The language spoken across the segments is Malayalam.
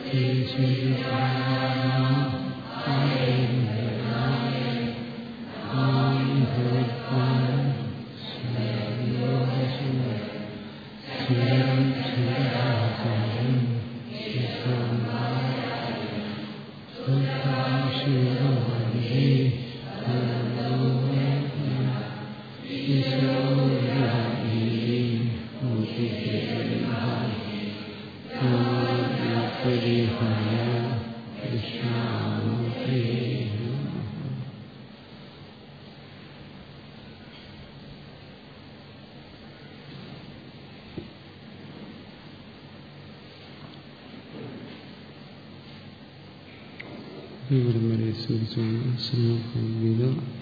ഇവിടം വരെ സ്മരിച്ചുകൊണ്ട് ശ്രീമദ്ഭഗവത്ഗീത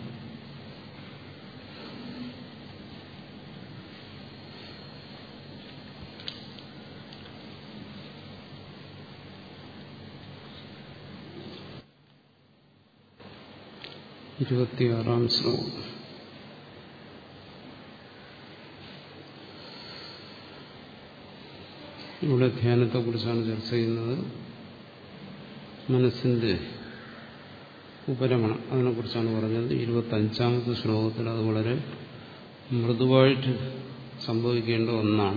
ഇരുപത്തിയാറാം ശ്ലോകം ഇവിടെ ധ്യാനത്തെക്കുറിച്ചാണ് ചർച്ച ചെയ്യുന്നത് മനസ്സിന്റെ ഉപരമണം അതിനെക്കുറിച്ചാണ് പറഞ്ഞത് ഇരുപത്തഞ്ചാമത്തെ ശ്ലോകത്തിൽ അത് വളരെ മൃദുവായിട്ട് സംഭവിക്കേണ്ട ഒന്നാണ്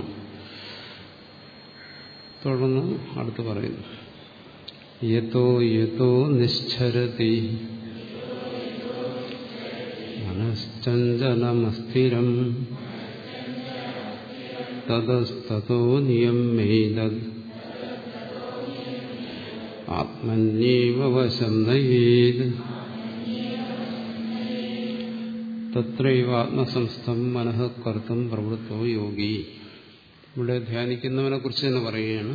തുടർന്ന് അടുത്ത് പറയുന്നു യഥോ യഥോ നിശ്ചരതി മനശ്ചഞ്ചലമസ്ഥിരം തതസ്തോ നിയമേതത് ആത്മന്യേവ വശം നയേത് തത്രൈവ ആത്മസംസ്ഥം മനഃ കർത്തും പ്രവൃത്തോ യോഗി ഇവിടെ ധ്യാനിക്കുന്നവനെ കുറിച്ച് തന്നെ പറയുകയാണ്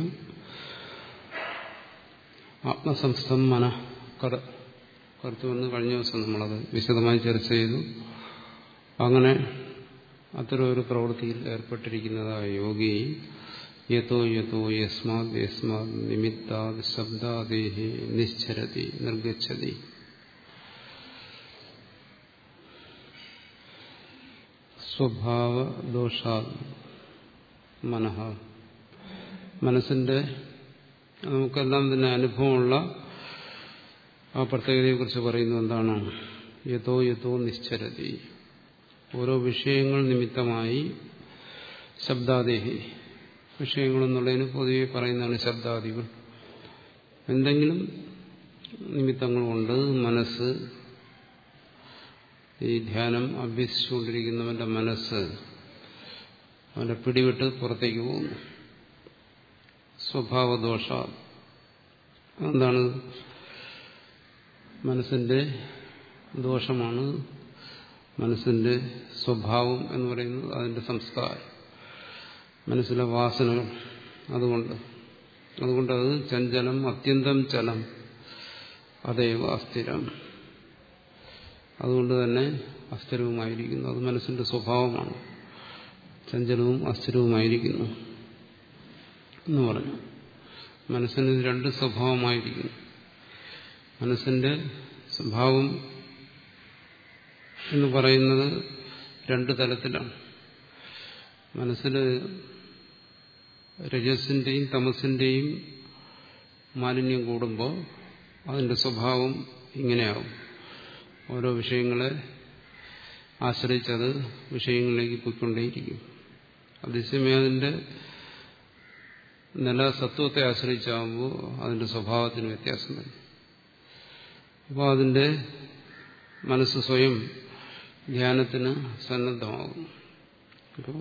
ആത്മസംസ്ഥം മന കർത്തുവെന്ന് കഴിഞ്ഞ ദിവസം നമ്മളത് വിശദമായി ചർച്ച ചെയ്തു അങ്ങനെ അത്തരം ഒരു പ്രവൃത്തിയിൽ ഏർപ്പെട്ടിരിക്കുന്നതായ യോഗി യഥോ യഥോ യസ്മാത് യസ്മാത് നിമിത്താത് ശബ്ദാദേഹി നിശ്ചരതി നിർഗച്ഛതി സ്വഭാവദോഷാ മനഃ മനസ്സിന്റെ നമുക്കെല്ലാം തന്നെ അനുഭവമുള്ള ആ പ്രത്യേകതയെക്കുറിച്ച് പറയുന്നത് എന്താണ് യഥോ യഥോ നിശ്ചരതി ഓരോ വിഷയങ്ങൾ നിമിത്തമായി ശബ്ദാദേഹി വിഷയങ്ങളെന്നുള്ളതിന് പൊതുവെ പറയുന്നതാണ് ശബ്ദാദികൾ എന്തെങ്കിലും നിമിത്തങ്ങൾ കൊണ്ട് മനസ്സ് ഈ ധ്യാനം അഭ്യസിച്ചുകൊണ്ടിരിക്കുന്നവന്റെ മനസ്സ് അവന്റെ പിടിവിട്ട് പുറത്തേക്ക് പോകുന്നു സ്വഭാവദോഷ എന്താണ് മനസ്സിന്റെ ദോഷമാണ് മനസ്സിന്റെ സ്വഭാവം എന്ന് പറയുന്നത് അതിന്റെ സംസ്കാരം മനസ്സിലെ വാസനകൾ അതുകൊണ്ട് അതുകൊണ്ട് അത് ചഞ്ചലം അത്യന്തം ചലം അതേവ അസ്ഥിരം അതുകൊണ്ട് തന്നെ അസ്ഥിരവുമായിരിക്കുന്നു അത് മനസ്സിന്റെ സ്വഭാവമാണ് ചഞ്ചലവും അസ്ഥിരവുമായിരിക്കുന്നു എന്ന് പറഞ്ഞു മനസ്സിന് രണ്ട് സ്വഭാവമായിരിക്കുന്നു മനസ്സിന്റെ സ്വഭാവം എന്ന് പറയുന്നത് രണ്ട് തലത്തിലാണ് മനസ്സിൽ രജസിന്റെയും തമസിന്റെയും മാലിന്യം കൂടുമ്പോൾ അതിന്റെ സ്വഭാവം ഇങ്ങനെയാവും ഓരോ വിഷയങ്ങളെ ആശ്രയിച്ചത് വിഷയങ്ങളിലേക്ക് പോയിക്കൊണ്ടേയിരിക്കും അതേസമയം അതിന്റെ നില സത്വത്തെ ആശ്രയിച്ചാകുമ്പോൾ അതിന്റെ സ്വഭാവത്തിന് വ്യത്യാസം വരും അപ്പോൾ അതിന്റെ മനസ്സ് സ്വയം ധ്യാനത്തിന് സന്നദ്ധമാകും ഇപ്പോൾ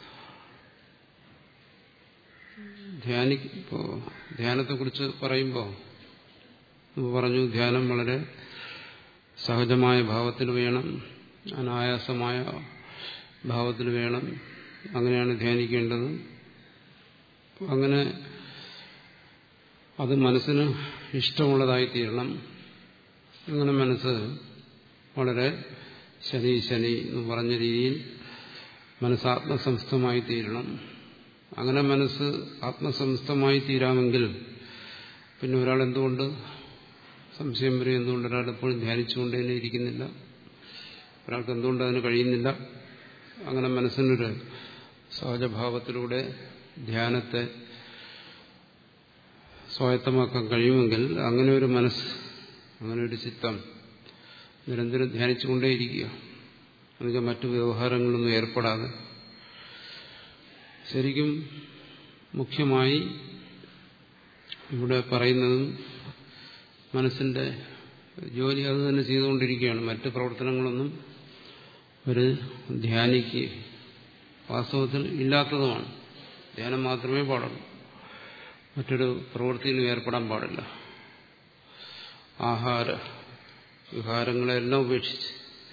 ധ്യാനി ഇപ്പോൾ ധ്യാനത്തെക്കുറിച്ച് പറയുമ്പോൾ പറഞ്ഞു ധ്യാനം വളരെ സഹജമായ ഭാവത്തിൽ വേണം അനായാസമായ ഭാവത്തിൽ വേണം അങ്ങനെയാണ് ധ്യാനിക്കേണ്ടത് അങ്ങനെ അത് മനസ്സിന് ഇഷ്ടമുള്ളതായി തീരണം അങ്ങനെ മനസ്സ് വളരെ ശനി ശനി എന്ന് പറഞ്ഞ രീതിയിൽ മനസ്സ് ആത്മസംസ്ഥമായി തീരണം അങ്ങനെ മനസ്സ് ആത്മസംസ്ഥമായി തീരാമെങ്കിൽ പിന്നെ ഒരാൾ എന്തുകൊണ്ട് സംശയം വരും എന്തുകൊണ്ട് ഒരാൾ എപ്പോഴും ധ്യാനിച്ചുകൊണ്ട് തന്നെ ഇരിക്കുന്നില്ല ഒരാൾക്ക് എന്തുകൊണ്ട് അതിന് കഴിയുന്നില്ല അങ്ങനെ മനസ്സിനൊരു സഹജഭാവത്തിലൂടെ ധ്യാനത്തെ സ്വായത്തമാക്കാൻ കഴിയുമെങ്കിൽ അങ്ങനെ ഒരു മനസ്സ് അങ്ങനെ ഒരു ചിത്തം നിരന്തരം ധ്യാനിച്ചുകൊണ്ടേയിരിക്കുക എന്നുവെച്ചാൽ മറ്റു വ്യവഹാരങ്ങളൊന്നും ഏർപ്പെടാതെ ശരിക്കും മുഖ്യമായി ഇവിടെ പറയുന്നതും മനസ്സിന്റെ ജോലി അത് തന്നെ ചെയ്തുകൊണ്ടിരിക്കുകയാണ് മറ്റ് പ്രവർത്തനങ്ങളൊന്നും ഒരു ധ്യാനിക്ക് വാസ്തവത്തിൽ ഇല്ലാത്തതുമാണ് ധ്യാനം മാത്രമേ പാടുള്ളൂ മറ്റൊരു പ്രവൃത്തിയിലും ഏർപ്പെടാൻ പാടില്ല ആഹാര വിഹാരങ്ങളെല്ലാം ഉപേക്ഷിച്ച്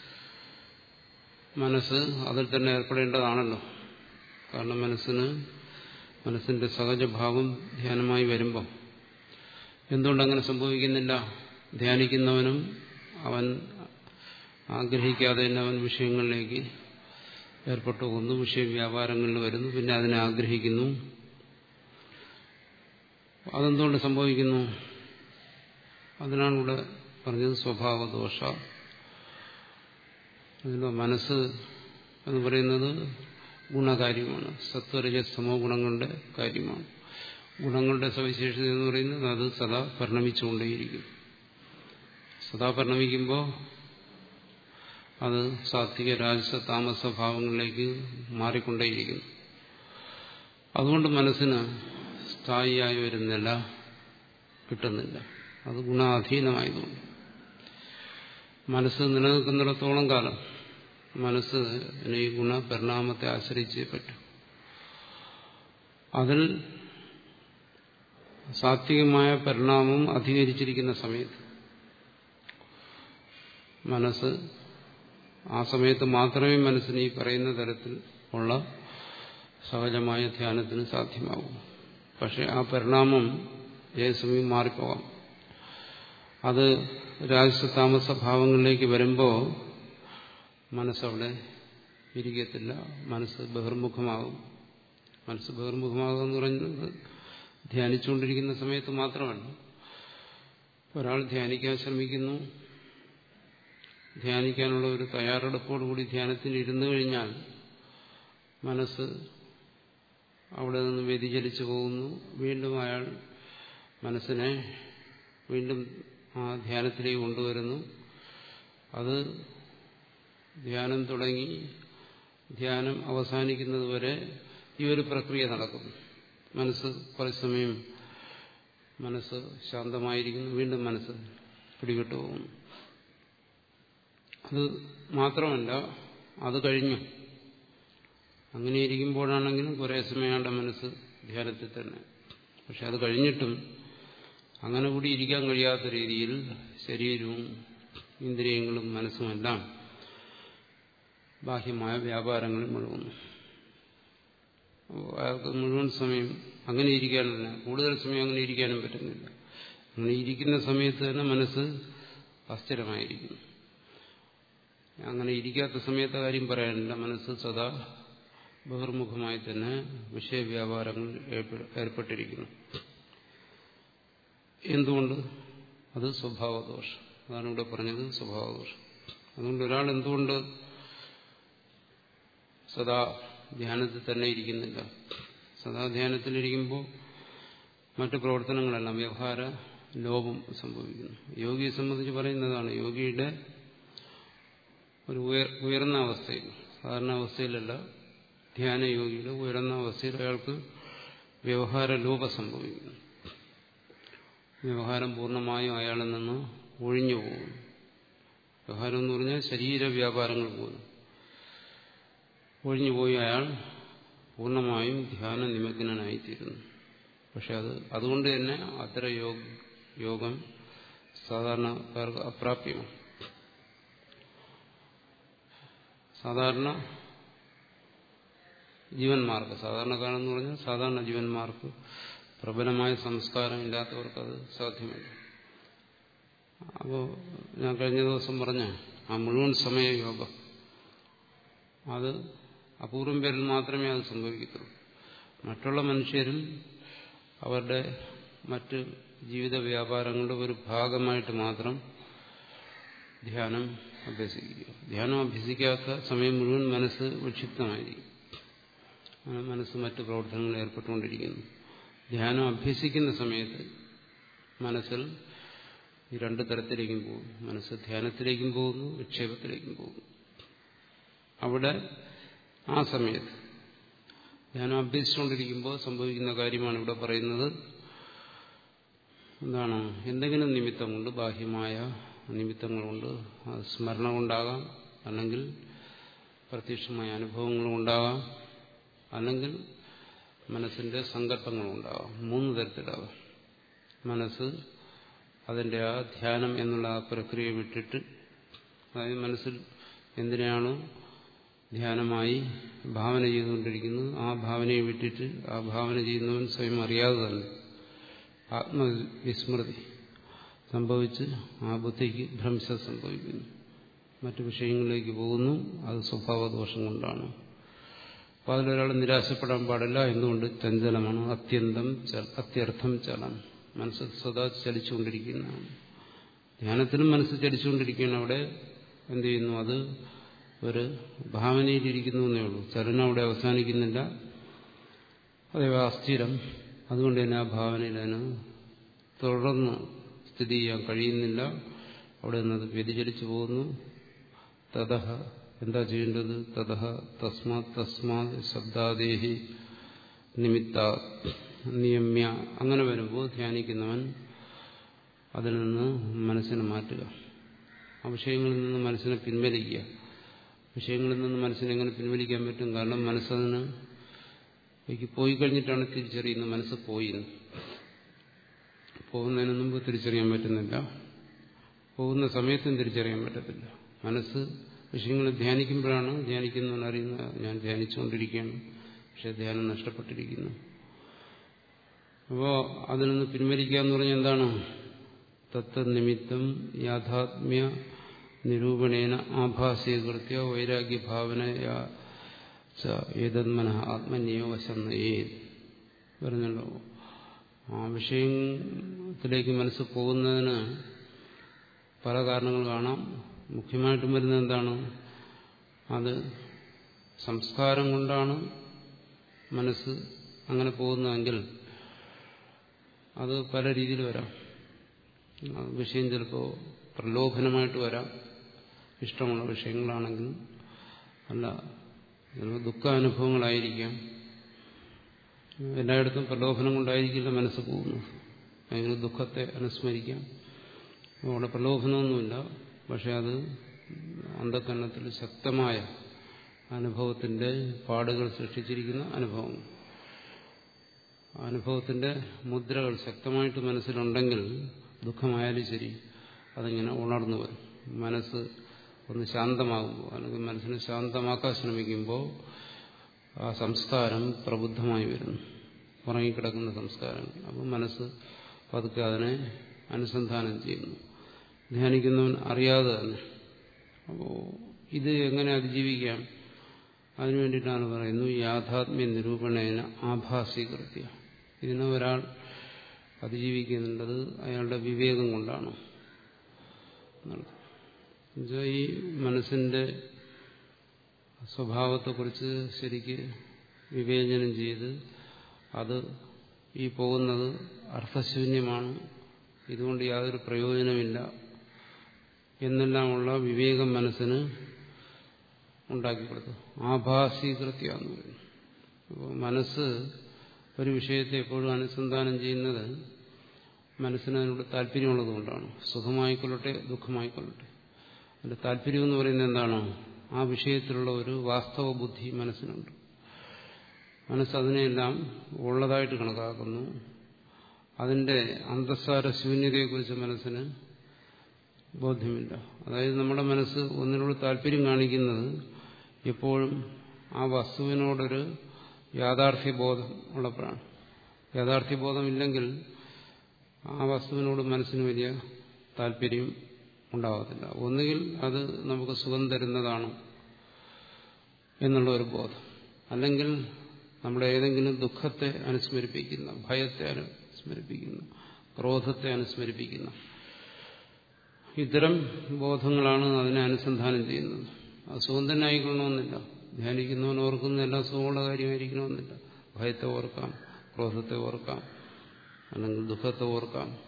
മനസ്സ് അതിൽ തന്നെ ഏർപ്പെടേണ്ടതാണല്ലോ കാരണം മനസ്സിന് മനസ്സിന്റെ സഹജഭാവം ധ്യാനമായി വരുമ്പം എന്തുകൊണ്ടങ്ങനെ സംഭവിക്കുന്നില്ല ധ്യാനിക്കുന്നവനും അവൻ ആഗ്രഹിക്കാതെ തന്നെ അവൻ വിഷയങ്ങളിലേക്ക് ഏർപ്പെട്ടു പോകുന്നു വിഷയവ്യാപാരങ്ങളിൽ വരുന്നു പിന്നെ അതിനെ ആഗ്രഹിക്കുന്നു അതെന്തുകൊണ്ട് സംഭവിക്കുന്നു അതിനാണ് ഇവിടെ പറഞ്ഞത് സ്വഭാവദോഷ അതിൻ്റെ മനസ്സ് എന്ന് പറയുന്നത് ഗുണകാര്യമാണ് സത്വരജസ്തമോ ഗുണങ്ങളുടെ കാര്യമാണ് ഗുണങ്ങളുടെ സവിശേഷത എന്ന് പറയുന്നത് അത് സദാ പരിണമിച്ചുകൊണ്ടേയിരിക്കും സദാ പരിണമിക്കുമ്പോൾ അത് സാത്വിക രാജസ താമസ ഭാവങ്ങളിലേക്ക് മാറിക്കൊണ്ടേയിരിക്കുന്നു അതുകൊണ്ട് മനസ്സിന് സ്ഥായിയായ ഒരു നില കിട്ടുന്നില്ല അത് ഗുണാധീനമായതുകൊണ്ട് മനസ്സ് നിലനിൽക്കുന്നിടത്തോളം കാലം മനസ്സ് ഈ ഗുണപരിണാമത്തെ ആശ്രയിച്ചേ പറ്റൂ അതിൽ സാത്വികമായ പരിണാമം അധികരിച്ചിരിക്കുന്ന സമയത്ത് മനസ്സ് ആ സമയത്ത് മാത്രമേ മനസ്സിന് ഈ പറയുന്ന തരത്തിൽ ഉള്ള സഹജമായ ധ്യാനത്തിന് സാധ്യമാകൂ പക്ഷെ ആ പരിണാമം ഏത് സമയം മാറിപ്പോകാം അത് രാജസ താമസ ഭാവങ്ങളിലേക്ക് വരുമ്പോൾ മനസ്സവിടെ ഇരിക്കത്തില്ല മനസ്സ് ബഹിർമുഖമാകും മനസ്സ് ബഹിർമുഖമാകുക എന്ന് പറയുന്നത് ധ്യാനിച്ചുകൊണ്ടിരിക്കുന്ന സമയത്ത് മാത്രമല്ല ഒരാൾ ധ്യാനിക്കാൻ ശ്രമിക്കുന്നു ധ്യാനിക്കാനുള്ള ഒരു തയ്യാറെടുപ്പോടുകൂടി ധ്യാനത്തിന് ഇരുന്നു കഴിഞ്ഞാൽ മനസ്സ് അവിടെ നിന്ന് വ്യതിചലിച്ചു പോകുന്നു വീണ്ടും അയാൾ മനസ്സിനെ വീണ്ടും ആ ധ്യാനത്തിലേക്ക് കൊണ്ടുവരുന്നു അത് ധ്യാനം തുടങ്ങി ധ്യാനം അവസാനിക്കുന്നതുവരെ ഈ ഒരു പ്രക്രിയ നടക്കും മനസ്സ് കുറച്ച് സമയം മനസ്സ് ശാന്തമായിരിക്കുന്നു വീണ്ടും മനസ്സ് പിടിവിട്ടു പോകുന്നു അത് മാത്രമല്ല അത് കഴിഞ്ഞു അങ്ങനെ ഇരിക്കുമ്പോഴാണെങ്കിലും കുറേ സമയങ്ങളുടെ മനസ്സ് ധ്യാനത്തിൽ തന്നെ പക്ഷെ അത് കഴിഞ്ഞിട്ടും അങ്ങനെ കൂടി ഇരിക്കാൻ കഴിയാത്ത രീതിയിൽ ശരീരവും ഇന്ദ്രിയങ്ങളും മനസ്സുമെല്ലാം ബാഹ്യമായ വ്യാപാരങ്ങളിൽ മുഴുകുന്നു അയാൾക്ക് മുഴുവൻ സമയം അങ്ങനെ ഇരിക്കാനല്ല കൂടുതൽ സമയം അങ്ങനെ ഇരിക്കാനും പറ്റുന്നില്ല അങ്ങനെ ഇരിക്കുന്ന സമയത്ത് തന്നെ മനസ്സ് അസ്ഥിരമായിരിക്കുന്നു അങ്ങനെ ഇരിക്കാത്ത സമയത്തെ കാര്യം പറയാനില്ല മനസ്സ് സദാ ബഹിർമുഖമായി തന്നെ വിഷയവ്യാപാരങ്ങളിൽ ഏർപ്പെട്ടിരിക്കുന്നു എന്തുകൊണ്ട് അത് സ്വഭാവദോഷം അതാണ് ഇവിടെ പറഞ്ഞത് സ്വഭാവദോഷം അതുകൊണ്ട് ഒരാൾ എന്തുകൊണ്ട് സദാ ധ്യാനത്തിൽ തന്നെ ഇരിക്കുന്നില്ല സദാ ധ്യാനത്തിലിരിക്കുമ്പോൾ മറ്റു പ്രവർത്തനങ്ങളെല്ലാം വ്യവഹാര ലോപം സംഭവിക്കുന്നു യോഗിയെ സംബന്ധിച്ച് പറയുന്നതാണ് യോഗിയുടെ ഒരു ഉയർന്ന അവസ്ഥയിൽ സാധാരണ അവസ്ഥയിലല്ല ധ്യാനയോഗിയുടെ ഉയർന്ന അവസ്ഥയിൽ അയാൾക്ക് വ്യവഹാര ലോപം സംഭവിക്കുന്നു വ്യവഹാരം പൂർണ്ണമായും അയാളിൽ നിന്ന് ഒഴിഞ്ഞു പോകുന്നു വ്യവഹാരം എന്ന് പറഞ്ഞാൽ ശരീര വ്യാപാരങ്ങൾ പോലും ഒഴിഞ്ഞുപോയി അയാൾ പൂർണ്ണമായും ധ്യാന നിമഗ്നനായിത്തീരുന്നു പക്ഷെ അത് അതുകൊണ്ട് തന്നെ അത്തര യോഗം സാധാരണക്കാർക്ക് അപ്രാപ്യമാണ് സാധാരണ ജീവന്മാർക്ക് സാധാരണക്കാരെന്ന് പറഞ്ഞാൽ സാധാരണ ജീവന്മാർക്ക് പ്രബലമായ സംസ്കാരം ഇല്ലാത്തവർക്ക് അത് സാധ്യമല്ല അപ്പോൾ ഞാൻ കഴിഞ്ഞ ദിവസം പറഞ്ഞ ആ മുഴുവൻ സമയ യോഗം അത് അപൂർവം പേരിൽ മാത്രമേ അത് സംഭവിക്കത്തുള്ളൂ മറ്റുള്ള മനുഷ്യരിൽ അവരുടെ മറ്റ് ജീവിത വ്യാപാരങ്ങളുടെ ഒരു ഭാഗമായിട്ട് മാത്രം ധ്യാനം അഭ്യസിക്കുക ധ്യാനം അഭ്യസിക്കാത്ത സമയം മുഴുവൻ മനസ്സ് വിക്ഷിപ്തമായിരിക്കും മനസ്സ് മറ്റു പ്രവർത്തനങ്ങളിൽ ഏർപ്പെട്ടുകൊണ്ടിരിക്കുന്നു ധ്യാനം അഭ്യസിക്കുന്ന സമയത്ത് മനസ്സിൽ ഈ രണ്ട് തരത്തിലേക്കും പോകും മനസ്സ് ധ്യാനത്തിലേക്കും പോകുന്നു വിക്ഷേപത്തിലേക്കും പോകുന്നു അവിടെ ആ സമയത്ത് ധ്യാനം അഭ്യസിച്ചുകൊണ്ടിരിക്കുമ്പോൾ സംഭവിക്കുന്ന കാര്യമാണ് ഇവിടെ പറയുന്നത് എന്താണ് എന്തെങ്കിലും നിമിത്തം കൊണ്ട് ബാഹ്യമായ നിമിത്തങ്ങളുണ്ട് അത് സ്മരണ കൊണ്ടാകാം അല്ലെങ്കിൽ പ്രത്യക്ഷമായ അനുഭവങ്ങളും ഉണ്ടാകാം അല്ലെങ്കിൽ മനസ്സിന്റെ സങ്കല്പങ്ങളുണ്ടാകാം മൂന്ന് തരത്തിലാകാം മനസ്സ് അതിന്റെ ആ ധ്യാനം എന്നുള്ള ആ പ്രക്രിയ വിട്ടിട്ട് അതായത് മനസ്സിൽ എന്തിനാണോ ധ്യാനമായി ഭാവന ചെയ്തുകൊണ്ടിരിക്കുന്നത് ആ ഭാവനയെ വിട്ടിട്ട് ആ ഭാവന ചെയ്യുന്നവൻ സ്വയം അറിയാതെ തന്നെ ആത്മവിസ്മൃതി സംഭവിച്ച് ആ ബുദ്ധിക്ക് ഭ്രംശം സംഭവിക്കുന്നു മറ്റു വിഷയങ്ങളിലേക്ക് പോകുന്നു അത് സ്വഭാവദോഷം കൊണ്ടാണ് അപ്പോൾ അതിലൊരാൾ നിരാശപ്പെടാൻ പാടില്ല എന്തുകൊണ്ട് ചഞ്ചലമാണ് അത്യന്തം അത്യർത്ഥം ചലം മനസ്സ് സദാ ചലിച്ചുകൊണ്ടിരിക്കുന്നതാണ് ധ്യാനത്തിനും മനസ്സ് ചലിച്ചുകൊണ്ടിരിക്കുകയാണ് അവിടെ എന്ത് ചെയ്യുന്നു അത് ഒരു ഭാവനയിലിരിക്കുന്നു എന്നേ ഉള്ളൂ ചലനം അവിടെ അവസാനിക്കുന്നില്ല അതേവ അസ്ഥിരം അതുകൊണ്ട് തന്നെ ആ ഭാവനയിൽ അതിന് തുടർന്ന് സ്ഥിതി ചെയ്യാൻ കഴിയുന്നില്ല അവിടെ നിന്നത് വ്യതിചലിച്ചു പോകുന്നു തതഹ എന്താ ചെയ്യേണ്ടത് തതഹ തസ്മാത് തസ്മാത് ശബ്ദാദേഹി നിമിത്ത നിയമ്യ അങ്ങനെ വരുമ്പോൾ ധ്യാനിക്കുന്നവൻ അതിൽ നിന്ന് മനസ്സിനെ മാറ്റുക ആ വിഷയങ്ങളിൽ നിന്ന് മനസ്സിനെ പിൻവലിക്കുക വിഷയങ്ങളിൽ നിന്ന് മനസ്സിനെ എങ്ങനെ പിൻവലിക്കാൻ പറ്റും കാരണം മനസ്സതിന് എനിക്ക് പോയി കഴിഞ്ഞിട്ടാണ് തിരിച്ചറിയുന്നത് മനസ്സ് പോയിന്ന് പോകുന്നതിന് മുമ്പ് തിരിച്ചറിയാൻ പറ്റുന്നില്ല പോകുന്ന സമയത്തും തിരിച്ചറിയാൻ പറ്റത്തില്ല മനസ്സ് വിഷയങ്ങൾ ധ്യാനിക്കുമ്പോഴാണ് ധ്യാനിക്കുന്നവൻ അറിയുന്നത് ഞാൻ ധ്യാനിച്ചുകൊണ്ടിരിക്കുകയാണ് പക്ഷെ ധ്യാനം നഷ്ടപ്പെട്ടിരിക്കുന്നു അപ്പോൾ അതിൽ നിന്ന് പിൻവലിക്കുക എന്ന് പറഞ്ഞാൽ എന്താണ് തത്വനിമിത്തം യാഥാത്മ്യ നിരൂപണേന ആഭാസീകൃത്യ വൈരാഗ്യഭാവനയ ഏതന്മന ആത്മന്യോ വശന്നയേ പറഞ്ഞല്ലോ ആ വിഷയത്തിലേക്ക് മനസ്സ് പോകുന്നതിന് പല കാരണങ്ങൾ കാണാം മുഖ്യമായിട്ടും വരുന്നത് എന്താണ് അത് സംസ്കാരം കൊണ്ടാണ് മനസ്സ് അങ്ങനെ പോകുന്നതെങ്കിൽ അത് പല രീതിയിൽ വരാം വിഷയം ചിലപ്പോൾ പ്രലോഭനമായിട്ട് വരാം ഇഷ്ടമുള്ള വിഷയങ്ങളാണെങ്കിൽ അല്ല ചിലപ്പോൾ ദുഃഖാനുഭവങ്ങളായിരിക്കാം എല്ലായിടത്തും പ്രലോഭനം കൊണ്ടായിരിക്കില്ല മനസ്സ് പോകുന്നത് അതിന് ദുഃഖത്തെ അനുസ്മരിക്കാം അവിടെ പ്രലോഭനമൊന്നുമില്ല പക്ഷെ അത് അന്ധകരണത്തിൽ ശക്തമായ അനുഭവത്തിന്റെ പാടുകൾ സൃഷ്ടിച്ചിരിക്കുന്ന അനുഭവം അനുഭവത്തിന്റെ മുദ്രകൾ ശക്തമായിട്ട് മനസ്സിലുണ്ടെങ്കിൽ ദുഃഖമായാലും ശരി അതിങ്ങനെ ഉണർന്നു വരും മനസ്സ് ഒന്ന് ശാന്തമാകുമ്പോൾ അല്ലെങ്കിൽ മനസ്സിനെ ശാന്തമാക്കാൻ ശ്രമിക്കുമ്പോൾ ആ സംസ്കാരം പ്രബുദ്ധമായി വരുന്നു ഉറങ്ങിക്കിടക്കുന്ന സംസ്കാരങ്ങൾ അപ്പോൾ മനസ്സ് പതുക്കെ അതിനെ അനുസന്ധാനം ചെയ്യുന്നു ധ്യാനിക്കുന്നവൻ അറിയാതെ തന്നെ അപ്പോൾ ഇത് എങ്ങനെ അതിജീവിക്കാം അതിനു വേണ്ടിയിട്ടാണ് പറയുന്നു യാഥാത്മ്യ നിരൂപണേന ആഭാസീകൃത്യ ഇതിനെ ഒരാൾ അതിജീവിക്കുന്നുണ്ടത് അയാളുടെ വിവേകം കൊണ്ടാണ് എന്നുവെച്ചാൽ ഈ മനസ്സിന്റെ സ്വഭാവത്തെക്കുറിച്ച് ശരിക്ക് വിവേചനം ചെയ്ത് അത് ഈ പോകുന്നത് അർത്ഥശൂന്യമാണ് ഇതുകൊണ്ട് യാതൊരു പ്രയോജനമില്ല എന്നെല്ലാമുള്ള വിവേകം മനസ്സിന് ഉണ്ടാക്കിക്കൊടുത്തു ആഭാസീകൃത്യ എന്ന് പറയുന്നു അപ്പോൾ മനസ്സ് ഒരു വിഷയത്തെ എപ്പോഴും അനുസന്ധാനം ചെയ്യുന്നത് മനസ്സിന് അതിനോട് താല്പര്യമുള്ളതുകൊണ്ടാണ് സുഖമായിക്കൊള്ളട്ടെ ദുഃഖമായിക്കൊള്ളട്ടെ അതിന്റെ താല്പര്യം എന്ന് പറയുന്നത് എന്താണ് ആ വിഷയത്തിലുള്ള ഒരു വാസ്തവ ബുദ്ധി മനസ്സിനുണ്ട് മനസ്സതിനെല്ലാം ഉള്ളതായിട്ട് കണക്കാക്കുന്നു അതിന്റെ അന്തസ്സാര ശൂന്യതയെക്കുറിച്ച് മനസ്സിന് ബോധ്യമില്ല അതായത് നമ്മുടെ മനസ്സ് ഒന്നിനോട് താല്പര്യം കാണിക്കുന്നത് എപ്പോഴും ആ വസ്തുവിനോടൊരു യാഥാർത്ഥ്യബോധം ഉള്ളപ്പോഴാണ് യാഥാർത്ഥ്യബോധമില്ലെങ്കിൽ ആ വസ്തുവിനോട് മനസ്സിന് വലിയ താല്പര്യം ഉണ്ടാകത്തില്ല ഒന്നുകിൽ അത് നമുക്ക് സുഖം തരുന്നതാണ് എന്നുള്ള ഒരു ബോധം അല്ലെങ്കിൽ നമ്മുടെ ഏതെങ്കിലും ദുഃഖത്തെ അനുസ്മരിപ്പിക്കുന്ന ഭയത്തെ അനുസ്മരിപ്പിക്കുന്ന ക്രോധത്തെ അനുസ്മരിപ്പിക്കുന്ന ഇത്തരം ബോധങ്ങളാണ് അതിനെ അനുസന്ധാനം ചെയ്യുന്നത് അത് സുഖം തന്നെ ആയിക്കൊള്ളണമെന്നില്ല ധ്യാനിക്കുന്നവൻ ഓർക്കുന്ന എല്ലാം സുഖമുള്ള കാര്യമായിരിക്കണമെന്നില്ല ഭയത്തെ ഓർക്കാം ക്രോധത്തെ ഓർക്കാം അല്ലെങ്കിൽ ദുഃഖത്തെ ഓർക്കാം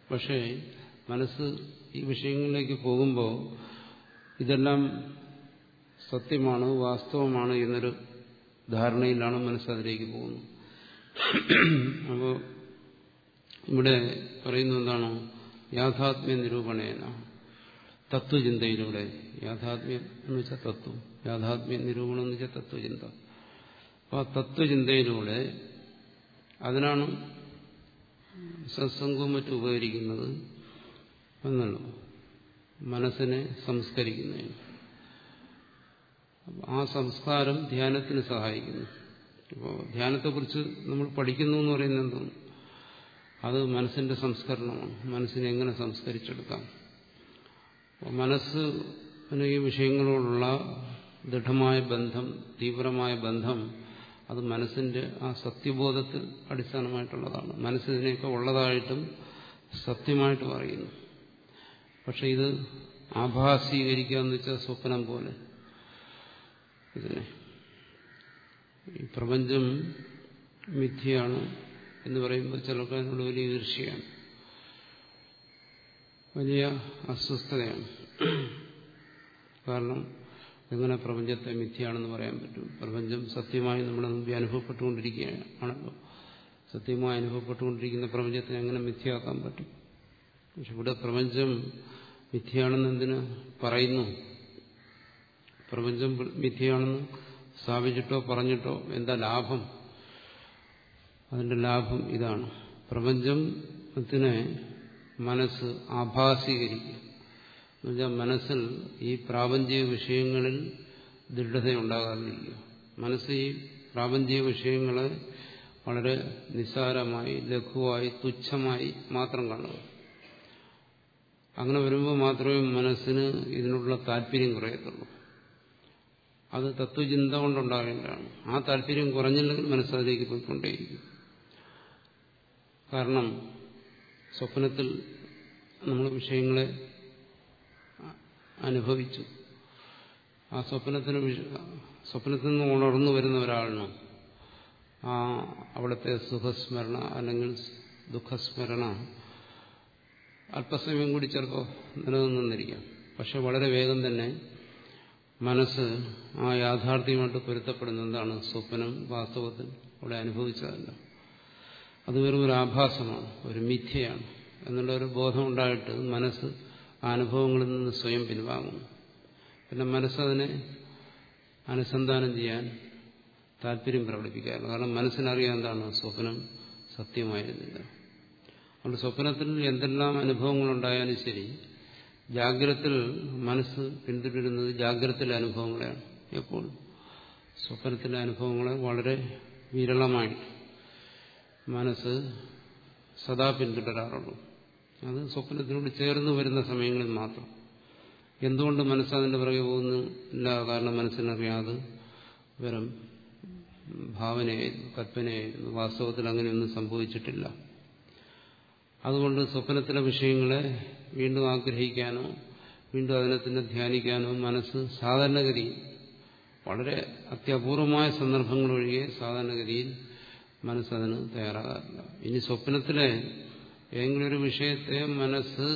പക്ഷേ മനസ്സ് ഈ വിഷയങ്ങളിലേക്ക് പോകുമ്പോൾ ഇതെല്ലാം സത്യമാണ് വാസ്തവമാണ് എന്നൊരു ധാരണയിലാണ് മനസ്സതിലേക്ക് പോകുന്നത് അപ്പോൾ ഇവിടെ പറയുന്നത് എന്താണ് യാഥാത്മ്യ നിരൂപണേന തത്വചിന്തയിലൂടെ യാഥാത്മ്യം എന്ന് വെച്ചാൽ തത്വം യാഥാത്മ്യ നിരൂപണം എന്ന് വെച്ചാൽ തത്വചിന്ത അപ്പോൾ ആ തത്വചിന്തയിലൂടെ അതിനാണ് സത്സംഗവും മറ്റും ഉപകരിക്കുന്നത് എന്നല്ല മനസ്സിനെ സംസ്കരിക്കുന്നതിന് ആ സംസ്കാരം ധ്യാനത്തിന് സഹായിക്കുന്നു ഇപ്പോൾ ധ്യാനത്തെക്കുറിച്ച് നമ്മൾ പഠിക്കുന്നു എന്ന് പറയുന്നത് എന്താണ് അത് മനസ്സിന്റെ സംസ്കരണമാണ് മനസ്സിനെ എങ്ങനെ സംസ്കരിച്ചെടുക്കാം മനസ്സിന് ഈ വിഷയങ്ങളോടുള്ള ദൃഢമായ ബന്ധം തീവ്രമായ ബന്ധം അത് മനസ്സിന്റെ ആ സത്യബോധത്തിൽ അടിസ്ഥാനമായിട്ടുള്ളതാണ് മനസ്സിനെയൊക്കെ ഉള്ളതായിട്ടും സത്യമായിട്ട് പറയുന്നു പക്ഷെ ഇത് ആഭാസീകരിക്കുക എന്ന് വെച്ചാൽ സ്വപ്നം പോലെ ഇതിനെ ഈ പ്രപഞ്ചം മിഥ്യയാണ് എന്ന് പറയുമ്പോൾ ചിലർക്ക് അതിനോട് വലിയ ഈർഷ്യയാണ് വലിയ അസ്വസ്ഥതയാണ് കാരണം എങ്ങനെ പ്രപഞ്ചത്തെ മിഥ്യയാണെന്ന് പറയാൻ പറ്റും പ്രപഞ്ചം സത്യമായി നമ്മുടെ മുമ്പിൽ അനുഭവപ്പെട്ടുകൊണ്ടിരിക്കുകയാണ് ആണല്ലോ സത്യമായി അനുഭവപ്പെട്ടുകൊണ്ടിരിക്കുന്ന പ്രപഞ്ചത്തെ എങ്ങനെ മിഥ്യയാക്കാൻ പറ്റും പക്ഷെ ഇവിടെ പ്രപഞ്ചം മിഥ്യയാണെന്ന് എന്തിന് പറയുന്നു പ്രപഞ്ചം മിഥ്യയാണെന്ന് സ്ഥാപിച്ചിട്ടോ പറഞ്ഞിട്ടോ എന്താ ലാഭം അതിന്റെ ലാഭം ഇതാണ് പ്രപഞ്ചത്തിനെ മനസ്സ് ആഭാസീകരിക്കുക എന്നുവെച്ചാൽ മനസ്സിൽ ഈ പ്രാപഞ്ചിക വിഷയങ്ങളിൽ ദൃഢതയുണ്ടാകാതിരിക്കുക മനസ്സ് ഈ പ്രാപഞ്ചിക വിഷയങ്ങളെ വളരെ നിസ്സാരമായി ലഘുവായി തുച്ഛമായി മാത്രം കാണുക അങ്ങനെ വരുമ്പോൾ മാത്രമേ മനസ്സിന് ഇതിനുള്ള താല്പര്യം കുറയത്തുള്ളൂ അത് തത്വചിന്ത കൊണ്ടുണ്ടാകേണ്ടതാണ് ആ താല്പര്യം കുറഞ്ഞില്ലെങ്കിൽ മനസ്സതിലേക്ക് പോയിക്കൊണ്ടേയിരിക്കും കാരണം സ്വപ്നത്തിൽ നമ്മൾ വിഷയങ്ങളെ അനുഭവിച്ചു ആ സ്വപ്നത്തിന് സ്വപ്നത്തിൽ നിന്ന് ഉണർന്നു വരുന്ന ഒരാളിന് ആ അവിടുത്തെ സുഖസ്മരണ അല്ലെങ്കിൽ ദുഃഖസ്മരണ അല്പസമയം കൂടി ചിലപ്പോൾ നിലനിന്നിരിക്കാം പക്ഷെ വളരെ വേഗം തന്നെ മനസ്സ് ആ യാഥാർത്ഥ്യമായിട്ട് പൊരുത്തപ്പെടുന്ന എന്താണ് സ്വപ്നം വാസ്തവത്തിൽ അവിടെ അനുഭവിച്ചതല്ല അത് വെറും ഒരു ആഭാസമാണ് ഒരു മിഥ്യയാണ് എന്നുള്ള ഒരു ബോധം ഉണ്ടായിട്ട് മനസ്സ് ആ അനുഭവങ്ങളിൽ നിന്ന് സ്വയം പിൻവാങ്ങുന്നു പിന്നെ മനസ്സതിനെ അനുസന്ധാനം ചെയ്യാൻ താല്പര്യം പ്രകടിപ്പിക്കാറില്ല കാരണം മനസ്സിനറിയാൻ എന്താണ് സ്വപ്നം സത്യമായിരുന്നില്ല അതുകൊണ്ട് സ്വപ്നത്തിൽ എന്തെല്ലാം അനുഭവങ്ങളുണ്ടായാലും ശരി ജാഗ്രത്തിൽ മനസ്സ് പിന്തുടരുന്നത് ജാഗ്രതയിലെ അനുഭവങ്ങളെയാണ് എപ്പോഴും സ്വപ്നത്തിലെ അനുഭവങ്ങളെ വളരെ വിരളമായിട്ട് മനസ്സ് സദാ പിന്തുടരാറുള്ളൂ അത് സ്വപ്നത്തിനോട് ചേർന്ന് വരുന്ന സമയങ്ങളിൽ മാത്രം എന്തുകൊണ്ട് മനസ്സതിൻ്റെ പിറകെ പോകുന്നില്ല കാരണം മനസ്സിനറിയാതെ വെറും ഭാവനയായിരുന്നു കൽപ്പനയായിരുന്നു വാസ്തവത്തിൽ അങ്ങനെയൊന്നും സംഭവിച്ചിട്ടില്ല അതുകൊണ്ട് സ്വപ്നത്തിലെ വിഷയങ്ങളെ വീണ്ടും ആഗ്രഹിക്കാനോ വീണ്ടും അതിനെ തന്നെ ധ്യാനിക്കാനോ മനസ്സ് സാധാരണഗതിയിൽ വളരെ അത്യപൂർവമായ സന്ദർഭങ്ങൾ ഒഴികെ സാധാരണഗതിയിൽ മനസ്സതിന് തയ്യാറാകാറില്ല ഇനി സ്വപ്നത്തിലെ ഏതെങ്കിലും ഒരു വിഷയത്തെ മനസ്സ്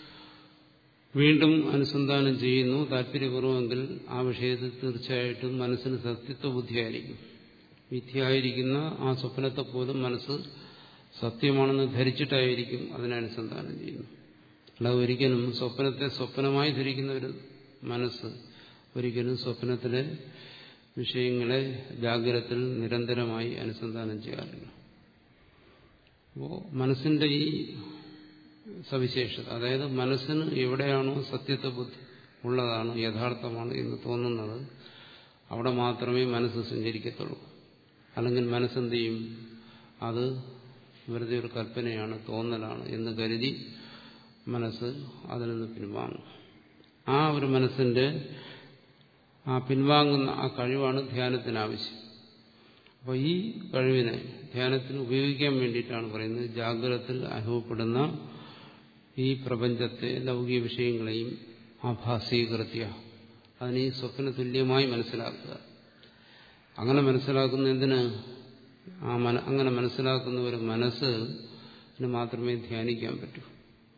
വീണ്ടും അനുസന്ധാനം ചെയ്യുന്നു താല്പര്യപൂർവ്വമെങ്കിൽ ആ വിഷയത്തിൽ തീർച്ചയായിട്ടും മനസ്സിന് സത്യത്വ ബുദ്ധിയായിരിക്കും മിഥ്യയായിരിക്കുന്ന ആ സ്വപ്നത്തെ പോലും മനസ്സ് സത്യമാണെന്ന് ധരിച്ചിട്ടായിരിക്കും അതിനെ അനുസന്ധാനം ചെയ്യുന്നു അല്ലാതെ ഒരിക്കലും സ്വപ്നത്തെ സ്വപ്നമായി ധരിക്കുന്ന ഒരു മനസ്സ് ഒരിക്കലും സ്വപ്നത്തിലെ വിഷയങ്ങളെ ജാഗ്രതത്തിൽ നിരന്തരമായി അനുസന്ധാനം ചെയ്യാറില്ല അപ്പോൾ മനസ്സിന്റെ ഈ സവിശേഷത അതായത് മനസ്സിന് എവിടെയാണോ സത്യത്വ ബുദ്ധി ഉള്ളതാണ് യഥാർത്ഥമാണ് എന്ന് തോന്നുന്നത് അവിടെ മാത്രമേ മനസ്സ് സഞ്ചരിക്കത്തുള്ളൂ അല്ലെങ്കിൽ മനസ്സെന്ത് ചെയ്യും അത് വെറുതെ ഒരു കൽപ്പനയാണ് തോന്നലാണ് എന്ന് കരുതി മനസ്സ് അതിൽ നിന്ന് പിൻവാങ്ങും ആ ഒരു മനസ്സിന്റെ ആ പിൻവാങ്ങുന്ന ആ കഴിവാണ് ധ്യാനത്തിന് ആവശ്യം അപ്പോൾ ഈ കഴിവിനെ ധ്യാനത്തിന് ഉപയോഗിക്കാൻ വേണ്ടിയിട്ടാണ് പറയുന്നത് ജാഗ്രതത്തിൽ അനുഭവപ്പെടുന്ന ഈ പ്രപഞ്ചത്തെ ലൗകിക വിഷയങ്ങളെയും ആഭാസീകൃത്യ അതിനെ ഈ സ്വപ്ന തുല്യമായി മനസ്സിലാക്കുക അങ്ങനെ മനസ്സിലാക്കുന്ന എന്തിന് ആ മന അങ്ങനെ മനസ്സിലാക്കുന്ന ഒരു മനസ്സ് മാത്രമേ ധ്യാനിക്കാൻ പറ്റൂ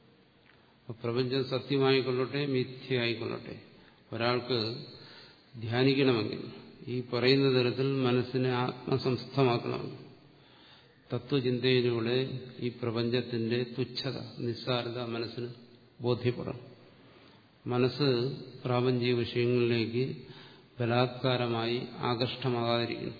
പ്രപഞ്ചം സത്യമായിക്കൊള്ളട്ടെ മിഥ്യയായിക്കൊള്ളട്ടെ ഒരാൾക്ക് ധ്യാനിക്കണമെങ്കിൽ ഈ പറയുന്ന തരത്തിൽ മനസ്സിനെ ആത്മസംസ്ഥമാക്കണം തത്വചിന്തയിലൂടെ ഈ പ്രപഞ്ചത്തിന്റെ തുച്ഛത നിസ്സാരത മനസ്സിന് ബോധ്യപ്പെടണം മനസ്സ് പ്രാപഞ്ചിക വിഷയങ്ങളിലേക്ക് ബലാത്കാരമായി ആകർഷ്ടമാകാതിരിക്കുന്നു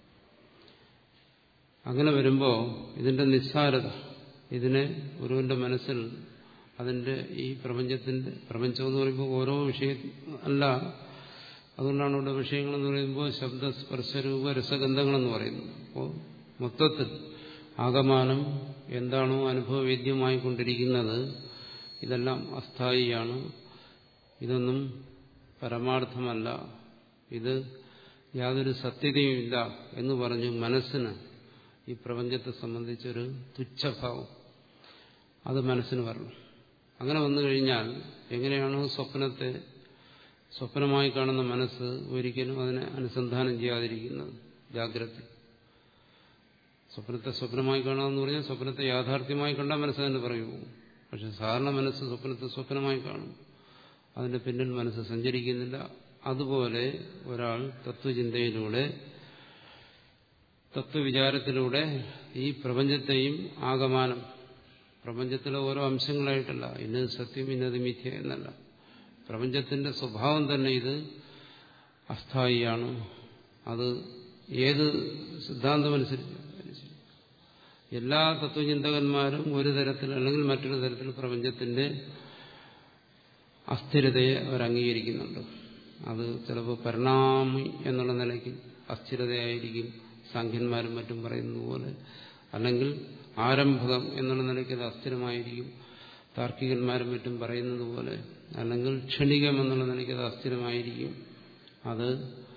അങ്ങനെ വരുമ്പോൾ ഇതിന്റെ നിസ്സാരത ഇതിനെ ഒരുവന്റെ മനസ്സിൽ അതിന്റെ ഈ പ്രപഞ്ചത്തിന്റെ പ്രപഞ്ചം എന്ന് പറയുമ്പോൾ ഓരോ വിഷയം അല്ല അതുകൊണ്ടാണ് ഇവിടെ വിഷയങ്ങളെന്ന് പറയുമ്പോൾ ശബ്ദ സ്പർശരൂപ രസഗന്ധങ്ങളെന്ന് പറയുന്നത് അപ്പോൾ മൊത്തത്തിൽ ആകമാനം എന്താണോ അനുഭവവേദ്യമായി കൊണ്ടിരിക്കുന്നത് ഇതെല്ലാം അസ്ഥായിയാണ് ഇതൊന്നും പരമാർത്ഥമല്ല ഇത് യാതൊരു സത്യതയുമില്ല എന്ന് പറഞ്ഞു മനസ്സിന് ഈ പ്രപഞ്ചത്തെ സംബന്ധിച്ചൊരു തുച്ഛഭാവം അത് മനസ്സിന് വരണം അങ്ങനെ വന്നു കഴിഞ്ഞാൽ എങ്ങനെയാണോ സ്വപ്നത്തെ സ്വപ്നമായി കാണുന്ന മനസ്സ് ഒരിക്കലും അതിനെ അനുസന്ധാനം ചെയ്യാതിരിക്കുന്നത് ജാഗ്രത സ്വപ്നത്തെ സ്വപ്നമായി കാണാമെന്ന് പറഞ്ഞാൽ സ്വപ്നത്തെ യാഥാർത്ഥ്യമായി കണ്ടാൽ മനസ്സ് തന്നെ പറയൂ പക്ഷെ സാധാരണ മനസ്സ് സ്വപ്നത്തെ സ്വപ്നമായി കാണും അതിന്റെ പിന്നിൽ മനസ്സ് സഞ്ചരിക്കുന്നില്ല അതുപോലെ ഒരാൾ തത്വചിന്തയിലൂടെ തത്വവിചാരത്തിലൂടെ ഈ പ്രപഞ്ചത്തെയും ആകമാനം പ്രപഞ്ചത്തിലെ ഓരോ അംശങ്ങളായിട്ടല്ല ഇന്നത് സത്യം ഇന്നത് മിഥ്യ എന്നല്ല പ്രപഞ്ചത്തിന്റെ സ്വഭാവം തന്നെ ഇത് അസ്ഥായിയാണ് അത് ഏത് സിദ്ധാന്തമനുസരിച്ച് എല്ലാ തത്വചിന്തകന്മാരും ഒരു തരത്തിൽ അല്ലെങ്കിൽ മറ്റൊരു തരത്തിൽ പ്രപഞ്ചത്തിന്റെ അസ്ഥിരതയെ അവർ അംഗീകരിക്കുന്നുണ്ട് അത് ചിലപ്പോൾ പരിണാമി എന്നുള്ള നിലയ്ക്ക് അസ്ഥിരതയായിരിക്കും സാഖ്യന്മാരും മറ്റും പറയുന്നത് പോലെ അല്ലെങ്കിൽ ആരംഭകം എന്നുള്ള നിലയ്ക്ക് അത് അസ്ഥിരമായിരിക്കും താർക്കികന്മാരും മറ്റും പറയുന്നത് പോലെ അല്ലെങ്കിൽ ക്ഷണികം എന്നുള്ള നിലയ്ക്ക് അത് അസ്ഥിരമായിരിക്കും അത്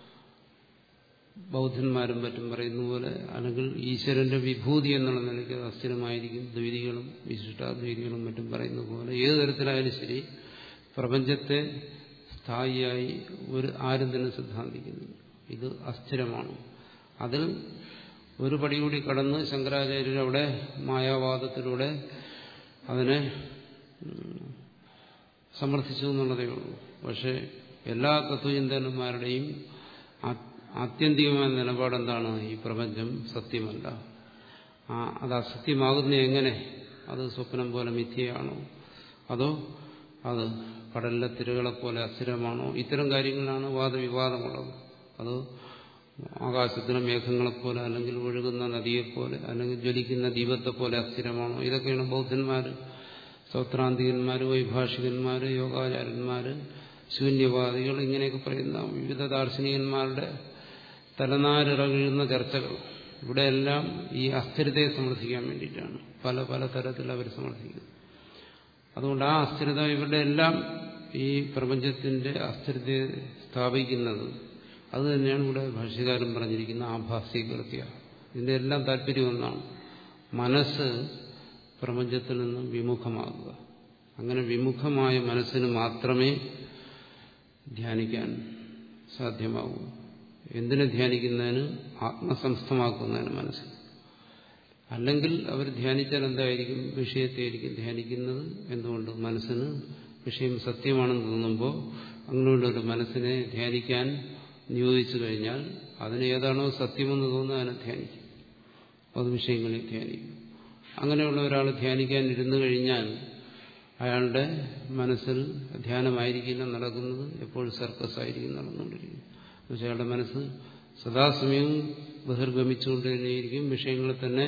ബൗദ്ധന്മാരും മറ്റും പറയുന്ന പോലെ അല്ലെങ്കിൽ ഈശ്വരന്റെ വിഭൂതി എന്നുള്ള നിലയ്ക്ക് അത് അസ്ഥിരമായിരിക്കും ദ്വൈതികളും വിശിഷ്ടാദ്വൈതികളും മറ്റും പറയുന്നത് പോലെ ഏത് തരത്തിലായാലും ശരി പ്രപഞ്ചത്തെ സ്ഥായിയായി ഒരു ആരും തന്നെ സിദ്ധാന്തിക്കുന്നു ഇത് അസ്ഥിരമാണ് അതിൽ ഒരു പടി കൂടി കടന്ന് ശങ്കരാചാര്യർ അവിടെ മായാവാദത്തിലൂടെ അതിനെ സമർത്ഥിച്ചു എന്നുള്ളതേ ഉള്ളൂ പക്ഷെ എല്ലാ തത്വചിന്തകന്മാരുടെയും ആത്യന്തികമായ നിലപാടെന്താണ് ഈ പ്രപഞ്ചം സത്യമല്ല അത് അസത്യമാകുന്ന എങ്ങനെ അത് സ്വപ്നം പോലെ മിഥ്യയാണോ അതോ അത് കടലിലെ തിരകളെ പോലെ അസ്ഥിരമാണോ ഇത്തരം കാര്യങ്ങളാണ് വാദവിവാദമുള്ളത് അതോ ആകാശത്തിലെ മേഘങ്ങളെപ്പോലെ അല്ലെങ്കിൽ ഒഴുകുന്ന നദിയെപ്പോലെ അല്ലെങ്കിൽ ജ്വലിക്കുന്ന ദീപത്തെ പോലെ അസ്ഥിരമാണോ ഇതൊക്കെയാണ് ബൗദ്ധന്മാർ സൗത്രാന്തികന്മാർ വൈഭാഷികന്മാർ യോഗാചാര്യന്മാർ ശൂന്യവാദികൾ ഇങ്ങനെയൊക്കെ പറയുന്ന വിവിധ ദാർശനികന്മാരുടെ തലനാരിറങ്ങുന്ന ചർച്ചകൾ ഇവിടെയെല്ലാം ഈ അസ്ഥിരതയെ സമർത്ഥിക്കാൻ വേണ്ടിയിട്ടാണ് പല പല തരത്തിൽ അവർ സമർത്ഥിക്കുന്നത് അതുകൊണ്ട് ആ അസ്ഥിരത ഇവരുടെ എല്ലാം ഈ പ്രപഞ്ചത്തിന്റെ അസ്ഥിരതയെ സ്ഥാപിക്കുന്നത് അത് തന്നെയാണ് ഇവിടെ ഭാഷ്യകാരൻ പറഞ്ഞിരിക്കുന്ന ആഭാസ്യകൃത്യ ഇതിന്റെ എല്ലാം താല്പര്യം ഒന്നാണ് മനസ്സ് പ്രപഞ്ചത്തിൽ നിന്നും വിമുഖമാകുക അങ്ങനെ വിമുഖമായ മനസ്സിന് മാത്രമേ ധ്യാനിക്കാൻ സാധ്യമാകൂ എന്തിനെ ധ്യാനിക്കുന്നതിന് ആത്മസംസ്ഥമാക്കുന്നതിന് മനസ്സ് അല്ലെങ്കിൽ അവർ ധ്യാനിച്ചാൽ എന്തായിരിക്കും വിഷയത്തെയായിരിക്കും ധ്യാനിക്കുന്നത് എന്തുകൊണ്ട് മനസ്സിന് വിഷയം സത്യമാണെന്ന് തോന്നുമ്പോൾ അങ്ങനെയുള്ളൊരു മനസ്സിനെ ധ്യാനിക്കാൻ നിയോഗിച്ചു കഴിഞ്ഞാൽ അതിന് ഏതാണോ സത്യമെന്ന് തോന്നുന്നത് അതിനെ ധ്യാനിക്കും അത് വിഷയങ്ങളിൽ ധ്യാനിക്കും അങ്ങനെയുള്ള ഒരാൾ ധ്യാനിക്കാൻ ഇരുന്നു കഴിഞ്ഞാൽ അയാളുടെ മനസ്സിൽ ധ്യാനമായിരിക്കില്ല നടക്കുന്നത് എപ്പോഴും സർക്കസ് ആയിരിക്കും നടന്നുകൊണ്ടിരിക്കുന്നത് പക്ഷെ അയാളുടെ മനസ്സ് സദാസമയവും ബഹിർഗമിച്ചുകൊണ്ട് തന്നെയിരിക്കും വിഷയങ്ങളെ തന്നെ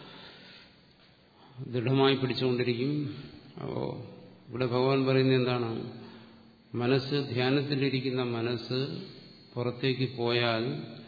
ദൃഢമായി പിടിച്ചുകൊണ്ടിരിക്കും അപ്പോൾ ഇവിടെ ഭഗവാൻ പറയുന്നത് എന്താണ് മനസ്സ് ധ്യാനത്തിലിരിക്കുന്ന മനസ്സ് പുറത്തേക്ക് പോയാൽ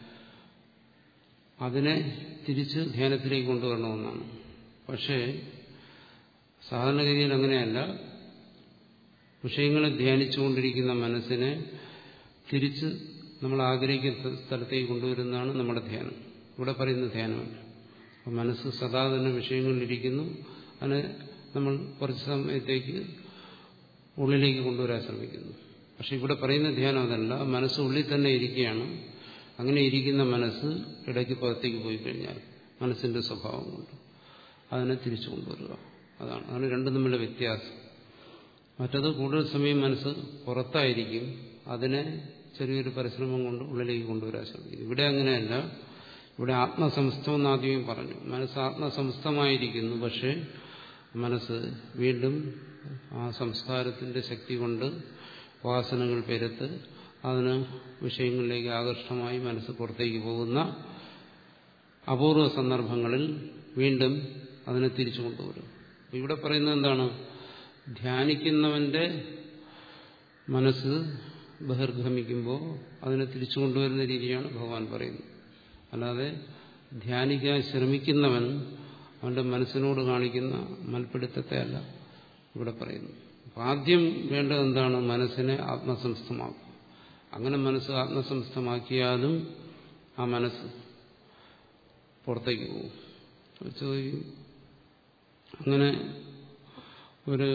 അതിനെ തിരിച്ച് ധ്യാനത്തിലേക്ക് കൊണ്ടുവരണമെന്നാണ് പക്ഷേ സാധാരണഗതിയിൽ അങ്ങനെയല്ല വിഷയങ്ങളെ ധ്യാനിച്ചുകൊണ്ടിരിക്കുന്ന മനസ്സിനെ തിരിച്ച് നമ്മൾ ആഗ്രഹിക്കുന്ന സ്ഥലത്തേക്ക് കൊണ്ടുവരുന്നതാണ് നമ്മുടെ ധ്യാനം ഇവിടെ പറയുന്ന ധ്യാനമല്ല അപ്പം മനസ്സ് സദാ തന്നെ വിഷയങ്ങളിലിരിക്കുന്നു അതിനെ നമ്മൾ കുറച്ച് സമയത്തേക്ക് ഉള്ളിലേക്ക് കൊണ്ടുവരാൻ ശ്രമിക്കുന്നു പക്ഷെ ഇവിടെ പറയുന്ന ധ്യാനം അതല്ല മനസ്സ് ഉള്ളിൽ തന്നെ ഇരിക്കുകയാണ് അങ്ങനെ ഇരിക്കുന്ന മനസ്സ് ഇടയ്ക്ക് പുറത്തേക്ക് പോയി കഴിഞ്ഞാൽ മനസ്സിന്റെ സ്വഭാവം കൊണ്ട് അതിനെ തിരിച്ചു കൊണ്ടുവരിക അതാണ് അതാണ് രണ്ടും തമ്മിലുള്ള വ്യത്യാസം മറ്റത് കൂടുതൽ സമയം മനസ്സ് പുറത്തായിരിക്കും അതിനെ ചെറിയൊരു പരിശ്രമം കൊണ്ട് ഉള്ളിലേക്ക് കൊണ്ടുവരാൻ ശ്രമിക്കും ഇവിടെ അങ്ങനെയല്ല ഇവിടെ ആത്മസംസ്ഥം എന്ന് ആദ്യമേ പറഞ്ഞു മനസ്സ് ആത്മസംസ്ഥമായിരിക്കുന്നു പക്ഷേ മനസ്സ് വീണ്ടും ആ സംസ്കാരത്തിന്റെ ശക്തി കൊണ്ട് വാസനകൾ പെരുത്ത് അതിന് വിഷയങ്ങളിലേക്ക് ആകർഷണമായി മനസ്സ് പുറത്തേക്ക് പോകുന്ന അപൂർവ സന്ദർഭങ്ങളിൽ വീണ്ടും അതിനെ തിരിച്ചു കൊണ്ടുവരും ഇവിടെ പറയുന്നത് എന്താണ് ധ്യാനിക്കുന്നവന്റെ മനസ്സ് ബഹിർഗമിക്കുമ്പോൾ അതിനെ തിരിച്ചു കൊണ്ടുവരുന്ന രീതിയാണ് ഭഗവാൻ പറയുന്നത് അല്ലാതെ ധ്യാനിക്കാൻ ശ്രമിക്കുന്നവൻ അവന്റെ മനസ്സിനോട് കാണിക്കുന്ന മൽപ്പിടുത്തത്തെ അല്ല ഇവിടെ പറയുന്നു അപ്പം ആദ്യം വേണ്ടത് എന്താണ് മനസ്സിനെ ആത്മസംസ്ഥമാക്കുക അങ്ങനെ മനസ്സ് ആത്മസംസ്ഥമാക്കിയാലും ആ മനസ്സ് പുറത്തേക്ക് പോകും ചോദിക്കും അങ്ങനെ ഒരു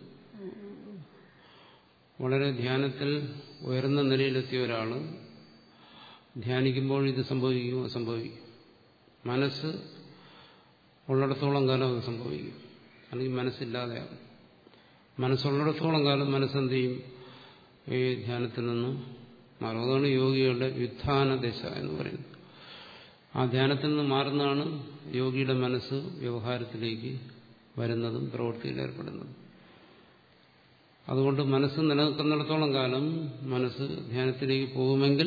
വളരെ ധ്യാനത്തിൽ ഉയർന്ന നിലയിലെത്തിയ ഒരാൾ ധ്യാനിക്കുമ്പോൾ ഇത് സംഭവിക്കുമോ സംഭവിക്കും മനസ്സ് ഉള്ളിടത്തോളം കാലം അത് സംഭവിക്കും അല്ലെങ്കിൽ മനസ്സില്ലാതെയാകും മനസ്സുള്ളിടത്തോളം കാലം മനസ്സെന്ത് ചെയ്യും ഈ ധ്യാനത്തിൽ നിന്ന് മാറും അതാണ് യോഗികളുടെ വ്യുത്ഥാന ദശ എന്ന് പറയുന്നത് ആ ധ്യാനത്തിൽ നിന്ന് മാറുന്നതാണ് യോഗിയുടെ മനസ്സ് വ്യവഹാരത്തിലേക്ക് വരുന്നതും പ്രവൃത്തിയിൽ ഏർപ്പെടുന്നതും അതുകൊണ്ട് മനസ്സ് നിലനിൽക്കുന്നിടത്തോളം കാലം മനസ്സ് ധ്യാനത്തിലേക്ക് പോകുമെങ്കിൽ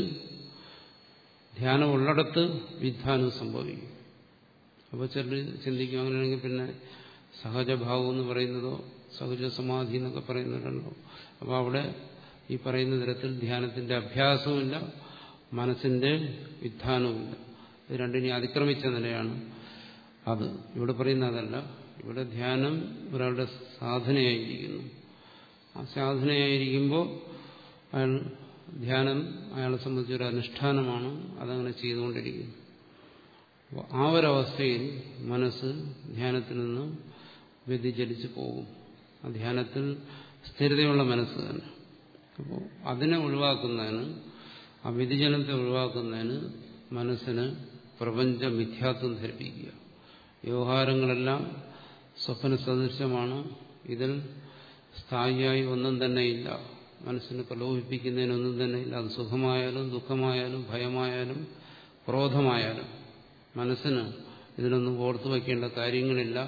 ധ്യാനം ഉള്ളിടത്ത് വിധാനം സംഭവിക്കും അപ്പോൾ ചിലർ ചിന്തിക്കും അങ്ങനെയാണെങ്കിൽ പിന്നെ സഹജഭാവം എന്ന് പറയുന്നതോ സഹജ സമാധി എന്നൊക്കെ പറയുന്നുണ്ടല്ലോ അപ്പോൾ അവിടെ ഈ പറയുന്ന തരത്തിൽ ധ്യാനത്തിന്റെ അഭ്യാസവുമില്ല മനസ്സിന്റെ വിധാനവുമില്ല ഇത് രണ്ടിനെ അതിക്രമിച്ച നിലയാണ് അത് ഇവിടെ പറയുന്ന അതല്ല ഇവിടെ ധ്യാനം ഒരാളുടെ സാധനയായിരിക്കുന്നു ആ സാധനയായിരിക്കുമ്പോൾ അയാൾ ധ്യാനം അയാളെ സംബന്ധിച്ചൊരു അനുഷ്ഠാനമാണ് അതങ്ങനെ ചെയ്തുകൊണ്ടിരിക്കുന്നു അപ്പോൾ ആ ഒരവസ്ഥയിൽ മനസ്സ് ധ്യാനത്തിൽ നിന്ന് വ്യതിചലിച്ച് പോകും ആ ധ്യാനത്തിൽ സ്ഥിരതയുള്ള മനസ്സ് തന്നെ അപ്പോൾ അതിനെ ഒഴിവാക്കുന്നതിന് ആ വ്യതിചലനത്തെ ഒഴിവാക്കുന്നതിന് മനസ്സിന് പ്രപഞ്ച മിഥ്യാത്വം ധരിപ്പിക്കുക വ്യവഹാരങ്ങളെല്ലാം സ്വപ്ന സദൃശമാണ് ഇതിൽ സ്ഥായിയായി ഒന്നും തന്നെയില്ല മനസ്സിനെ പ്രലോഭിപ്പിക്കുന്നതിനൊന്നും തന്നെയില്ല അത് സുഖമായാലും ദുഃഖമായാലും ഭയമായാലും ക്രോധമായാലും മനസ്സിന് ഇതിനൊന്നും ഓർത്തു വയ്ക്കേണ്ട കാര്യങ്ങളില്ല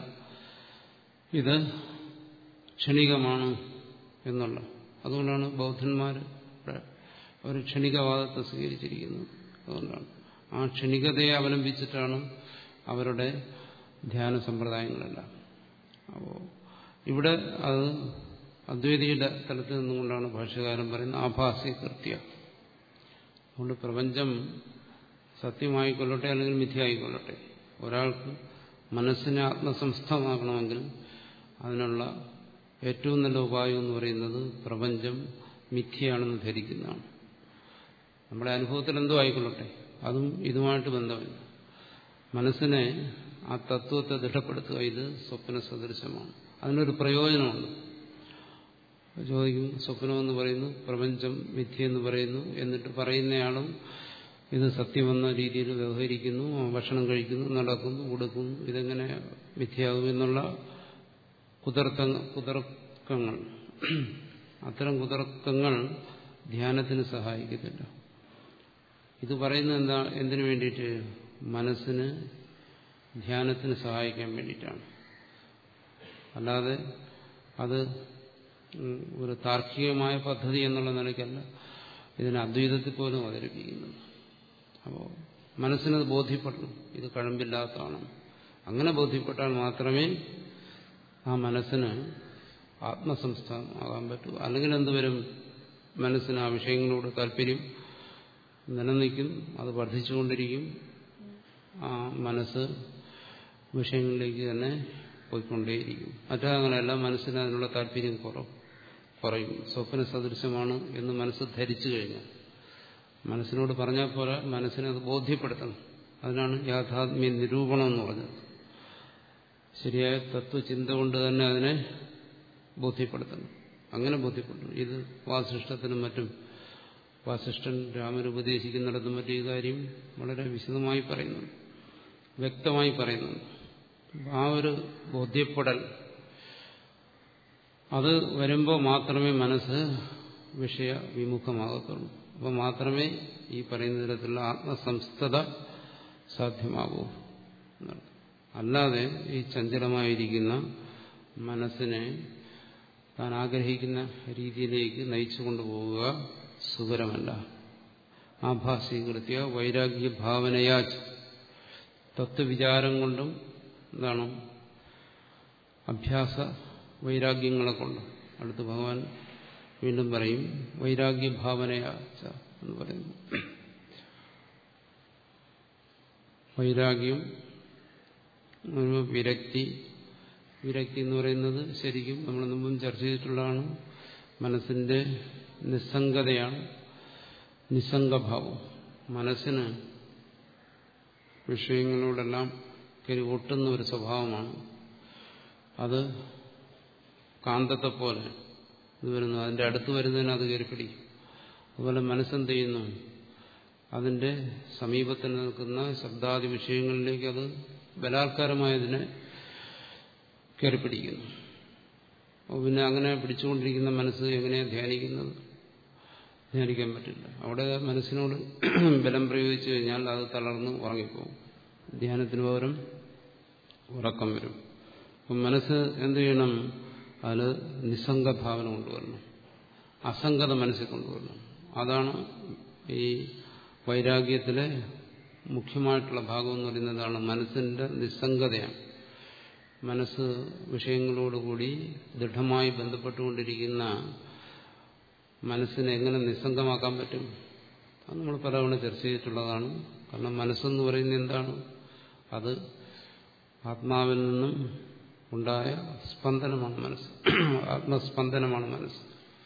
ഇത് ക്ഷണികമാണ് എന്നുള്ള അതുകൊണ്ടാണ് ബൗദ്ധന്മാർ ഒരു ക്ഷണികവാദത്തെ സ്വീകരിച്ചിരിക്കുന്നത് അതുകൊണ്ടാണ് ആ ക്ഷണികതയെ അവലംബിച്ചിട്ടാണ് അവരുടെ ധ്യാന സമ്പ്രദായങ്ങളെല്ലാം അപ്പോൾ ഇവിടെ അത് അദ്വൈതിയുടെ തലത്തിൽ നിന്നുകൊണ്ടാണ് ഭാഷ്യകാരൻ പറയുന്നത് ആഭാസി കൃത്യ അതുകൊണ്ട് പ്രപഞ്ചം സത്യമായിക്കൊള്ളട്ടെ അല്ലെങ്കിൽ മിഥ്യയായിക്കൊള്ളട്ടെ ഒരാൾക്ക് മനസ്സിനെ ആത്മസംസ്ഥമാക്കണമെങ്കിൽ അതിനുള്ള ഏറ്റവും നല്ല ഉപായം എന്ന് പറയുന്നത് പ്രപഞ്ചം മിഥ്യയാണെന്ന് ധരിക്കുന്നതാണ് നമ്മുടെ അനുഭവത്തിൽ എന്തോ ആയിക്കൊള്ളട്ടെ അതും ഇതുമായിട്ട് ബന്ധമില്ല മനസ്സിനെ ആ തത്വത്തെ ദൃഢപ്പെടുത്തുക ഇത് സ്വപ്ന സദൃശമാണ് അതിനൊരു പ്രയോജനമുണ്ട് ചോദിക്കും സ്വപ്നമെന്ന് പറയുന്നു പ്രപഞ്ചം മിഥ്യയെന്ന് പറയുന്നു എന്നിട്ട് പറയുന്നയാളും ഇത് സത്യമെന്ന രീതിയിൽ വ്യവഹരിക്കുന്നു ഭക്ഷണം കഴിക്കുന്നു നടക്കുന്നു ഉടുക്കുന്നു ഇതെങ്ങനെ മിഥ്യയാകും എന്നുള്ള കുതർക്ക കുതർക്കങ്ങൾ അത്തരം കുതർക്കങ്ങൾ ധ്യാനത്തിന് സഹായിക്കത്തില്ല ഇത് പറയുന്നത് എന്താ എന്തിനു വേണ്ടിയിട്ട് മനസ്സിന് ധ്യാനത്തിന് സഹായിക്കാൻ വേണ്ടിയിട്ടാണ് അല്ലാതെ അത് ഒരു താർക്കികമായ പദ്ധതി എന്നുള്ള നിലയ്ക്കല്ല ഇതിനെ അദ്വൈതത്തിൽ പോലും അവതരിപ്പിക്കുന്നത് അപ്പോൾ മനസ്സിനത് ബോധ്യപ്പെടണം ഇത് കഴമ്പില്ലാത്തതാണ് അങ്ങനെ ബോധ്യപ്പെട്ടാൽ മാത്രമേ ആ മനസ്സിന് ആത്മസംസ്ഥാനം ആകാൻ പറ്റൂ അല്ലെങ്കിൽ എന്തുവരും മനസ്സിന് ആ വിഷയങ്ങളോട് താല്പര്യം നിലനിൽക്കും അത് വർദ്ധിച്ചുകൊണ്ടിരിക്കും ആ മനസ്സ് വിഷയങ്ങളിലേക്ക് തന്നെ പോയിക്കൊണ്ടേയിരിക്കും മറ്റേ അങ്ങനെയല്ല മനസ്സിന് അതിനുള്ള താല്പര്യം കുറവ് കുറയും സ്വപ്ന സദൃശമാണ് എന്ന് മനസ്സ് ധരിച്ചു കഴിഞ്ഞാൽ മനസ്സിനോട് പറഞ്ഞാൽ പോലെ മനസ്സിനെ അത് ബോധ്യപ്പെടുത്തണം അതിനാണ് യാഥാത്മ്യ നിരൂപണം എന്ന് പറഞ്ഞത് ശരിയായ തത്വചിന്ത കൊണ്ട് തന്നെ അതിനെ ബോധ്യപ്പെടുത്തണം അങ്ങനെ ബോധ്യപ്പെടുത്തണം ഇത് വാസിഷ്ടത്തിനും മറ്റും വാസിഷ്ഠൻ രാമൻ ഉപദേശിക്കുന്നിടത്തും മറ്റു ഈ കാര്യം വളരെ വിശദമായി പറയുന്നുണ്ട് വ്യക്തമായി പറയുന്നുണ്ട് ആ ഒരു ബോധ്യപ്പെടൽ അത് വരുമ്പോൾ മാത്രമേ മനസ്സ് വിഷയ വിമുഖമാകത്തുള്ളൂ അപ്പോൾ മാത്രമേ ഈ പറയുന്ന തരത്തിലുള്ള ആത്മസംസ്ഥത സാധ്യമാകൂ അല്ലാതെ ഈ ചഞ്ചലമായിരിക്കുന്ന മനസ്സിനെ താൻ ആഗ്രഹിക്കുന്ന രീതിയിലേക്ക് നയിച്ചു കൊണ്ടുപോവുക സുഖരമല്ല ആഭാസീകൃത്യ വൈരാഗ്യ ഭാവനയാ തത്വവിചാരം കൊണ്ടും എന്താണ് അഭ്യാസ വൈരാഗ്യങ്ങളെ കൊണ്ട് അടുത്ത് ഭഗവാൻ വീണ്ടും പറയും വൈരാഗ്യ ഭാവനയാ എന്ന് പറയുന്നു വൈരാഗ്യം വിരക്തി വിരക്തി എന്ന് പറയുന്നത് ശരിക്കും നമ്മൾ മുമ്പും ചർച്ച ചെയ്തിട്ടുള്ളതാണ് മനസ്സിന്റെ നിസ്സംഗതയാണ് നിസ്സംഗഭാവം മനസ്സിന് വിഷയങ്ങളോടെല്ലാം കരി ഒട്ടുന്ന ഒരു സ്വഭാവമാണ് അത് കാന്തത്തെ പോലെ ഇത് വരുന്നു അതിന്റെ അടുത്ത് വരുന്നതിന് അത് കയറിപ്പിടിക്കും അതുപോലെ മനസ്സെന്ത് ചെയ്യുന്നു അതിന്റെ സമീപത്തിൽ നിൽക്കുന്ന ശബ്ദാദി വിഷയങ്ങളിലേക്ക് അത് ബലാത്കാരമായതിനെ കയറിപ്പിടിക്കുന്നു അപ്പോൾ പിന്നെ അങ്ങനെ പിടിച്ചുകൊണ്ടിരിക്കുന്ന മനസ്സ് എങ്ങനെയാണ് ധ്യാനിക്കുന്നത് ധ്യാനിക്കാൻ പറ്റില്ല അവിടെ മനസ്സിനോട് ബലം പ്രയോഗിച്ചു കഴിഞ്ഞാൽ അത് തളർന്ന് ഉറങ്ങിപ്പോകും ധ്യാനത്തിന് പകരം ഉറക്കം വരും അപ്പം മനസ്സ് എന്ത് ചെയ്യണം അതിൽ നിസ്സംഗഭാവന കൊണ്ടുവരണം അസംഗത മനസ്സിൽ കൊണ്ടുവരണം അതാണ് ഈ വൈരാഗ്യത്തിലെ മുഖ്യമായിട്ടുള്ള ഭാഗം എന്ന് പറയുന്നതാണ് മനസ്സിന്റെ നിസ്സംഗതയാണ് മനസ്സ് വിഷയങ്ങളോടുകൂടി ദൃഢമായി ബന്ധപ്പെട്ടുകൊണ്ടിരിക്കുന്ന മനസ്സിനെ എങ്ങനെ നിസ്സംഗമാക്കാൻ പറ്റും അത് നമ്മൾ പലതവണ ചർച്ച ചെയ്തിട്ടുള്ളതാണ് കാരണം മനസ്സെന്ന് പറയുന്നത് എന്താണ് അത് ആത്മാവിൽ നിന്നും ഉണ്ടായ സ്പന്ദനമാണ് മനസ്സ് ആത്മസ്പന്ദനമാണ് മനസ്സ്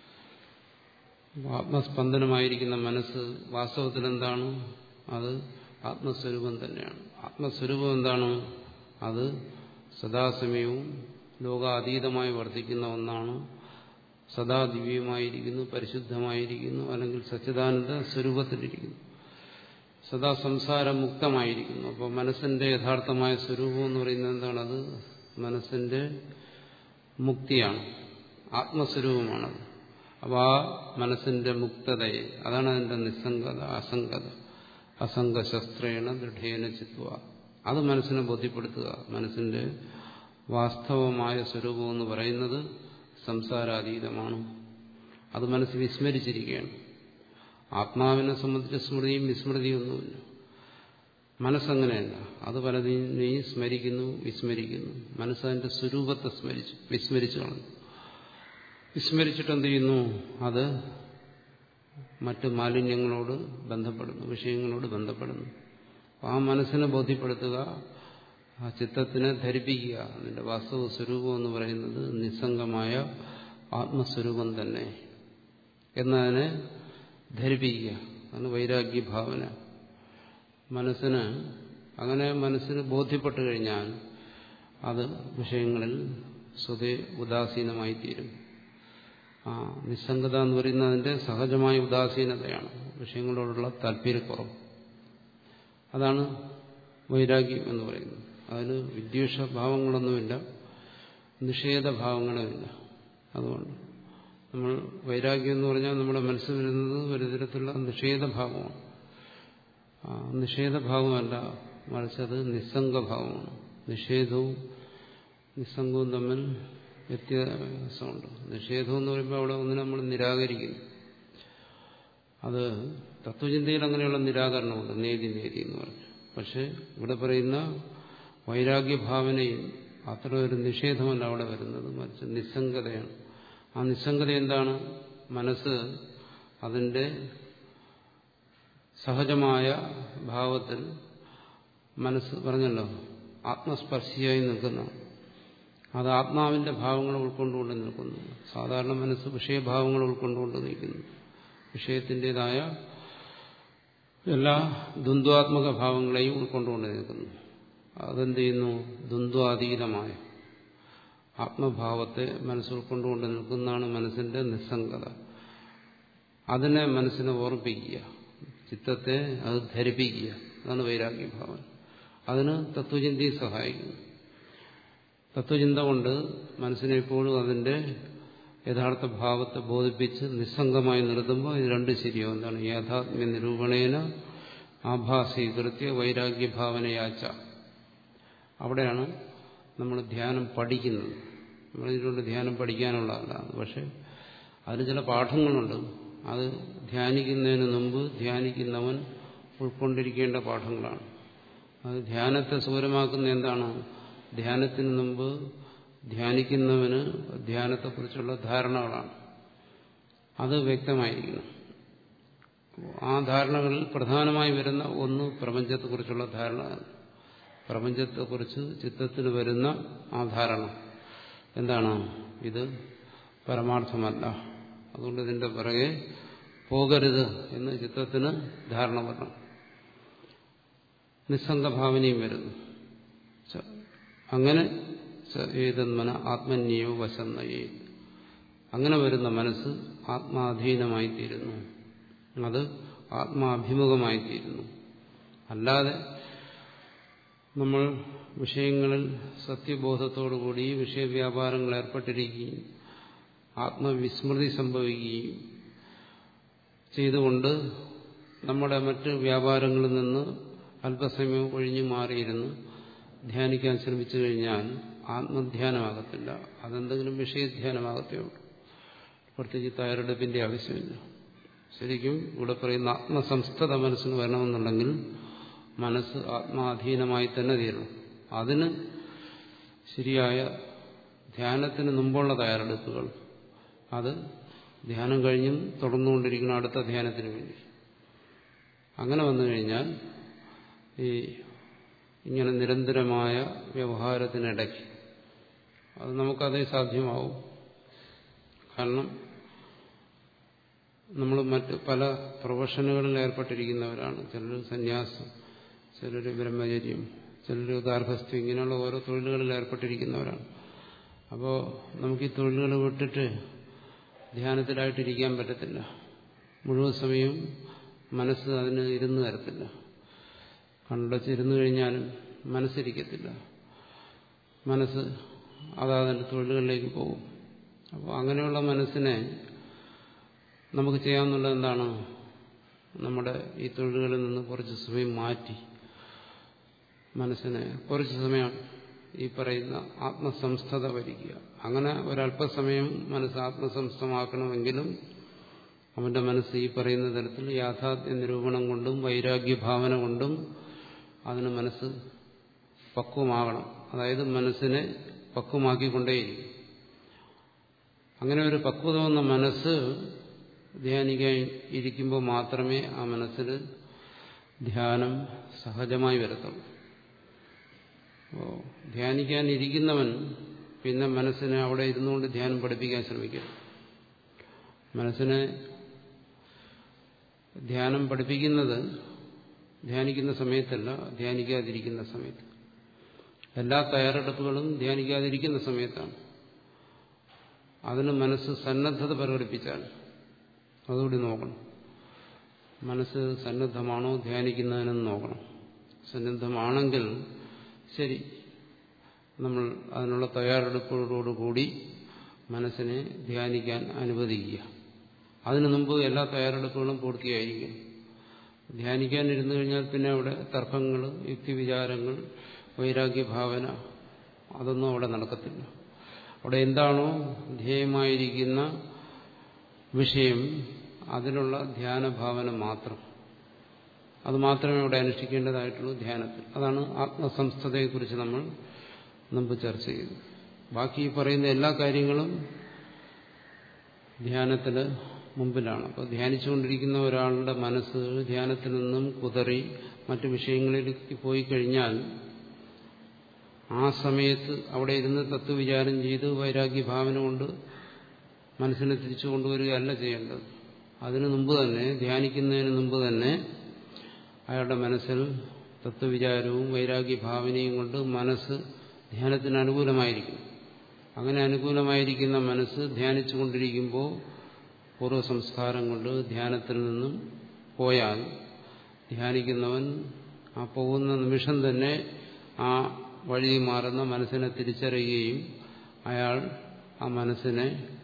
ആത്മസ്പന്ദനമായിരിക്കുന്ന മനസ്സ് വാസ്തവത്തിൽ എന്താണ് അത് ആത്മസ്വരൂപം തന്നെയാണ് ആത്മസ്വരൂപം എന്താണ് അത് സദാസമയവും ലോകാതീതമായി വർദ്ധിക്കുന്ന ഒന്നാണ് സദാ ദിവ്യമായിരിക്കുന്നു പരിശുദ്ധമായിരിക്കുന്നു അല്ലെങ്കിൽ സച്ചിദാനന്ദ സ്വരൂപത്തിലിരിക്കുന്നു സദാ സംസാരമുക്തമായിരിക്കുന്നു അപ്പോൾ മനസ്സിന്റെ യഥാർത്ഥമായ സ്വരൂപം എന്ന് പറയുന്നത് എന്താണ് അത് മനസ്സിന്റെ മുക്തിയാണ് ആത്മസ്വരൂപമാണത് അപ്പോൾ ആ മനസ്സിന്റെ മുക്തതയെ അതാണ് അതിന്റെ നിസ്സംഗത അസംഗത അസംഗശസ്ത്രേണ ദൃഢേന ചിത്വ അത് മനസ്സിനെ ബോധ്യപ്പെടുത്തുക മനസ്സിന്റെ വാസ്തവമായ സ്വരൂപം എന്ന് പറയുന്നത് സംസാരാതീതമാണ് അത് മനസ്സ് വിസ്മരിച്ചിരിക്കുകയാണ് ആത്മാവിനെ സംബന്ധിച്ച സ്മൃതിയും വിസ്മൃതിയൊന്നുമില്ല മനസ്സങ്ങനെയല്ല അത് പലതിനെയും സ്മരിക്കുന്നു വിസ്മരിക്കുന്നു മനസ്സതിന്റെ സ്വരൂപത്തെ സ്മരിച്ചു വിസ്മരിച്ചു കളഞ്ഞു വിസ്മരിച്ചിട്ട് എന്ത് ചെയ്യുന്നു അത് മറ്റ് മാലിന്യങ്ങളോട് ബന്ധപ്പെടുന്നു വിഷയങ്ങളോട് ബന്ധപ്പെടുന്നു ആ മനസ്സിനെ ബോധ്യപ്പെടുത്തുക ആ ചിത്തത്തിനെ ധരിപ്പിക്കുക അതിന്റെ വാസ്തവ സ്വരൂപം എന്ന് പറയുന്നത് നിസ്സംഗമായ ആത്മസ്വരൂപം തന്നെ എന്നതിനെ ധരിപ്പിക്കുക അതാണ് വൈരാഗ്യ ഭാവന മനസ്സിന് അങ്ങനെ മനസ്സിന് ബോധ്യപ്പെട്ടു കഴിഞ്ഞാൽ അത് വിഷയങ്ങളിൽ സ്വതേ ഉദാസീനമായി തീരും ആ നിസ്സംഗത എന്ന് പറയുന്നത് അതിന്റെ സഹജമായ ഉദാസീനതയാണ് വിഷയങ്ങളോടുള്ള താല്പര്യക്കുറവ് അതാണ് വൈരാഗ്യം എന്ന് പറയുന്നത് അതിന് വിദ്വേഷഭാവങ്ങളൊന്നുമില്ല നിഷേധഭാവങ്ങളുമില്ല അതുകൊണ്ട് നമ്മൾ വൈരാഗ്യം എന്ന് പറഞ്ഞാൽ നമ്മുടെ മനസ്സിൽ വരുന്നത് ഒരു തരത്തിലുള്ള നിഷേധഭാവമാണ് ആ നിഷേധഭാവമല്ല മറിച്ച് അത് നിസ്സംഗഭാവമാണ് നിഷേധവും നിസ്സംഗവും തമ്മിൽ വ്യത്യാസമുണ്ട് നിഷേധം എന്ന് പറയുമ്പോൾ അവിടെ ഒന്നിനെ നമ്മൾ നിരാകരിക്കുന്നു അത് തത്വചിന്തയിൽ അങ്ങനെയുള്ള നിരാകരണമുണ്ട് നേതി നേതി എന്ന് പറഞ്ഞു പക്ഷെ ഇവിടെ പറയുന്ന വൈരാഗ്യഭാവനയിൽ അത്ര ഒരു നിഷേധമല്ല അവിടെ വരുന്നത് മറിച്ച് നിസ്സംഗതയാണ് ആ നിസ്സംഗത എന്താണ് മനസ്സ് അതിന്റെ സഹജമായ ഭാവത്തിൽ മനസ്സ് പറഞ്ഞല്ലോ ആത്മസ്പർശിയായി നിൽക്കുന്ന അത് ആത്മാവിന്റെ ഭാവങ്ങൾ ഉൾക്കൊണ്ടുകൊണ്ട് നിൽക്കുന്നു സാധാരണ മനസ്സ് വിഷയഭാവങ്ങൾ ഉൾക്കൊണ്ടുകൊണ്ട് നിൽക്കുന്നു വിഷയത്തിൻ്റെതായ എല്ലാ ദ്വന്ദ്വാത്മക ഭാവങ്ങളെയും ഉൾക്കൊണ്ടുകൊണ്ട് നിൽക്കുന്നു അതെന്ത് ചെയ്യുന്നു ദ്വന്ദ്വാതീതമായ ആത്മഭാവത്തെ മനസ്സ് ഉൾക്കൊണ്ടുകൊണ്ട് നിൽക്കുന്നതാണ് മനസ്സിന്റെ നിസ്സംഗത അതിനെ മനസ്സിനെ ഓർപ്പിക്കുക ചിത്തത്തെ അത് ധരിപ്പിക്കുക അതാണ് വൈരാഗ്യഭാവന അതിന് തത്വചിന്തയും സഹായിക്കുന്നു തത്വചിന്ത കൊണ്ട് മനസ്സിനെ എപ്പോഴും അതിന്റെ യഥാർത്ഥ ഭാവത്തെ ബോധിപ്പിച്ച് നിസ്സംഗമായി നിർത്തുമ്പോൾ ഇത് രണ്ടും ശരിയാവും എന്താണ് യാഥാത്മ്യ നിരൂപണേന ആഭാസീകൃത്യ വൈരാഗ്യഭാവനയാച്ച അവിടെയാണ് നമ്മൾ ധ്യാനം പഠിക്കുന്നത് നമ്മളിതുകൊണ്ട് ധ്യാനം പഠിക്കാനുള്ളതല്ല പക്ഷെ അതിന് ചില പാഠങ്ങളുണ്ട് അത് ധ്യാനിക്കുന്നതിന് മുമ്പ് ധ്യാനിക്കുന്നവൻ ഉൾക്കൊണ്ടിരിക്കേണ്ട പാഠങ്ങളാണ് അത് ധ്യാനത്തെ സൂരമാക്കുന്ന എന്താണ് ധ്യാനത്തിന് മുമ്പ് ധ്യാനിക്കുന്നവന് ധ്യാനത്തെക്കുറിച്ചുള്ള ധാരണകളാണ് അത് വ്യക്തമായിരിക്കണം ആ ധാരണകളിൽ പ്രധാനമായി വരുന്ന ഒന്ന് പ്രപഞ്ചത്തെക്കുറിച്ചുള്ള ധാരണ പ്രപഞ്ചത്തെക്കുറിച്ച് ചിത്തത്തിന് വരുന്ന ആ ധാരണ എന്താണ് ഇത് പരമാർത്ഥമല്ല അതുകൊണ്ട് ഇതിന്റെ പിറകെ പോകരുത് എന്ന് ചിത്തത്തിന് ധാരണ വരണം നിസ്സംഗഭാവനയും വരുന്നു അങ്ങനെ ഏതന്മന ആത്മന്യോ വശന്നയേ അങ്ങനെ വരുന്ന മനസ്സ് ആത്മാധീനമായിത്തീരുന്നു അത് ആത്മാഭിമുഖമായിത്തീരുന്നു അല്ലാതെ നമ്മൾ വിഷയങ്ങളിൽ സത്യബോധത്തോടുകൂടി വിഷയവ്യാപാരങ്ങൾ ഏർപ്പെട്ടിരിക്കുകയും ആത്മവിസ്മൃതി സംഭവിക്കുകയും ചെയ്തുകൊണ്ട് നമ്മുടെ മറ്റ് വ്യാപാരങ്ങളിൽ നിന്ന് അല്പസമയം ഒഴിഞ്ഞു മാറിയിരുന്ന് ധ്യാനിക്കാൻ ശ്രമിച്ചു കഴിഞ്ഞാൽ ആത്മധ്യാനമാകത്തില്ല അതെന്തെങ്കിലും വിഷയധ്യാനമാകത്തേ ഉള്ളൂ പ്രത്യേകിച്ച് തയ്യാറെടുപ്പിന്റെ ആവശ്യമില്ല ശരിക്കും ഇവിടെ പറയുന്ന ആത്മസംസ്ഥത മനസ്സിന് വരണമെന്നുണ്ടെങ്കിൽ മനസ്സ് ആത്മാധീനമായി തന്നെ തീരണം അതിന് ശരിയായ ധ്യാനത്തിന് മുമ്പുള്ള തയ്യാറെടുപ്പുകൾ അത് ധ്യാനം കഴിഞ്ഞും തുടർന്നുകൊണ്ടിരിക്കുന്ന അടുത്ത ധ്യാനത്തിന് വേണ്ടി അങ്ങനെ വന്നു കഴിഞ്ഞാൽ ഈ ഇങ്ങനെ നിരന്തരമായ വ്യവഹാരത്തിനിടയ്ക്ക് അത് നമുക്കതേ സാധ്യമാവും കാരണം നമ്മൾ മറ്റ് പല പ്രൊഫഷനുകളിൽ ഏർപ്പെട്ടിരിക്കുന്നവരാണ് ചിലർ സന്യാസം ചിലർ ബ്രഹ്മചര്യം ചിലർ ഗാർഹസ്ഥ്യം ഇങ്ങനെയുള്ള ഓരോ തൊഴിലുകളിൽ ഏർപ്പെട്ടിരിക്കുന്നവരാണ് അപ്പോൾ നമുക്ക് ഈ തൊഴിലുകൾ വിട്ടിട്ട് ധ്യാനത്തിലായിട്ടിരിക്കാൻ പറ്റത്തില്ല മുഴുവൻ സമയവും മനസ്സ് അതിന് ഇരുന്ന് തരത്തില്ല കണ്ടച്ചിരുന്നു കഴിഞ്ഞാലും മനസ്സിരിക്കത്തില്ല മനസ്സ് അതാതിൻ്റെ തൊഴിലുകളിലേക്ക് പോകും അപ്പോൾ അങ്ങനെയുള്ള മനസ്സിനെ നമുക്ക് ചെയ്യാവുന്നുള്ളത് എന്താണ് നമ്മുടെ ഈ തൊഴിലുകളിൽ നിന്ന് കുറച്ച് സമയം മാറ്റി മനസ്സിനെ കുറച്ച് സമയം ഈ പറയുന്ന ആത്മസംസ്ഥത വരിക്കുക അങ്ങനെ ഒരല്പസമയം മനസ്സ് ആത്മസംസ്ഥമാക്കണമെങ്കിലും അവന്റെ മനസ്സ് ഈ പറയുന്ന തരത്തിൽ യാഥാർത്ഥ്യ നിരൂപണം കൊണ്ടും വൈരാഗ്യഭാവന കൊണ്ടും അതിന് മനസ്സ് പക്വമാകണം അതായത് മനസ്സിനെ പക്വമാക്കിക്കൊണ്ടേയിരിക്കും അങ്ങനെ ഒരു പക്വത വന്ന മനസ്സ് ധ്യാനിക്കാൻ ഇരിക്കുമ്പോൾ മാത്രമേ ആ മനസ്സിൽ ധ്യാനം സഹജമായി വരത്തുള്ളൂ അപ്പോൾ ധ്യാനിക്കാൻ ഇരിക്കുന്നവൻ പിന്നെ മനസ്സിനെ അവിടെ ഇരുന്നുകൊണ്ട് ധ്യാനം പഠിപ്പിക്കാൻ ശ്രമിക്കും മനസ്സിനെ ധ്യാനം പഠിപ്പിക്കുന്നത് ധ്യാനിക്കുന്ന സമയത്തല്ല ധ്യാനിക്കാതിരിക്കുന്ന സമയത്ത് എല്ലാ തയ്യാറെടുപ്പുകളും ധ്യാനിക്കാതിരിക്കുന്ന സമയത്താണ് അതിന് മനസ്സ് സന്നദ്ധത പ്രകടിപ്പിച്ചാൽ അതുകൂടി നോക്കണം മനസ്സ് സന്നദ്ധമാണോ ധ്യാനിക്കുന്നതിനെന്ന് നോക്കണം സന്നദ്ധമാണെങ്കിൽ ശരി നമ്മൾ അതിനുള്ള തയ്യാറെടുപ്പുകളോടുകൂടി മനസ്സിനെ ധ്യാനിക്കാൻ അനുവദിക്കുക അതിനു മുമ്പ് എല്ലാ തയ്യാറെടുപ്പുകളും പൂർത്തിയായിരിക്കും ധ്യാനിക്കാൻ ഇരുന്നു കഴിഞ്ഞാൽ പിന്നെ അവിടെ തർക്കങ്ങൾ യുക്തിവിചാരങ്ങൾ വൈരാഗ്യഭാവന അതൊന്നും അവിടെ നടക്കത്തില്ല അവിടെ എന്താണോ ധ്യേയമായിരിക്കുന്ന വിഷയം അതിനുള്ള ധ്യാനഭാവന മാത്രം അത് മാത്രമേ അവിടെ അനുഷ്ഠിക്കേണ്ടതായിട്ടുള്ളൂ ധ്യാനത്തിൽ അതാണ് ആത്മസംസ്ഥതയെക്കുറിച്ച് നമ്മൾ മുമ്പ് ചർച്ച ചെയ്തു ബാക്കി ഈ പറയുന്ന എല്ലാ കാര്യങ്ങളും ധ്യാനത്തിന് മുമ്പിലാണ് അപ്പോൾ ധ്യാനിച്ചുകൊണ്ടിരിക്കുന്ന ഒരാളുടെ മനസ്സ് ധ്യാനത്തിൽ നിന്നും കുതറി മറ്റു വിഷയങ്ങളിലേക്ക് പോയി കഴിഞ്ഞാൽ ആ സമയത്ത് അവിടെ ഇരുന്ന് തത്വവിചാരം ചെയ്ത് വൈരാഗ്യഭാവന കൊണ്ട് മനസ്സിനെ തിരിച്ചു കൊണ്ടുവരികയല്ല ചെയ്യേണ്ടത് അതിനു മുമ്പ് തന്നെ ധ്യാനിക്കുന്നതിന് മുമ്പ് തന്നെ അയാളുടെ മനസ്സിൽ തത്വവിചാരവും വൈരാഗ്യഭാവനയും കൊണ്ട് മനസ്സ് ധ്യാനത്തിന് അനുകൂലമായിരിക്കും അങ്ങനെ അനുകൂലമായിരിക്കുന്ന മനസ്സ് ധ്യാനിച്ചു കൊണ്ടിരിക്കുമ്പോൾ പൂർവ്വസംസ്കാരം കൊണ്ട് ധ്യാനത്തിൽ നിന്നും പോയാൽ ധ്യാനിക്കുന്നവൻ ആ പോകുന്ന നിമിഷം തന്നെ ആ വഴി മാറുന്ന മനസ്സിനെ തിരിച്ചറിയുകയും അയാൾ ആ മനസ്സിനെ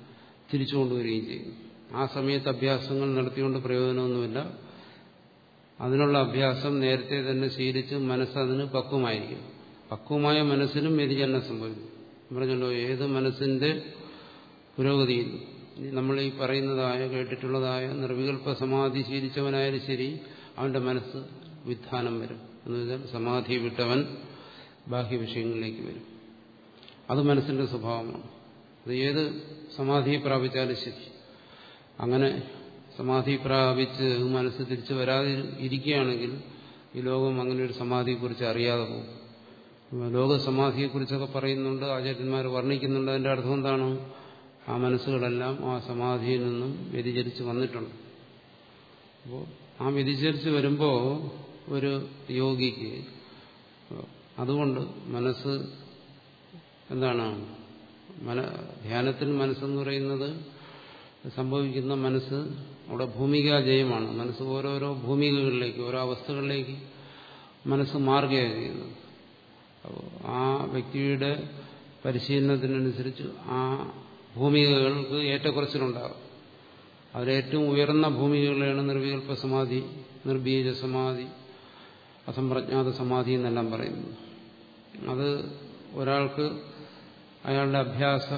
തിരിച്ചു കൊണ്ടുവരികയും ചെയ്യും ആ സമയത്ത് അഭ്യാസങ്ങൾ നടത്തിക്കൊണ്ട് പ്രയോജനമൊന്നുമില്ല അതിനുള്ള അഭ്യാസം നേരത്തെ തന്നെ ശീലിച്ച് മനസ്സതിന് പക്വമായിരിക്കും പക്വമായ മനസ്സിനും വ്യതിചലനം സംഭവിക്കും പറഞ്ഞല്ലോ ഏത് മനസ്സിന്റെ പുരോഗതിയിൽ നമ്മൾ ഈ പറയുന്നതായ കേട്ടിട്ടുള്ളതായ നിർവികൽപ്പ സമാധി ശീലിച്ചവനായാലും ശരി അവന്റെ മനസ്സ് വിധാനം വരും എന്ന് വെച്ചാൽ സമാധി വിട്ടവൻ ബാഹ്യ വിഷയങ്ങളിലേക്ക് വരും അത് മനസ്സിന്റെ സ്വഭാവമാണ് അത് ഏത് സമാധി പ്രാപിച്ചാലും ശരി അങ്ങനെ സമാധി പ്രാപിച്ച് മനസ്സ് തിരിച്ചു വരാതെ ഇരിക്കുകയാണെങ്കിൽ ഈ ലോകം അങ്ങനെ ഒരു സമാധിയെക്കുറിച്ച് അറിയാതെ പോകും ലോകസമാധിയെക്കുറിച്ചൊക്കെ പറയുന്നുണ്ട് ആചാര്യന്മാർ വർണ്ണിക്കുന്നുണ്ട് അതിന്റെ അർത്ഥം എന്താണ് ആ മനസ്സുകളെല്ലാം ആ സമാധിയിൽ നിന്നും വ്യതിചരിച്ച് വന്നിട്ടുണ്ട് അപ്പോൾ ആ വ്യതിചരിച്ച് വരുമ്പോൾ ഒരു യോഗിക്ക് അതുകൊണ്ട് മനസ്സ് എന്താണ് മന ധ്യാനത്തിൽ മനസ്സെന്ന് പറയുന്നത് സംഭവിക്കുന്ന മനസ്സ് അവിടെ ഭൂമികാ ജയമാണ് മനസ്സ് ഓരോരോ ഭൂമികകളിലേക്ക് ഓരോ അവസ്ഥകളിലേക്ക് മനസ്സ് മാറുകയാണ് ചെയ്യുന്നത് അപ്പോൾ ആ വ്യക്തിയുടെ പരിശീലനത്തിനനുസരിച്ച് ആ ഭൂമികകൾക്ക് ഏറ്റക്കുറച്ചിലുണ്ടാകും അതിലേറ്റവും ഉയർന്ന ഭൂമികകളാണ് നിർവികൽപ്പ സമാധി നിർബീജ സമാധി അസംപ്രജ്ഞാത സമാധി എന്നെല്ലാം പറയുന്നത് അത് ഒരാൾക്ക് അയാളുടെ അഭ്യാസ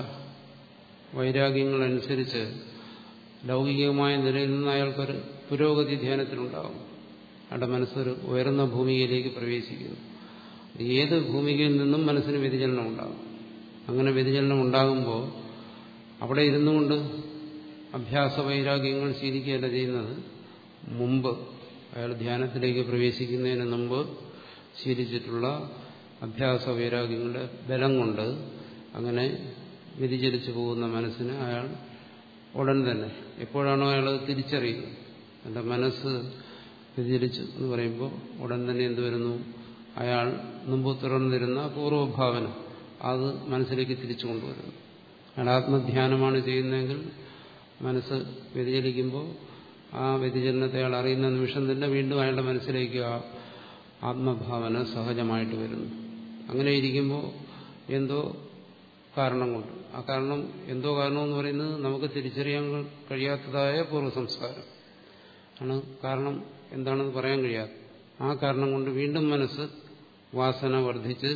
വൈരാഗ്യങ്ങളനുസരിച്ച് ലൗകികമായ നിലയിൽ നിന്ന് അയാൾക്കൊരു പുരോഗതി ധ്യാനത്തിലുണ്ടാകും അയാളുടെ മനസ്സൊരു ഉയർന്ന ഭൂമികയിലേക്ക് പ്രവേശിക്കുന്നു ഏത് ഭൂമികയിൽ നിന്നും മനസ്സിന് വ്യതിചലനം ഉണ്ടാകും അങ്ങനെ വ്യതിചലനം ഉണ്ടാകുമ്പോൾ അവിടെ ഇരുന്നു കൊണ്ട് അഭ്യാസ വൈരാഗ്യങ്ങൾ ശീലിക്കുകയല്ല ചെയ്യുന്നത് മുമ്പ് അയാൾ ധ്യാനത്തിലേക്ക് പ്രവേശിക്കുന്നതിന് മുമ്പ് ശീലിച്ചിട്ടുള്ള അഭ്യാസ വൈരാഗ്യങ്ങളുടെ ബലം കൊണ്ട് അങ്ങനെ വ്യതിചലിച്ചു പോകുന്ന മനസ്സിന് അയാൾ ഉടൻ തന്നെ എപ്പോഴാണോ അയാൾ തിരിച്ചറിയുന്നത് എൻ്റെ മനസ്സ് വ്യതിചലിച്ചു എന്ന് പറയുമ്പോൾ ഉടൻ തന്നെ എന്ത് വരുന്നു അയാൾ മുമ്പ് തുറന്നിരുന്ന പൂർവ്വഭാവന അത് മനസ്സിലേക്ക് തിരിച്ചു കൊണ്ടുവരുന്നു അയാൾ ആത്മധ്യാനമാണ് ചെയ്യുന്നതെങ്കിൽ മനസ്സ് വ്യതിചലിക്കുമ്പോൾ ആ വ്യതിചലനത്തെ അയാൾ അറിയുന്ന നിമിഷം തന്നെ വീണ്ടും അയാളുടെ മനസ്സിലേക്ക് ആ ആത്മഭാവന സഹജമായിട്ട് വരുന്നു അങ്ങനെ ഇരിക്കുമ്പോൾ എന്തോ കാരണം കൊണ്ട് ആ കാരണം എന്തോ കാരണമെന്ന് പറയുന്നത് നമുക്ക് തിരിച്ചറിയാൻ കഴിയാത്തതായ പൂർവ്വ സംസ്കാരം ആണ് കാരണം എന്താണെന്ന് പറയാൻ കഴിയാത്ത ആ കാരണം കൊണ്ട് വീണ്ടും മനസ്സ് വാസന വർദ്ധിച്ച്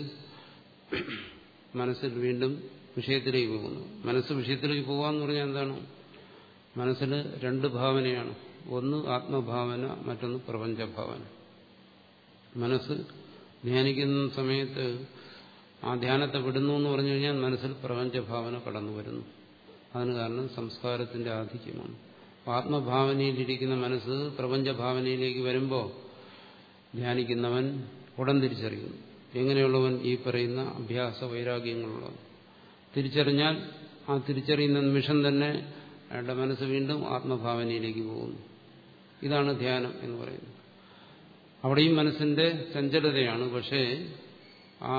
മനസ്സിൽ വീണ്ടും വിഷയത്തിലേക്ക് പോകുന്നു മനസ്സ് വിഷയത്തിലേക്ക് പോകാന്ന് പറഞ്ഞാൽ എന്താണ് മനസ്സിൽ രണ്ട് ഭാവനയാണ് ഒന്ന് ആത്മഭാവന മറ്റൊന്ന് പ്രപഞ്ചഭാവന മനസ്സ് ധ്യാനിക്കുന്ന സമയത്ത് ആ ധ്യാനത്തെ വിടുന്നു എന്ന് പറഞ്ഞു കഴിഞ്ഞാൽ മനസ്സിൽ പ്രപഞ്ചഭാവന കടന്നു വരുന്നു അതിന് കാരണം സംസ്കാരത്തിന്റെ ആധിക്യമാണ് ആത്മഭാവനയിലിരിക്കുന്ന മനസ്സ് പ്രപഞ്ചഭാവനയിലേക്ക് വരുമ്പോൾ ധ്യാനിക്കുന്നവൻ ഉടൻ തിരിച്ചറിയുന്നു എങ്ങനെയുള്ളവൻ ഈ പറയുന്ന അഭ്യാസ വൈരാഗ്യങ്ങളുള്ളവൻ തിരിച്ചറിഞ്ഞാൽ ആ തിരിച്ചറിയുന്ന നിമിഷം തന്നെ അയാളുടെ മനസ്സ് വീണ്ടും ആത്മഭാവനയിലേക്ക് പോകുന്നു ഇതാണ് ധ്യാനം എന്ന് പറയുന്നത് അവിടെയും മനസ്സിന്റെ ചഞ്ചലതയാണ് പക്ഷേ ആ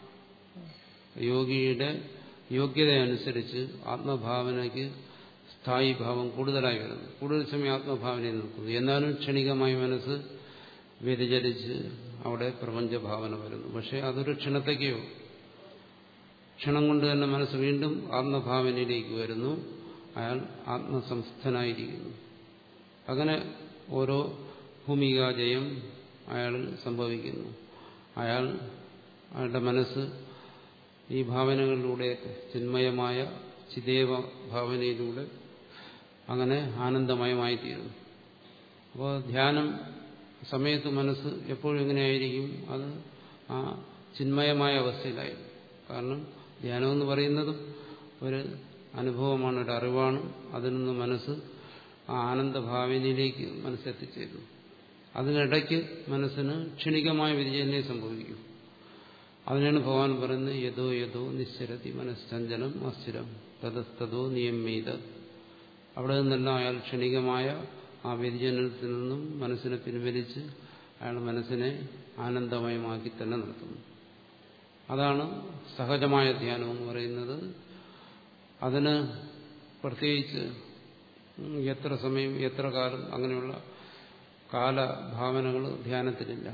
യോഗിയുടെ യോഗ്യത അനുസരിച്ച് ആത്മഭാവനയ്ക്ക് സ്ഥായി ഭാവം കൂടുതലായി വരുന്നു കൂടുതൽ സമയം ആത്മഭാവനയിൽ നിൽക്കുന്നു എന്നാലും ക്ഷണികമായി മനസ്സ് വ്യതിചലിച്ച് അവിടെ പ്രപഞ്ചഭാവന വരുന്നു പക്ഷെ അതൊരു ക്ഷണത്തേക്കോ ക്ഷണം കൊണ്ട് തന്നെ മനസ്സ് വീണ്ടും ആത്മഭാവനയിലേക്ക് വരുന്നു അയാൾ ആത്മസംസ്ഥനായിരിക്കുന്നു അങ്ങനെ ഓരോ ഭൂമികാജയം അയാൾ സംഭവിക്കുന്നു അയാൾ അയാളുടെ മനസ്സ് ഈ ഭാവനകളിലൂടെയൊക്കെ ചിന്മയമായ ചിദേവ ഭാവനയിലൂടെ അങ്ങനെ ആനന്ദമയമായിത്തീരുന്നു അപ്പോൾ ധ്യാനം സമയത്ത് മനസ്സ് എപ്പോഴും എങ്ങനെയായിരിക്കും അത് ആ ചിന്മയമായ അവസ്ഥയിലായിരിക്കും കാരണം ധ്യാനം എന്ന് പറയുന്നതും ഒരു അനുഭവമാണ് ഒരു അറിവാണ് അതിൽ നിന്ന് മനസ്സ് ആ ആനന്ദഭാവനയിലേക്ക് മനസ്സെത്തിച്ചേരുന്നു അതിനിടയ്ക്ക് മനസ്സിന് ക്ഷണികമായ വ്യതിചലനം സംഭവിക്കും അതിനാണ് ഭഗവാൻ പറയുന്നത് യഥോ യഥോ നിശ്ചരതി മനസ്സഞ്ചലം അസ്ഥിരം തതസ്തതോ നിയമീത അവിടെ നിന്നെല്ലാം അയാൾ ക്ഷണികമായ ആ വ്യതിചലനത്തിൽ നിന്നും മനസ്സിനെ പിൻവലിച്ച് അയാൾ മനസ്സിനെ ആനന്ദമയമാക്കി തന്നെ നിർത്തുന്നു അതാണ് സഹജമായ ധ്യാനം എന്ന് പറയുന്നത് അതിന് പ്രത്യേകിച്ച് എത്ര സമയം എത്ര കാലം അങ്ങനെയുള്ള കാലഭാവനകൾ ധ്യാനത്തിലില്ല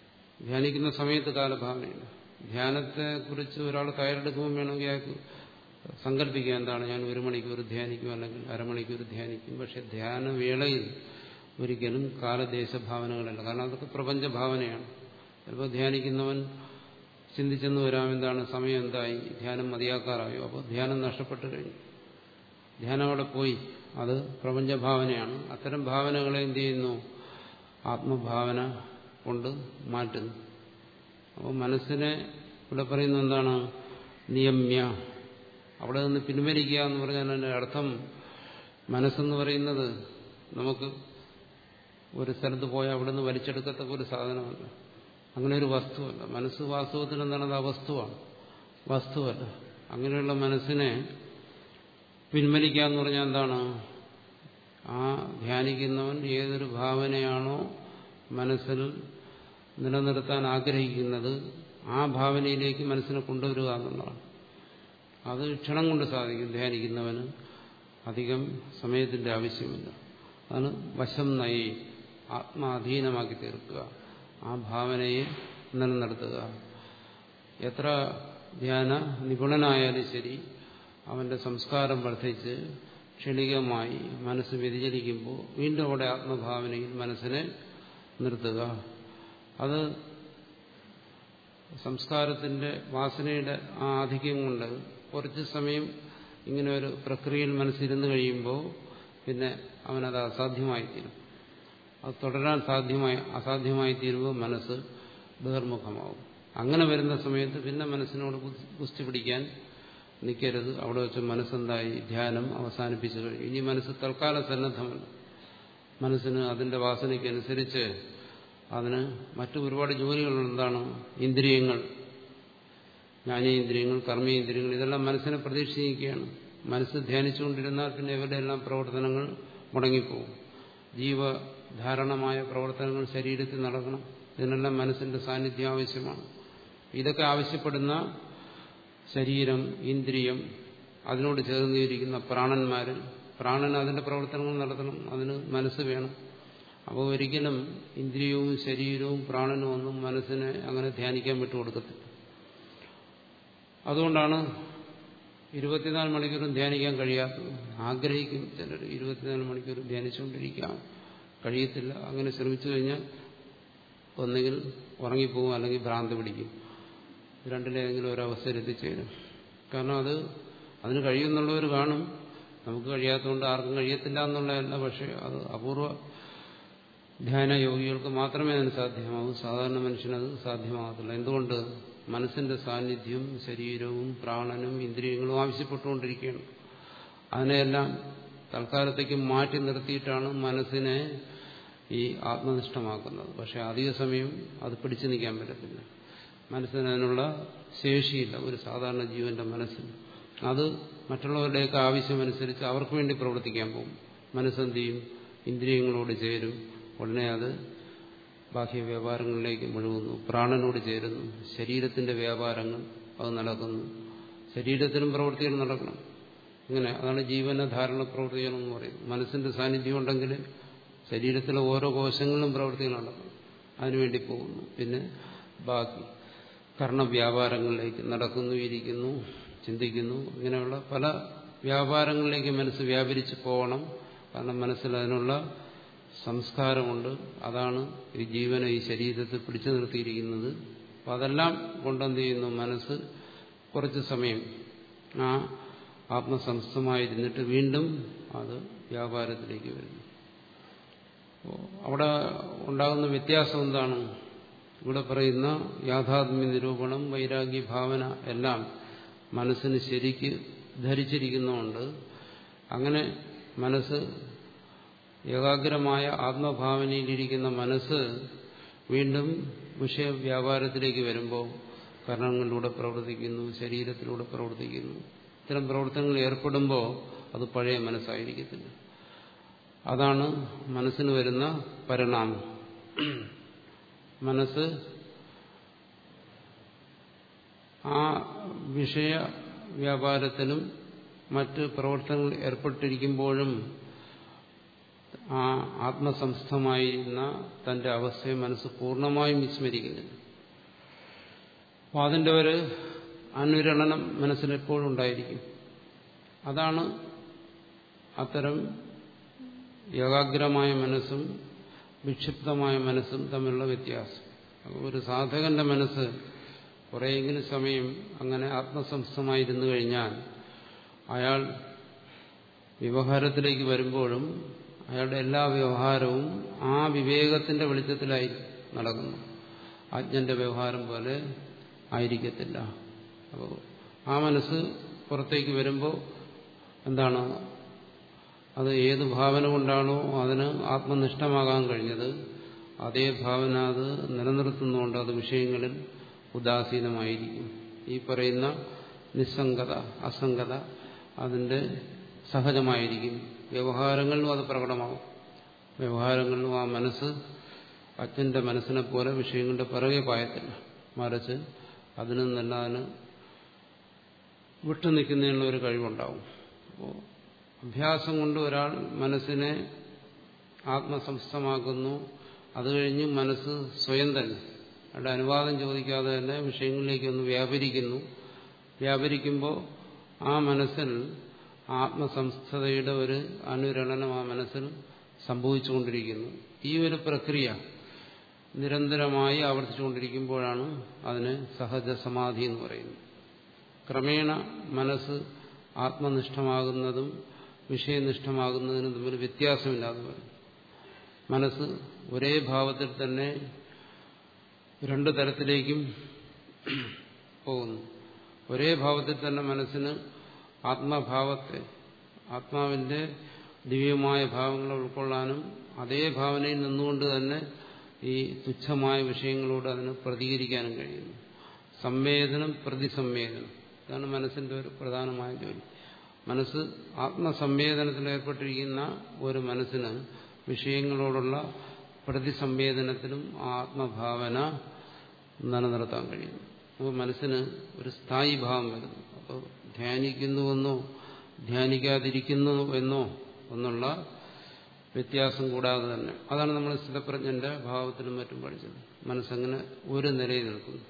ധ്യാനിക്കുന്ന സമയത്ത് കാലഭാവനയില്ല ധ്യാനത്തെക്കുറിച്ച് ഒരാൾ കയറെടുക്കുമ്പോൾ വേണമെങ്കിൽ അയാൾക്ക് സങ്കല്പിക്കുക എന്താണ് ഞാൻ ഒരു മണിക്കൂർ ധ്യാനിക്കും അല്ലെങ്കിൽ അരമണിക്കൂർ ധ്യാനിക്കും പക്ഷെ ധ്യാനവേളയിൽ ഒരിക്കലും കാലദേശഭാവനകളല്ല കാരണം അതൊക്കെ പ്രപഞ്ചഭാവനയാണ് ചിലപ്പോൾ ധ്യാനിക്കുന്നവൻ ചിന്തിച്ചെന്ന് വരാം എന്താണ് സമയം എന്തായി ധ്യാനം മതിയാക്കാറായോ അപ്പോൾ ധ്യാനം നഷ്ടപ്പെട്ടു കഴിഞ്ഞു ധ്യാനം അവിടെ പോയി അത് പ്രപഞ്ചഭാവനയാണ് അത്തരം ഭാവനകളെ എന്ത് ചെയ്യുന്നു ആത്മഭാവന കൊണ്ട് മാറ്റുന്നു അപ്പോൾ മനസ്സിനെ ഇവിടെ പറയുന്നത് എന്താണ് നിയമ്യ അവിടെ നിന്ന് പിൻവലിക്കുക എന്ന് പറഞ്ഞാൽ അതിൻ്റെ അർത്ഥം മനസ്സെന്ന് പറയുന്നത് നമുക്ക് ഒരു സ്ഥലത്ത് പോയാൽ അവിടെ നിന്ന് വലിച്ചെടുക്കത്തക്ക ഒരു സാധനമല്ല അങ്ങനെ ഒരു വസ്തുവല്ല മനസ്സ് വാസ്തവത്തിൽ എന്താണ് അത് വസ്തുവാണ് വസ്തുവല്ല അങ്ങനെയുള്ള മനസ്സിനെ പിൻവലിക്കുക എന്ന് പറഞ്ഞാൽ എന്താണ് ആ ധ്യാനിക്കുന്നവൻ ഏതൊരു ഭാവനയാണോ മനസ്സിൽ നിലനിർത്താൻ ആഗ്രഹിക്കുന്നത് ആ ഭാവനയിലേക്ക് മനസ്സിനെ കൊണ്ടുവരിക എന്നുള്ളതാണ് അത് ക്ഷണം കൊണ്ട് സാധിക്കും ധ്യാനിക്കുന്നവന് അധികം സമയത്തിന്റെ ആവശ്യമില്ല അതാണ് വശം നയി ആത്മാധീനമാക്കി തീർക്കുക ആ ഭാവനയെ നിലനിർത്തുക എത്ര ധ്യാന നിപുണനായാലും ശരി അവന്റെ സംസ്കാരം വർദ്ധിച്ച് ക്ഷണികമായി മനസ്സ് വ്യതിചലിക്കുമ്പോൾ വീണ്ടും അവിടെ ആത്മഭാവനയിൽ മനസ്സിനെ നിർത്തുക അത് സംസ്കാരത്തിന്റെ വാസനയുടെ ആ ആധിക്യം കൊണ്ട് കുറച്ച് സമയം ഇങ്ങനെ ഒരു പ്രക്രിയയിൽ മനസ്സിരുന്ന് കഴിയുമ്പോൾ പിന്നെ അവനത് അസാധ്യമായിത്തീരും അത് തുടരാൻ സാധ്യമായി അസാധ്യമായി തീരുമ്പോൾ മനസ്സ് ബഹിർമുഖമാവും അങ്ങനെ വരുന്ന സമയത്ത് പിന്നെ മനസ്സിനോട് കുസ്തി പിടിക്കാൻ നിൽക്കരുത് അവിടെ വെച്ച് മനസ്സെന്തായി ധ്യാനം അവസാനിപ്പിച്ചു കഴിഞ്ഞു ഇനി മനസ്സ് തൽക്കാല സന്നദ്ധമല്ല മനസ്സിന് അതിന്റെ വാസനയ്ക്കനുസരിച്ച് അതിന് മറ്റു ഒരുപാട് ജോലികളുണ്ട് എന്താണ് ഇന്ദ്രിയങ്ങൾ ജ്ഞാനേന്ദ്രിയങ്ങൾ കർമ്മേന്ദ്രിയങ്ങൾ ഇതെല്ലാം മനസ്സിനെ പ്രതീക്ഷിക്കുകയാണ് മനസ്സ് ധ്യാനിച്ചുകൊണ്ടിരുന്നാൽ പിന്നെ ഇവരുടെ എല്ലാം പ്രവർത്തനങ്ങൾ മുടങ്ങിപ്പോകും ജീവധാരണമായ പ്രവർത്തനങ്ങൾ ശരീരത്തിൽ നടക്കണം ഇതിനെല്ലാം മനസ്സിന്റെ സാന്നിധ്യം ആവശ്യമാണ് ഇതൊക്കെ ആവശ്യപ്പെടുന്ന ശരീരം ഇന്ദ്രിയം അതിനോട് ചേർന്നിരിക്കുന്ന പ്രാണന്മാര് പ്രാണൻ അതിന്റെ പ്രവർത്തനങ്ങൾ നടത്തണം അതിന് മനസ്സ് വേണം അപ്പോൾ ഒരിക്കലും ഇന്ദ്രിയവും ശരീരവും പ്രാണനും ഒന്നും മനസ്സിനെ അങ്ങനെ ധ്യാനിക്കാൻ വിട്ടുകൊടുക്കത്തില്ല അതുകൊണ്ടാണ് ഇരുപത്തിനാല് മണിക്കൂറും ധ്യാനിക്കാൻ കഴിയാത്തത് ആഗ്രഹിക്കും ചിലർ ഇരുപത്തിനാല് മണിക്കൂർ ധ്യാനിച്ചുകൊണ്ടിരിക്കാം കഴിയത്തില്ല അങ്ങനെ ശ്രമിച്ചു കഴിഞ്ഞാൽ ഒന്നുകിൽ ഉറങ്ങിപ്പോകും അല്ലെങ്കിൽ ഭ്രാന്ത് പിടിക്കും രണ്ടിലേതെങ്കിലും ഒരവസ്ഥയിൽ എത്തിച്ചേരും കാരണം അത് അതിന് കഴിയുന്നുള്ളവർ കാണും നമുക്ക് കഴിയാത്തതുകൊണ്ട് ആർക്കും കഴിയത്തില്ല എന്നുള്ളതല്ല പക്ഷേ അത് അപൂർവ ധ്യാന യോഗികൾക്ക് മാത്രമേ അതിന് സാധ്യമാകൂ സാധാരണ മനുഷ്യനത് സാധ്യമാകത്തില്ല എന്തുകൊണ്ട് മനസ്സിന്റെ സാന്നിധ്യം ശരീരവും പ്രാണനും ഇന്ദ്രിയങ്ങളും ആവശ്യപ്പെട്ടുകൊണ്ടിരിക്കുകയാണ് അതിനെയെല്ലാം തൽക്കാലത്തേക്ക് മാറ്റി നിർത്തിയിട്ടാണ് മനസ്സിനെ ഈ ആത്മനിഷ്ഠമാക്കുന്നത് പക്ഷെ അധിക സമയം അത് പിടിച്ചു നിൽക്കാൻ പറ്റത്തില്ല മനസ്സിന് അതിനുള്ള ശേഷിയില്ല ഒരു സാധാരണ ജീവന്റെ മനസ്സിന് അത് മറ്റുള്ളവരുടെയൊക്കെ ആവശ്യമനുസരിച്ച് അവർക്ക് വേണ്ടി പ്രവർത്തിക്കാൻ പോകും മനസ്സെന്ത് ചെയ്യും ഇന്ദ്രിയങ്ങളോട് ചേരും ഉടനെ അത് ബാഹ്യ വ്യാപാരങ്ങളിലേക്ക് മുഴുകുന്നു പ്രാണനോട് ചേരുന്നു ശരീരത്തിന്റെ വ്യാപാരങ്ങൾ അത് നടക്കുന്നു ശരീരത്തിനും പ്രവൃത്തികൾ നടക്കണം ഇങ്ങനെ അതാണ് ജീവന ധാരണ പ്രവൃത്തികൾ എന്ന് പറയുന്നത് മനസ്സിന്റെ സാന്നിധ്യം ഉണ്ടെങ്കിൽ ശരീരത്തിലെ ഓരോ കോശങ്ങളിലും പ്രവൃത്തികൾ നടക്കണം അതിനുവേണ്ടി പോകുന്നു പിന്നെ ബാക്കി കർണവ്യാപാരങ്ങളിലേക്ക് നടക്കുന്നു ഇരിക്കുന്നു ചിന്തിക്കുന്നു ഇങ്ങനെയുള്ള പല വ്യാപാരങ്ങളിലേക്ക് മനസ്സ് വ്യാപരിച്ച് പോകണം കാരണം മനസ്സിൽ അതിനുള്ള സംസ്കാരമുണ്ട് അതാണ് ഈ ജീവനെ ഈ ശരീരത്തിൽ പിടിച്ചു നിർത്തിയിരിക്കുന്നത് അപ്പം അതെല്ലാം കൊണ്ടെന്ത് ചെയ്യുന്നു മനസ്സ് കുറച്ച് സമയം ആ ആത്മസംസ്ഥമായിരുന്നിട്ട് വീണ്ടും അത് വ്യാപാരത്തിലേക്ക് വരുന്നു അവിടെ ഉണ്ടാകുന്ന വ്യത്യാസം എന്താണ് ഇവിടെ പറയുന്ന യാഥാത്മ്യ നിരൂപണം വൈരാഗ്യ ഭാവന എല്ലാം മനസ്സിന് ശരിക്ക് ധരിച്ചിരിക്കുന്നുണ്ട് അങ്ങനെ മനസ്സ് ഏകാഗ്രമായ ആത്മഭാവനയിലിരിക്കുന്ന മനസ്സ് വീണ്ടും വിഷയവ്യാപാരത്തിലേക്ക് വരുമ്പോൾ കർണങ്ങളിലൂടെ പ്രവർത്തിക്കുന്നു ശരീരത്തിലൂടെ പ്രവർത്തിക്കുന്നു ഇത്തരം പ്രവർത്തനങ്ങളിൽ ഏർപ്പെടുമ്പോൾ അത് പഴയ മനസ്സായിരിക്കത്തില്ല അതാണ് മനസ്സിന് വരുന്ന പരിണാമം മനസ്സ് ആ വിഷയ വ്യാപാരത്തിലും മറ്റ് പ്രവർത്തനങ്ങളിൽ ഏർപ്പെട്ടിരിക്കുമ്പോഴും ആ ആത്മസംസ്ഥമായിരുന്ന തന്റെ അവസ്ഥയെ മനസ്സ് പൂർണ്ണമായും വിസ്മരിക്കുന്നില്ല അപ്പോൾ അതിൻ്റെ ഒരു അനുരണനം മനസ്സിലെപ്പോഴും ഉണ്ടായിരിക്കും അതാണ് അത്തരം ഏകാഗ്രമായ മനസ്സും വിക്ഷിപ്തമായ മനസ്സും തമ്മിലുള്ള വ്യത്യാസം ഒരു സാധകന്റെ മനസ്സ് കുറേയെങ്കിലും സമയം അങ്ങനെ ആത്മസംസ്ഥമായിരുന്നു കഴിഞ്ഞാൽ അയാൾ വ്യവഹാരത്തിലേക്ക് വരുമ്പോഴും അയാളുടെ എല്ലാ വ്യവഹാരവും ആ വിവേകത്തിന്റെ വെളിച്ചത്തിലായി നടക്കുന്നു ആജ്ഞന്റെ വ്യവഹാരം പോലെ ആയിരിക്കത്തില്ല അപ്പോൾ ആ മനസ്സ് പുറത്തേക്ക് വരുമ്പോൾ എന്താണ് അത് ഏത് ഭാവന കൊണ്ടാണോ അതിന് ആത്മനിഷ്ഠമാകാൻ കഴിഞ്ഞത് അതേ ഭാവന അത് നിലനിർത്തുന്നതുകൊണ്ട് അത് വിഷയങ്ങളിൽ ഉദാസീനമായിരിക്കും ഈ പറയുന്ന നിസ്സംഗത അസംഗത അതിന്റെ സഹജമായിരിക്കും വ്യവഹാരങ്ങളിലും അത് പ്രകടമാവും വ്യവഹാരങ്ങളിലും ആ മനസ്സ് അച്ഛന്റെ മനസ്സിനെ പോലെ വിഷയങ്ങളുടെ പിറകെ പായത്തില്ല മറിച്ച് അതിൽ നിന്നല്ല അതിന് വിട്ടുനിൽക്കുന്നതിനുള്ള ഒരു കഴിവുണ്ടാവും അപ്പോൾ അഭ്യാസം കൊണ്ട് ഒരാൾ മനസ്സിനെ ആത്മസംസ്ഥമാക്കുന്നു അത് കഴിഞ്ഞ് മനസ്സ് സ്വയം തന്നെ അവിടെ അനുവാദം ചോദിക്കാതെ തന്നെ വിഷയങ്ങളിലേക്കൊന്ന് വ്യാപരിക്കുന്നു വ്യാപരിക്കുമ്പോൾ ആ മനസ്സിൽ ആത്മസംസ്ഥതയുടെ ഒരു അനുരണനം ആ മനസ്സിൽ സംഭവിച്ചുകൊണ്ടിരിക്കുന്നു ഈ ഒരു പ്രക്രിയ നിരന്തരമായി ആവർത്തിച്ചുകൊണ്ടിരിക്കുമ്പോഴാണ് അതിന് സഹജ സമാധി എന്ന് പറയുന്നത് ക്രമേണ മനസ്സ് ആത്മനിഷ്ഠമാകുന്നതും വിഷയനിഷ്ഠമാകുന്നതിനും തമ്മിൽ വ്യത്യാസമില്ലാതെ വരും മനസ്സ് ഒരേ ഭാവത്തിൽ തന്നെ രണ്ടു തരത്തിലേക്കും പോകുന്നു ഒരേ ഭാവത്തിൽ തന്നെ മനസ്സിന് ആത്മഭാവത്തെ ആത്മാവിന്റെ ദിവ്യമായ ഭാവങ്ങളെ ഉൾക്കൊള്ളാനും അതേ ഭാവനയിൽ നിന്നുകൊണ്ട് തന്നെ ഈ തുച്ഛമായ വിഷയങ്ങളോട് അതിന് പ്രതികരിക്കാനും കഴിയുന്നു സംവേദനം പ്രതിസംവേദനം ഇതാണ് മനസ്സിന്റെ ഒരു പ്രധാനമായ ജോലി മനസ്സ് ആത്മസംവേദനത്തിൽ ഏർപ്പെട്ടിരിക്കുന്ന ഒരു മനസ്സിന് വിഷയങ്ങളോടുള്ള പ്രതിസംവേദനത്തിലും ആത്മഭാവന നിലനിർത്താൻ കഴിയുന്നു അപ്പോൾ മനസ്സിന് ഒരു സ്ഥായി ഭാവം വരുന്നു അപ്പോൾ ധ്യാനിക്കുന്നുവെന്നോ ധ്യാനിക്കാതിരിക്കുന്നു എന്നോ എന്നുള്ള വ്യത്യാസം കൂടാതെ തന്നെ അതാണ് നമ്മൾ സ്ഥിതപ്രജ്ഞന്റെ ഭാവത്തിലും മറ്റും പഠിച്ചത് മനസ്സങ്ങനെ ഒരു നിലയിൽ നിൽക്കുന്നു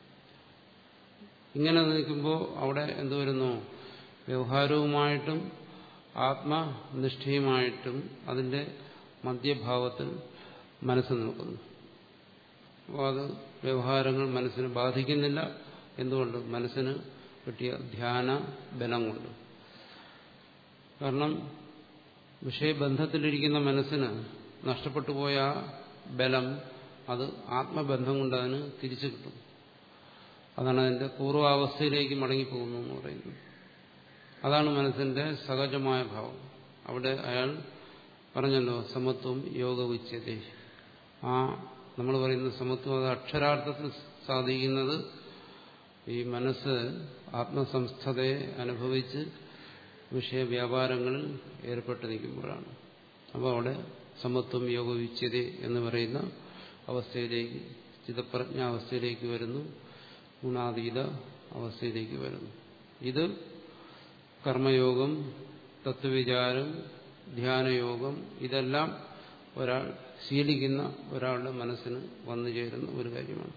ഇങ്ങനെ നിൽക്കുമ്പോൾ അവിടെ എന്ത് വരുന്നു വ്യവഹാരവുമായിട്ടും ആത്മനിഷ്ഠയുമായിട്ടും അതിന്റെ മധ്യഭാവത്തിൽ മനസ്സ് നിൽക്കുന്നു അപ്പോൾ അത് വ്യവഹാരങ്ങൾ മനസ്സിനെ ബാധിക്കുന്നില്ല എന്തുകൊണ്ട് മനസ്സിന് കിട്ടിയ ധ്യാന ബലം കൊണ്ട് കാരണം വിഷയബന്ധത്തിലിരിക്കുന്ന മനസ്സിന് നഷ്ടപ്പെട്ടു പോയ ആ ബലം അത് ആത്മബന്ധം കൊണ്ട് അതിന് തിരിച്ചു കിട്ടും അതാണ് അതിന്റെ പൂർവാവസ്ഥയിലേക്ക് മടങ്ങിപ്പോകുന്നു എന്ന് പറയുന്നത് അതാണ് മനസ്സിന്റെ സഹജമായ ഭാവം അവിടെ അയാൾ പറഞ്ഞല്ലോ സമത്വം യോഗ ഉച്ചത ആ നമ്മൾ പറയുന്ന സമത്വം അത് അക്ഷരാർത്ഥത്തിൽ സാധിക്കുന്നത് ഈ മനസ്സ് ആത്മസംസ്ഥതയെ അനുഭവിച്ച് വിഷയവ്യാപാരങ്ങളിൽ ഏർപ്പെട്ട് നിൽക്കുമ്പോഴാണ് അപ്പോൾ അവിടെ സമത്വം യോഗ വിച്ഛത എന്ന് പറയുന്ന അവസ്ഥയിലേക്ക് ചിതപ്രജ്ഞാവസ്ഥയിലേക്ക് വരുന്നു ഗുണാതീത അവസ്ഥയിലേക്ക് വരുന്നു ഇത് കർമ്മയോഗം തത്വവിചാരം ധ്യാനയോഗം ഇതെല്ലാം ഒരാൾ ശീലിക്കുന്ന ഒരാളുടെ മനസ്സിന് വന്നു ചേരുന്ന ഒരു കാര്യമാണ്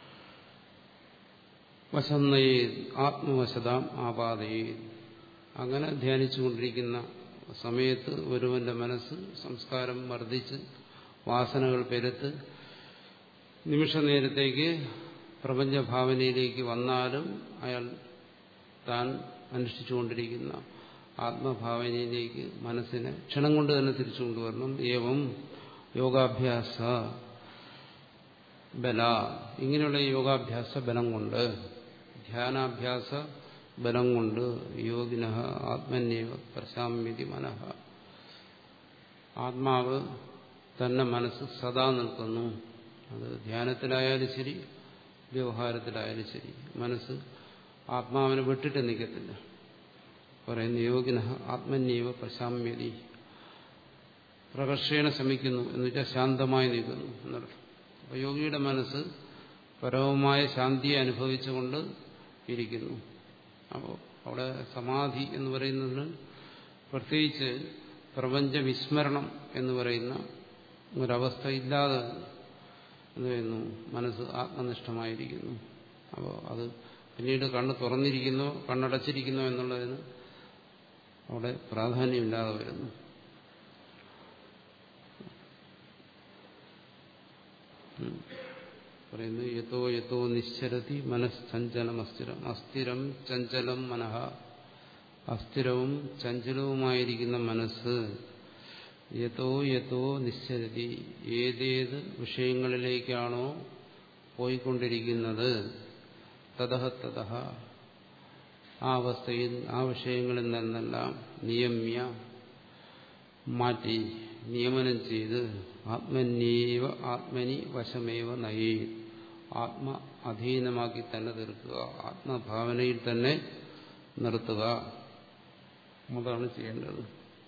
വശന്നയേ ആത്മവശതാം ആപാതയേ അങ്ങനെ ധ്യാനിച്ചുകൊണ്ടിരിക്കുന്ന സമയത്ത് ഒരുവന്റെ മനസ്സ് സംസ്കാരം വർദ്ധിച്ച് വാസനകൾ പെരുത്ത് നിമിഷ നേരത്തേക്ക് പ്രപഞ്ചഭാവനയിലേക്ക് വന്നാലും അയാൾ താൻ അനുഷ്ഠിച്ചുകൊണ്ടിരിക്കുന്ന ആത്മഭാവനയിലേക്ക് മനസ്സിനെ ക്ഷണം കൊണ്ട് തന്നെ തിരിച്ചു കൊണ്ടുവരണം ഏവം യോഗാഭ്യാസ ബല ഇങ്ങനെയുള്ള യോഗാഭ്യാസ ബലം കൊണ്ട് ധ്യാനാഭ്യാസ ബലം കൊണ്ട് യോഗിന ആത്മന്യവ പ്രശാമ്യതി മനഃ ആത്മാവ് തന്നെ മനസ്സ് സദാ നിൽക്കുന്നു അത് ധ്യാനത്തിലായാലും ശരി വ്യവഹാരത്തിലായാലും ശരി മനസ്സ് ആത്മാവിനെ വിട്ടിട്ട് നിൽക്കത്തില്ല പറയുന്ന യോഗിന ആത്മന്യവ പ്രശാമ്യതി പ്രകർഷേണ ശമിക്കുന്നു എന്ന് വെച്ചാൽ ശാന്തമായി നിൽക്കുന്നു എന്നർത്ഥം അപ്പോൾ യോഗിയുടെ മനസ്സ് പരമമായ ശാന്തിയെ അനുഭവിച്ചുകൊണ്ട് ഇരിക്കുന്നു അപ്പോൾ അവിടെ സമാധി എന്ന് പറയുന്നതിന് പ്രത്യേകിച്ച് പ്രപഞ്ച വിസ്മരണം എന്ന് പറയുന്ന ഒരവസ്ഥ ഇല്ലാതെ എന്ന് പറയുന്നു മനസ്സ് ആത്മനിഷ്ഠമായിരിക്കുന്നു അപ്പോൾ അത് പിന്നീട് കണ്ണ് തുറന്നിരിക്കുന്നോ കണ്ണടച്ചിരിക്കുന്നോ എന്നുള്ളതിന് അവിടെ പ്രാധാന്യമില്ലാതെ വരുന്നു പറയുന്നു യഥോ യഥോ നിശ്ചരതി മനഃചഞ്ചലം അസ്ഥിരം അസ്ഥിരം ചഞ്ചലം മനഃ അസ്ഥിരവും ചഞ്ചലവുമായിരിക്കുന്ന മനസ്സ് യഥോ യഥോ നിശ്ചരതി ഏതേത് വിഷയങ്ങളിലേക്കാണോ പോയിക്കൊണ്ടിരിക്കുന്നത് തതഹ തതഹ ആ അവസ്ഥയിൽ ആ വിഷയങ്ങളിൽ നിന്നെല്ലാം നിയമ്യ മാറ്റി നിയമനം ചെയ്ത് ആത്മന്യേവ ആത്മനി വശമേവ നയേ ആത്മ അധീനമാക്കി തന്നെ തീർക്കുക ആത്മഭാവനയിൽ തന്നെ നിർത്തുക അതാണ് ചെയ്യേണ്ടത്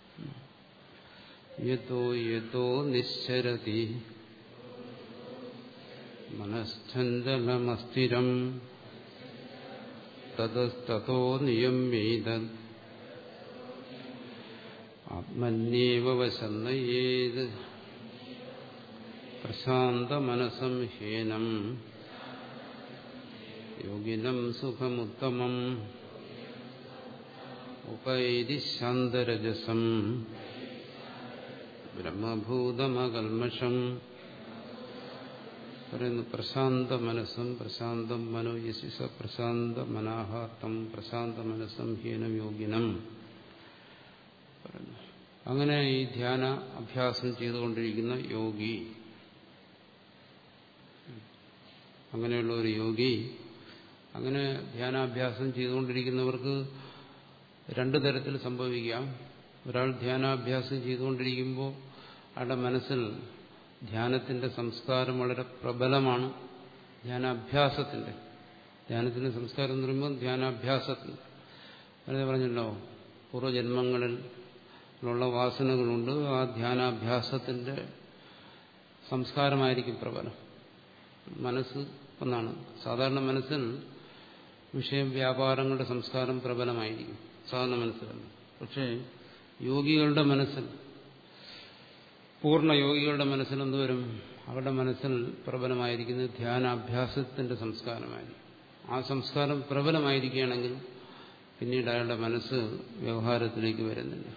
യഥോ യഥോ നിശ്ചരതി മനഃസ്ഥലമസ്ഥിരം തതസ്തോ നിയമേത ആത്മന്യേവ വശന്നയേത് പ്രശാന്തമനസം ഹേനം യോഗിനം സുഖമുത്തമം ഉപൈതി ശാന്തരജസം ബ്രഹ്മഭൂതമകൽമഷം പറയുന്നു പ്രശാന്ത മനസ്സും പ്രശാന്തം മനോയശിസ പ്രശാന്ത മനാഹാത്തം പ്രശാന്ത മനസ്സം ഹീനം യോഗിനം പറയുന്നു അങ്ങനെ ഈ ധ്യാന അഭ്യാസം ചെയ്തുകൊണ്ടിരിക്കുന്ന യോഗി അങ്ങനെയുള്ള ഒരു യോഗി അങ്ങനെ ധ്യാനാഭ്യാസം ചെയ്തുകൊണ്ടിരിക്കുന്നവർക്ക് രണ്ടു തരത്തിൽ സംഭവിക്കാം ഒരാൾ ധ്യാനാഭ്യാസം ചെയ്തുകൊണ്ടിരിക്കുമ്പോൾ അയാളുടെ മനസ്സിൽ ധ്യാനത്തിന്റെ സംസ്കാരം വളരെ പ്രബലമാണ് ധ്യാനാഭ്യാസത്തിന്റെ ധ്യാനത്തിന്റെ സംസ്കാരം എന്ന് പറയുമ്പോൾ ധ്യാനാഭ്യാസത്തിന് അങ്ങനെ പറഞ്ഞല്ലോ പൂർവ്വജന്മങ്ങളിൽ ഉള്ള വാസനകളുണ്ട് ആ ധ്യാനാഭ്യാസത്തിന്റെ സംസ്കാരമായിരിക്കും പ്രബലം മനസ്സ് ഒന്നാണ് സാധാരണ മനസ്സിൽ വിഷയം വ്യാപാരങ്ങളുടെ സംസ്കാരം പ്രബലമായിരിക്കും സാധാരണ മനസ്സിലല്ല പക്ഷേ യോഗികളുടെ മനസ്സിൽ പൂർണ്ണ യോഗികളുടെ മനസ്സിൽ എന്തുവരും അവരുടെ മനസ്സിൽ പ്രബലമായിരിക്കുന്നത് ധ്യാനാഭ്യാസത്തിന്റെ സംസ്കാരമായിരിക്കും ആ സംസ്കാരം പ്രബലമായിരിക്കുകയാണെങ്കിൽ പിന്നീട് അയാളുടെ മനസ്സ് വ്യവഹാരത്തിലേക്ക് വരുന്നില്ല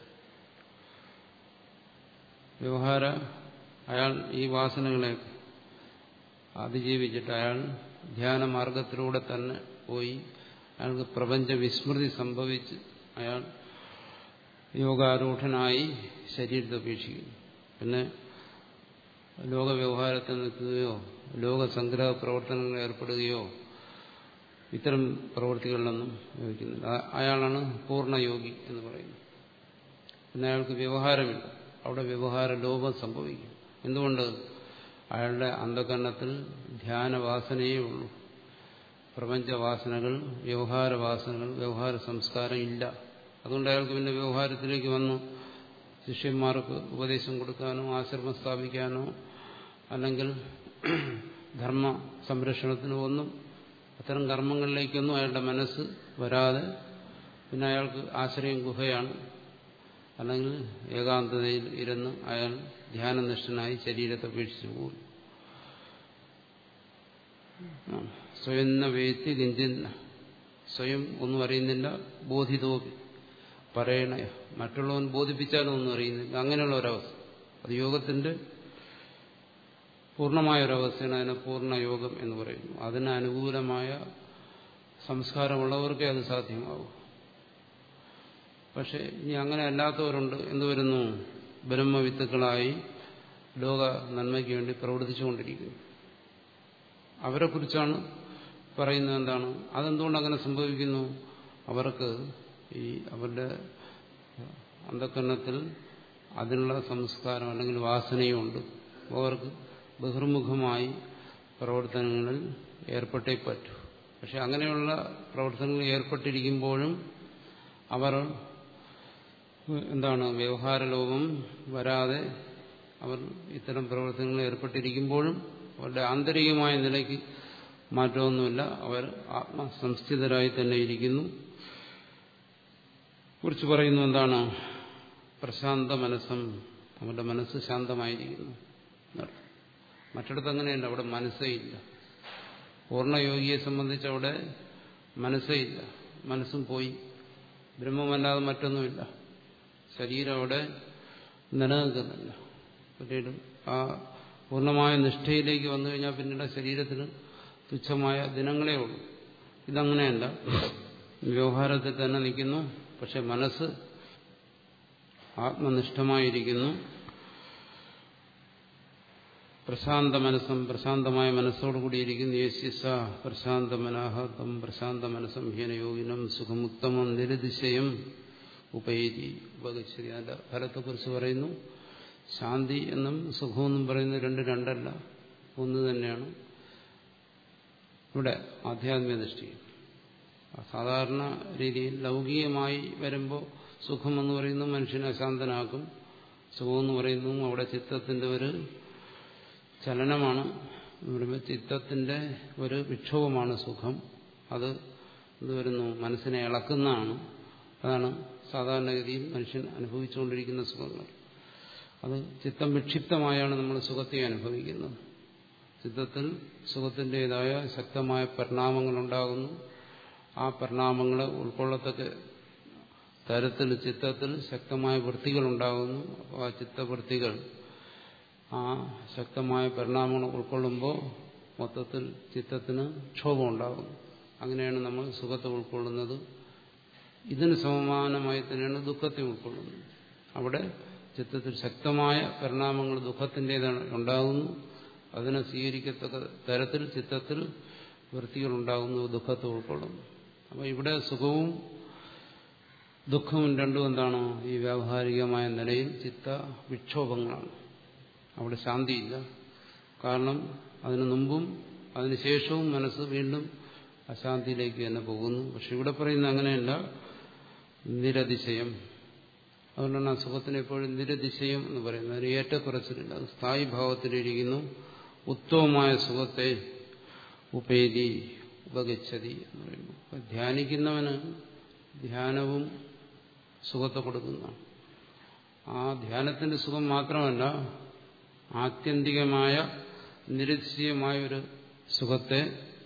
വ്യവഹാര അയാൾ ഈ വാസനകളെ അതിജീവിച്ചിട്ട് അയാൾ ധ്യാനമാർഗത്തിലൂടെ തന്നെ പോയി അയാൾക്ക് പ്രപഞ്ച വിസ്മൃതി സംഭവിച്ച് അയാൾ യോഗാരൂഢനായി ശരീരത്തെ ഉപേക്ഷിക്കുന്നു പിന്നെ ലോകവ്യവഹാരത്തിൽ നിൽക്കുകയോ ലോകസംഗ്രഹ പ്രവർത്തനങ്ങളിൽ ഏർപ്പെടുകയോ ഇത്തരം പ്രവൃത്തികളിലൊന്നും യോജിക്കുന്നില്ല അയാളാണ് പൂർണ്ണയോഗി എന്ന് പറയുന്നത് പിന്നെ അയാൾക്ക് വ്യവഹാരമില്ല അവിടെ വ്യവഹാര ലോപം സംഭവിക്കും എന്തുകൊണ്ട് അയാളുടെ അന്ധകരണത്തിൽ ധ്യാനവാസനയേ ഉള്ളൂ പ്രപഞ്ചവാസനകൾ വ്യവഹാരവാസനകൾ വ്യവഹാര സംസ്കാരം ഇല്ല അതുകൊണ്ട് അയാൾക്ക് പിന്നെ വ്യവഹാരത്തിലേക്ക് വന്നു ശിഷ്യന്മാർക്ക് ഉപദേശം കൊടുക്കാനോ ആശ്രമം സ്ഥാപിക്കാനോ അല്ലെങ്കിൽ ധർമ്മ സംരക്ഷണത്തിനോ ഒന്നും അത്തരം കർമ്മങ്ങളിലേക്കൊന്നും അയാളുടെ മനസ്സ് വരാതെ പിന്നെ അയാൾക്ക് ആശ്രയം ഗുഹയാണ് അല്ലെങ്കിൽ ഏകാന്തതയിൽ ഇരുന്ന് അയാൾ ധ്യാനനിഷ്ഠനായി ശരീരത്തെ ഉപേക്ഷിച്ചു പോകും സ്വയം വേത്തി കിഞ്ചിന്ന സ്വയം ഒന്നും അറിയുന്നില്ല ബോധിതോപി പറയണ മറ്റുള്ളവൻ ബോധിപ്പിച്ചാലും ഒന്നും അറിയുന്നില്ല അങ്ങനെയുള്ള ഒരവസ്ഥ അത് യോഗത്തിന്റെ പൂർണ്ണമായ ഒരവസ്ഥയാണ് അതിനെ പൂർണ്ണ യോഗം എന്ന് പറയുന്നു അതിന് അനുകൂലമായ സംസ്കാരമുള്ളവർക്കേ അത് സാധ്യമാകൂ പക്ഷെ ഇനി അങ്ങനെ അല്ലാത്തവരുണ്ട് എന്ന് വരുന്നു ബ്രഹ്മവിത്തുക്കളായി ലോക നന്മയ്ക്ക് വേണ്ടി പ്രവർത്തിച്ചുകൊണ്ടിരിക്കുന്നു അവരെ കുറിച്ചാണ് പറയുന്നത് എന്താണ് അതെന്തുകൊണ്ട് അങ്ങനെ സംഭവിക്കുന്നു അവർക്ക് ഈ അവരുടെ അന്ധക്കരണത്തിൽ അതിനുള്ള സംസ്കാരം അല്ലെങ്കിൽ വാസനയും ഉണ്ട് അവർക്ക് ബഹിർമുഖമായി പ്രവർത്തനങ്ങളിൽ ഏർപ്പെട്ടേ പറ്റൂ പക്ഷെ അങ്ങനെയുള്ള പ്രവർത്തനങ്ങളിൽ ഏർപ്പെട്ടിരിക്കുമ്പോഴും അവർ എന്താണ് വ്യവഹാര ലോകം വരാതെ അവർ ഇത്തരം പ്രവർത്തനങ്ങളിൽ ഏർപ്പെട്ടിരിക്കുമ്പോഴും അവരുടെ ആന്തരികമായ നിലയ്ക്ക് മാറ്റമൊന്നുമില്ല അവർ ആത്മസംസ്ഥിതരായി തന്നെ ഇരിക്കുന്നു കുറിച്ച് പറയുന്നു എന്താണ് പ്രശാന്ത മനസ്സം അവരുടെ മനസ്സ് ശാന്തമായിരിക്കുന്നു മറ്റിടത്ത് അങ്ങനെയല്ല അവിടെ മനസ്സേ ഇല്ല പൂർണ്ണയോഗിയെ സംബന്ധിച്ച് അവിടെ മനസ്സേ ഇല്ല മനസ്സും പോയി ബ്രഹ്മമല്ലാതെ മറ്റൊന്നുമില്ല ശരീരം അവിടെ നിലനിൽക്കുന്നില്ല പിന്നീട് ആ പൂർണ്ണമായ നിഷ്ഠയിലേക്ക് വന്നു കഴിഞ്ഞാൽ പിന്നീട് ശരീരത്തിന് തുച്ഛമായ ദിനങ്ങളേ ഉള്ളൂ ഇതങ്ങനെയല്ല വ്യവഹാരത്തിൽ തന്നെ നിൽക്കുന്നു പക്ഷെ മനസ്സ് ആത്മനിഷ്ഠമായിരിക്കുന്നു പ്രശാന്ത മനസ്സും പ്രശാന്തമായ മനസ്സോടുകൂടിയിരിക്കുന്നു യേശിസ പ്രശാന്ത മനാഹം പ്രശാന്ത മനസ്സം ഹീനയോഗിനം സുഖമുത്തമം നിരതിശയം ഉപേരി ഉപഗച്ഛതി അതിന്റെ ഫലത്തെക്കുറിച്ച് പറയുന്നു ശാന്തി എന്നും സുഖമെന്നും പറയുന്നത് രണ്ട് രണ്ടല്ല ഒന്ന് തന്നെയാണ് ഇവിടെ ആധ്യാത്മിക ദൃഷ്ടി സാധാരണ രീതിയിൽ ലൗകികമായി വരുമ്പോൾ സുഖമെന്ന് പറയുന്നു മനുഷ്യനെ അശാന്തനാക്കും സുഖമെന്ന് പറയുന്നു അവിടെ ചിത്തത്തിന്റെ ഒരു ചലനമാണ് പറയുമ്പോൾ ചിത്തത്തിന്റെ ഒരു വിക്ഷോഭമാണ് സുഖം അത് എന്ത് വരുന്നു മനസ്സിനെ ഇളക്കുന്നതാണ് അതാണ് സാധാരണഗതിയിൽ മനുഷ്യൻ അനുഭവിച്ചുകൊണ്ടിരിക്കുന്ന സുഖങ്ങൾ അത് ചിത്തം വിക്ഷിപ്തമായാണ് നമ്മൾ സുഖത്തെ അനുഭവിക്കുന്നത് ചിത്തത്തിൽ സുഖത്തിൻ്റെതായ ശക്തമായ പരിണാമങ്ങൾ ഉണ്ടാകുന്നു ആ പരിണാമങ്ങളെ ഉൾക്കൊള്ളത്തക്ക തരത്തിൽ ചിത്തത്തിൽ ശക്തമായ വൃത്തികൾ ഉണ്ടാകുന്നു അപ്പോൾ ആ ചിത്തവൃത്തികൾ ആ ശക്തമായ പരിണാമങ്ങൾ ഉൾക്കൊള്ളുമ്പോൾ മൊത്തത്തിൽ ചിത്തത്തിന് ക്ഷോഭം ഉണ്ടാകുന്നു അങ്ങനെയാണ് നമ്മൾ സുഖത്തെ ഉൾക്കൊള്ളുന്നത് ഇതിന് സമാനമായി തന്നെയാണ് ദുഃഖത്തെ ഉൾക്കൊള്ളുന്നത് അവിടെ ചിത്തത്തിൽ ശക്തമായ പരിണാമങ്ങൾ ദുഃഖത്തിൻ്റെതാണ് ഉണ്ടാകുന്നു അതിനെ സ്വീകരിക്കത്തക്ക തരത്തിൽ ചിത്തത്തിൽ വൃത്തികൾ ഉണ്ടാകുന്നു ദുഃഖത്തെ ഉൾക്കൊള്ളുന്നു അപ്പോൾ ഇവിടെ സുഖവും ദുഃഖവും രണ്ടും എന്താണ് ഈ വ്യാവഹാരികമായ നിലയിൽ ചിത്ത വിക്ഷോഭങ്ങളാണ് അവിടെ ശാന്തിയില്ല കാരണം അതിനു മുമ്പും അതിനുശേഷവും മനസ്സ് വീണ്ടും അശാന്തിയിലേക്ക് തന്നെ പോകുന്നു പക്ഷെ ഇവിടെ പറയുന്ന അങ്ങനെയല്ല നിരതിശയം അതുകൊണ്ടാണ് ആ സുഖത്തിന് എപ്പോഴും നിരതിശയം എന്ന് പറയുന്നത് അതിന് ഏറ്റക്കുറച്ചിലില്ല അത് സ്ഥായി ഭാവത്തിലിരിക്കുന്നു ഉത്തമമായ സുഖത്തെ ഉപേതി ഉപഗച്ഛതി എന്ന് പറയുമ്പോൾ ധ്യാനിക്കുന്നവന് ധ്യാനവും സുഖത്തെ കൊടുക്കുന്നതാണ് ആ ധ്യാനത്തിന്റെ സുഖം മാത്രമല്ല ആത്യന്തികമായ നിരതിശയമായ ഒരു സുഖത്തെ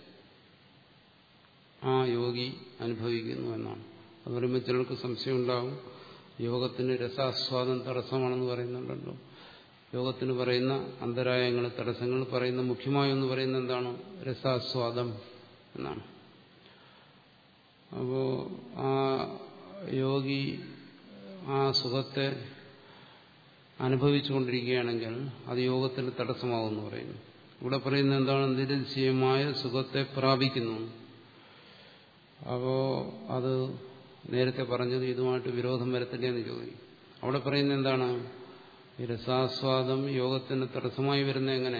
ആ യോഗി അനുഭവിക്കുന്നു എന്നാണ് അത് പറയുമ്പോൾ ചിലർക്ക് സംശയം ഉണ്ടാവും യോഗത്തിന് രസാസ്വാദം തടസ്സമാണെന്ന് പറയുന്നുണ്ടല്ലോ യോഗത്തിന് പറയുന്ന അന്തരായങ്ങൾ തടസ്സങ്ങൾ പറയുന്ന മുഖ്യമായൊന്ന് പറയുന്നത് എന്താണ് രസാസ്വാദം എന്നാണ് അപ്പോ ആ യോഗി ആ സുഖത്തെ അനുഭവിച്ചുകൊണ്ടിരിക്കുകയാണെങ്കിൽ അത് യോഗത്തിന് തടസ്സമാകുമെന്ന് പറയുന്നു ഇവിടെ പറയുന്നത് എന്താണ് നിരതിശയമായ സുഖത്തെ പ്രാപിക്കുന്നു അപ്പോ അത് നേരത്തെ പറഞ്ഞത് ഇതുമായിട്ട് വിരോധം വരത്തില്ലേ എന്ന് ചോദിക്കും അവിടെ പറയുന്നത് എന്താണ് ഈ രസാസ്വാദം യോഗത്തിന് തടസ്സമായി വരുന്ന എങ്ങനെ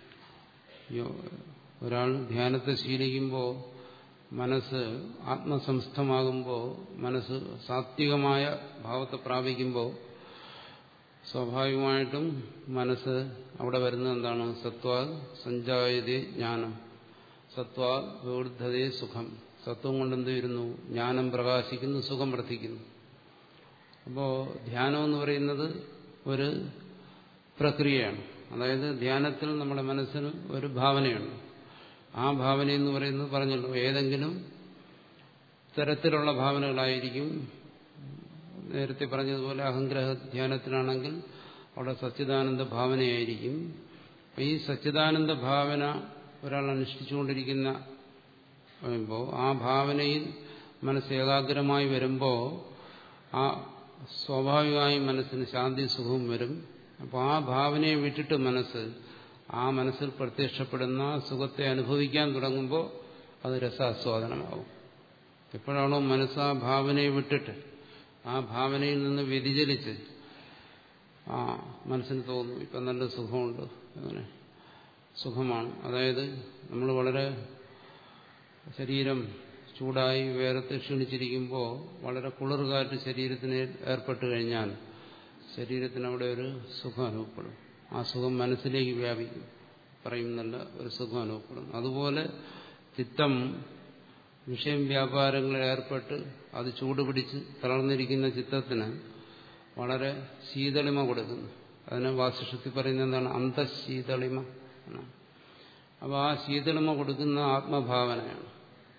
ഒരാൾ ധ്യാനത്തെ ശീലിക്കുമ്പോൾ മനസ്സ് ആത്മസംസ്ഥമാകുമ്പോൾ മനസ്സ് സാത്വികമായ ഭാവത്തെ പ്രാപിക്കുമ്പോൾ സ്വാഭാവികമായിട്ടും മനസ്സ് അവിടെ വരുന്നത് എന്താണ് സത്വാ സഞ്ജായതേ ജ്ഞാനം സത്വാ വിവൃദ്ധതേ സുഖം സത്വം കൊണ്ട് എന്ത് വരുന്നു ജ്ഞാനം പ്രകാശിക്കുന്നു സുഖം വർദ്ധിക്കുന്നു അപ്പോൾ ധ്യാനം എന്ന് പറയുന്നത് ഒരു പ്രക്രിയയാണ് അതായത് ധ്യാനത്തിൽ നമ്മുടെ മനസ്സിന് ഒരു ഭാവനയുണ്ട് ആ ഭാവന എന്ന് പറയുന്നത് പറഞ്ഞല്ലോ ഏതെങ്കിലും തരത്തിലുള്ള ഭാവനകളായിരിക്കും നേരത്തെ പറഞ്ഞതുപോലെ അഹംഗ്രഹ ധ്യാനത്തിലാണെങ്കിൽ അവിടെ സച്ചിദാനന്ദ ഭാവനയായിരിക്കും ഈ സച്ചിദാനന്ദ ഭാവന ഒരാൾ അനുഷ്ഠിച്ചുകൊണ്ടിരിക്കുന്ന പറയുമ്പോൾ ആ ഭാവനയിൽ മനസ്സ് ഏകാഗ്രമായി വരുമ്പോൾ ആ സ്വാഭാവികമായും മനസ്സിന് ശാന്തി സുഖവും വരും അപ്പോൾ ആ ഭാവനയെ വിട്ടിട്ട് മനസ്സ് ആ മനസ്സിൽ പ്രത്യക്ഷപ്പെടുന്ന സുഖത്തെ അനുഭവിക്കാൻ തുടങ്ങുമ്പോൾ അത് രസാസ്വാദനമാവും എപ്പോഴാണോ മനസ്സ് ആ ഭാവനയെ വിട്ടിട്ട് ആ ഭാവനയിൽ നിന്ന് വ്യതിചലിച്ച് ആ മനസ്സിന് തോന്നുന്നു ഇപ്പം നല്ല സുഖമുണ്ട് അങ്ങനെ സുഖമാണ് അതായത് നമ്മൾ വളരെ ശരീരം ചൂടായി വേരത്ത് ക്ഷീണിച്ചിരിക്കുമ്പോൾ വളരെ കുളിർകാറ്റ് ശരീരത്തിന് ഏർപ്പെട്ട് കഴിഞ്ഞാൽ ശരീരത്തിന് അവിടെ ഒരു സുഖം അനുഭവപ്പെടും ആ സുഖം മനസ്സിലേക്ക് വ്യാപിക്കും പറയും നല്ല ഒരു സുഖം അനുഭവപ്പെടും അതുപോലെ ചിത്തം വിഷയം വ്യാപാരങ്ങളിൽ ഏർപ്പെട്ട് അത് ചൂടുപിടിച്ച് തളർന്നിരിക്കുന്ന ചിത്തത്തിന് വളരെ ശീതളിമ കൊടുക്കുന്നു അതിനെ വാസിഷത്തിൽ പറയുന്നത് എന്താണ് അന്തശീതളിമ എന്നാണ് അപ്പോൾ ആ ശീതളിമ കൊടുക്കുന്ന ആത്മഭാവനയാണ്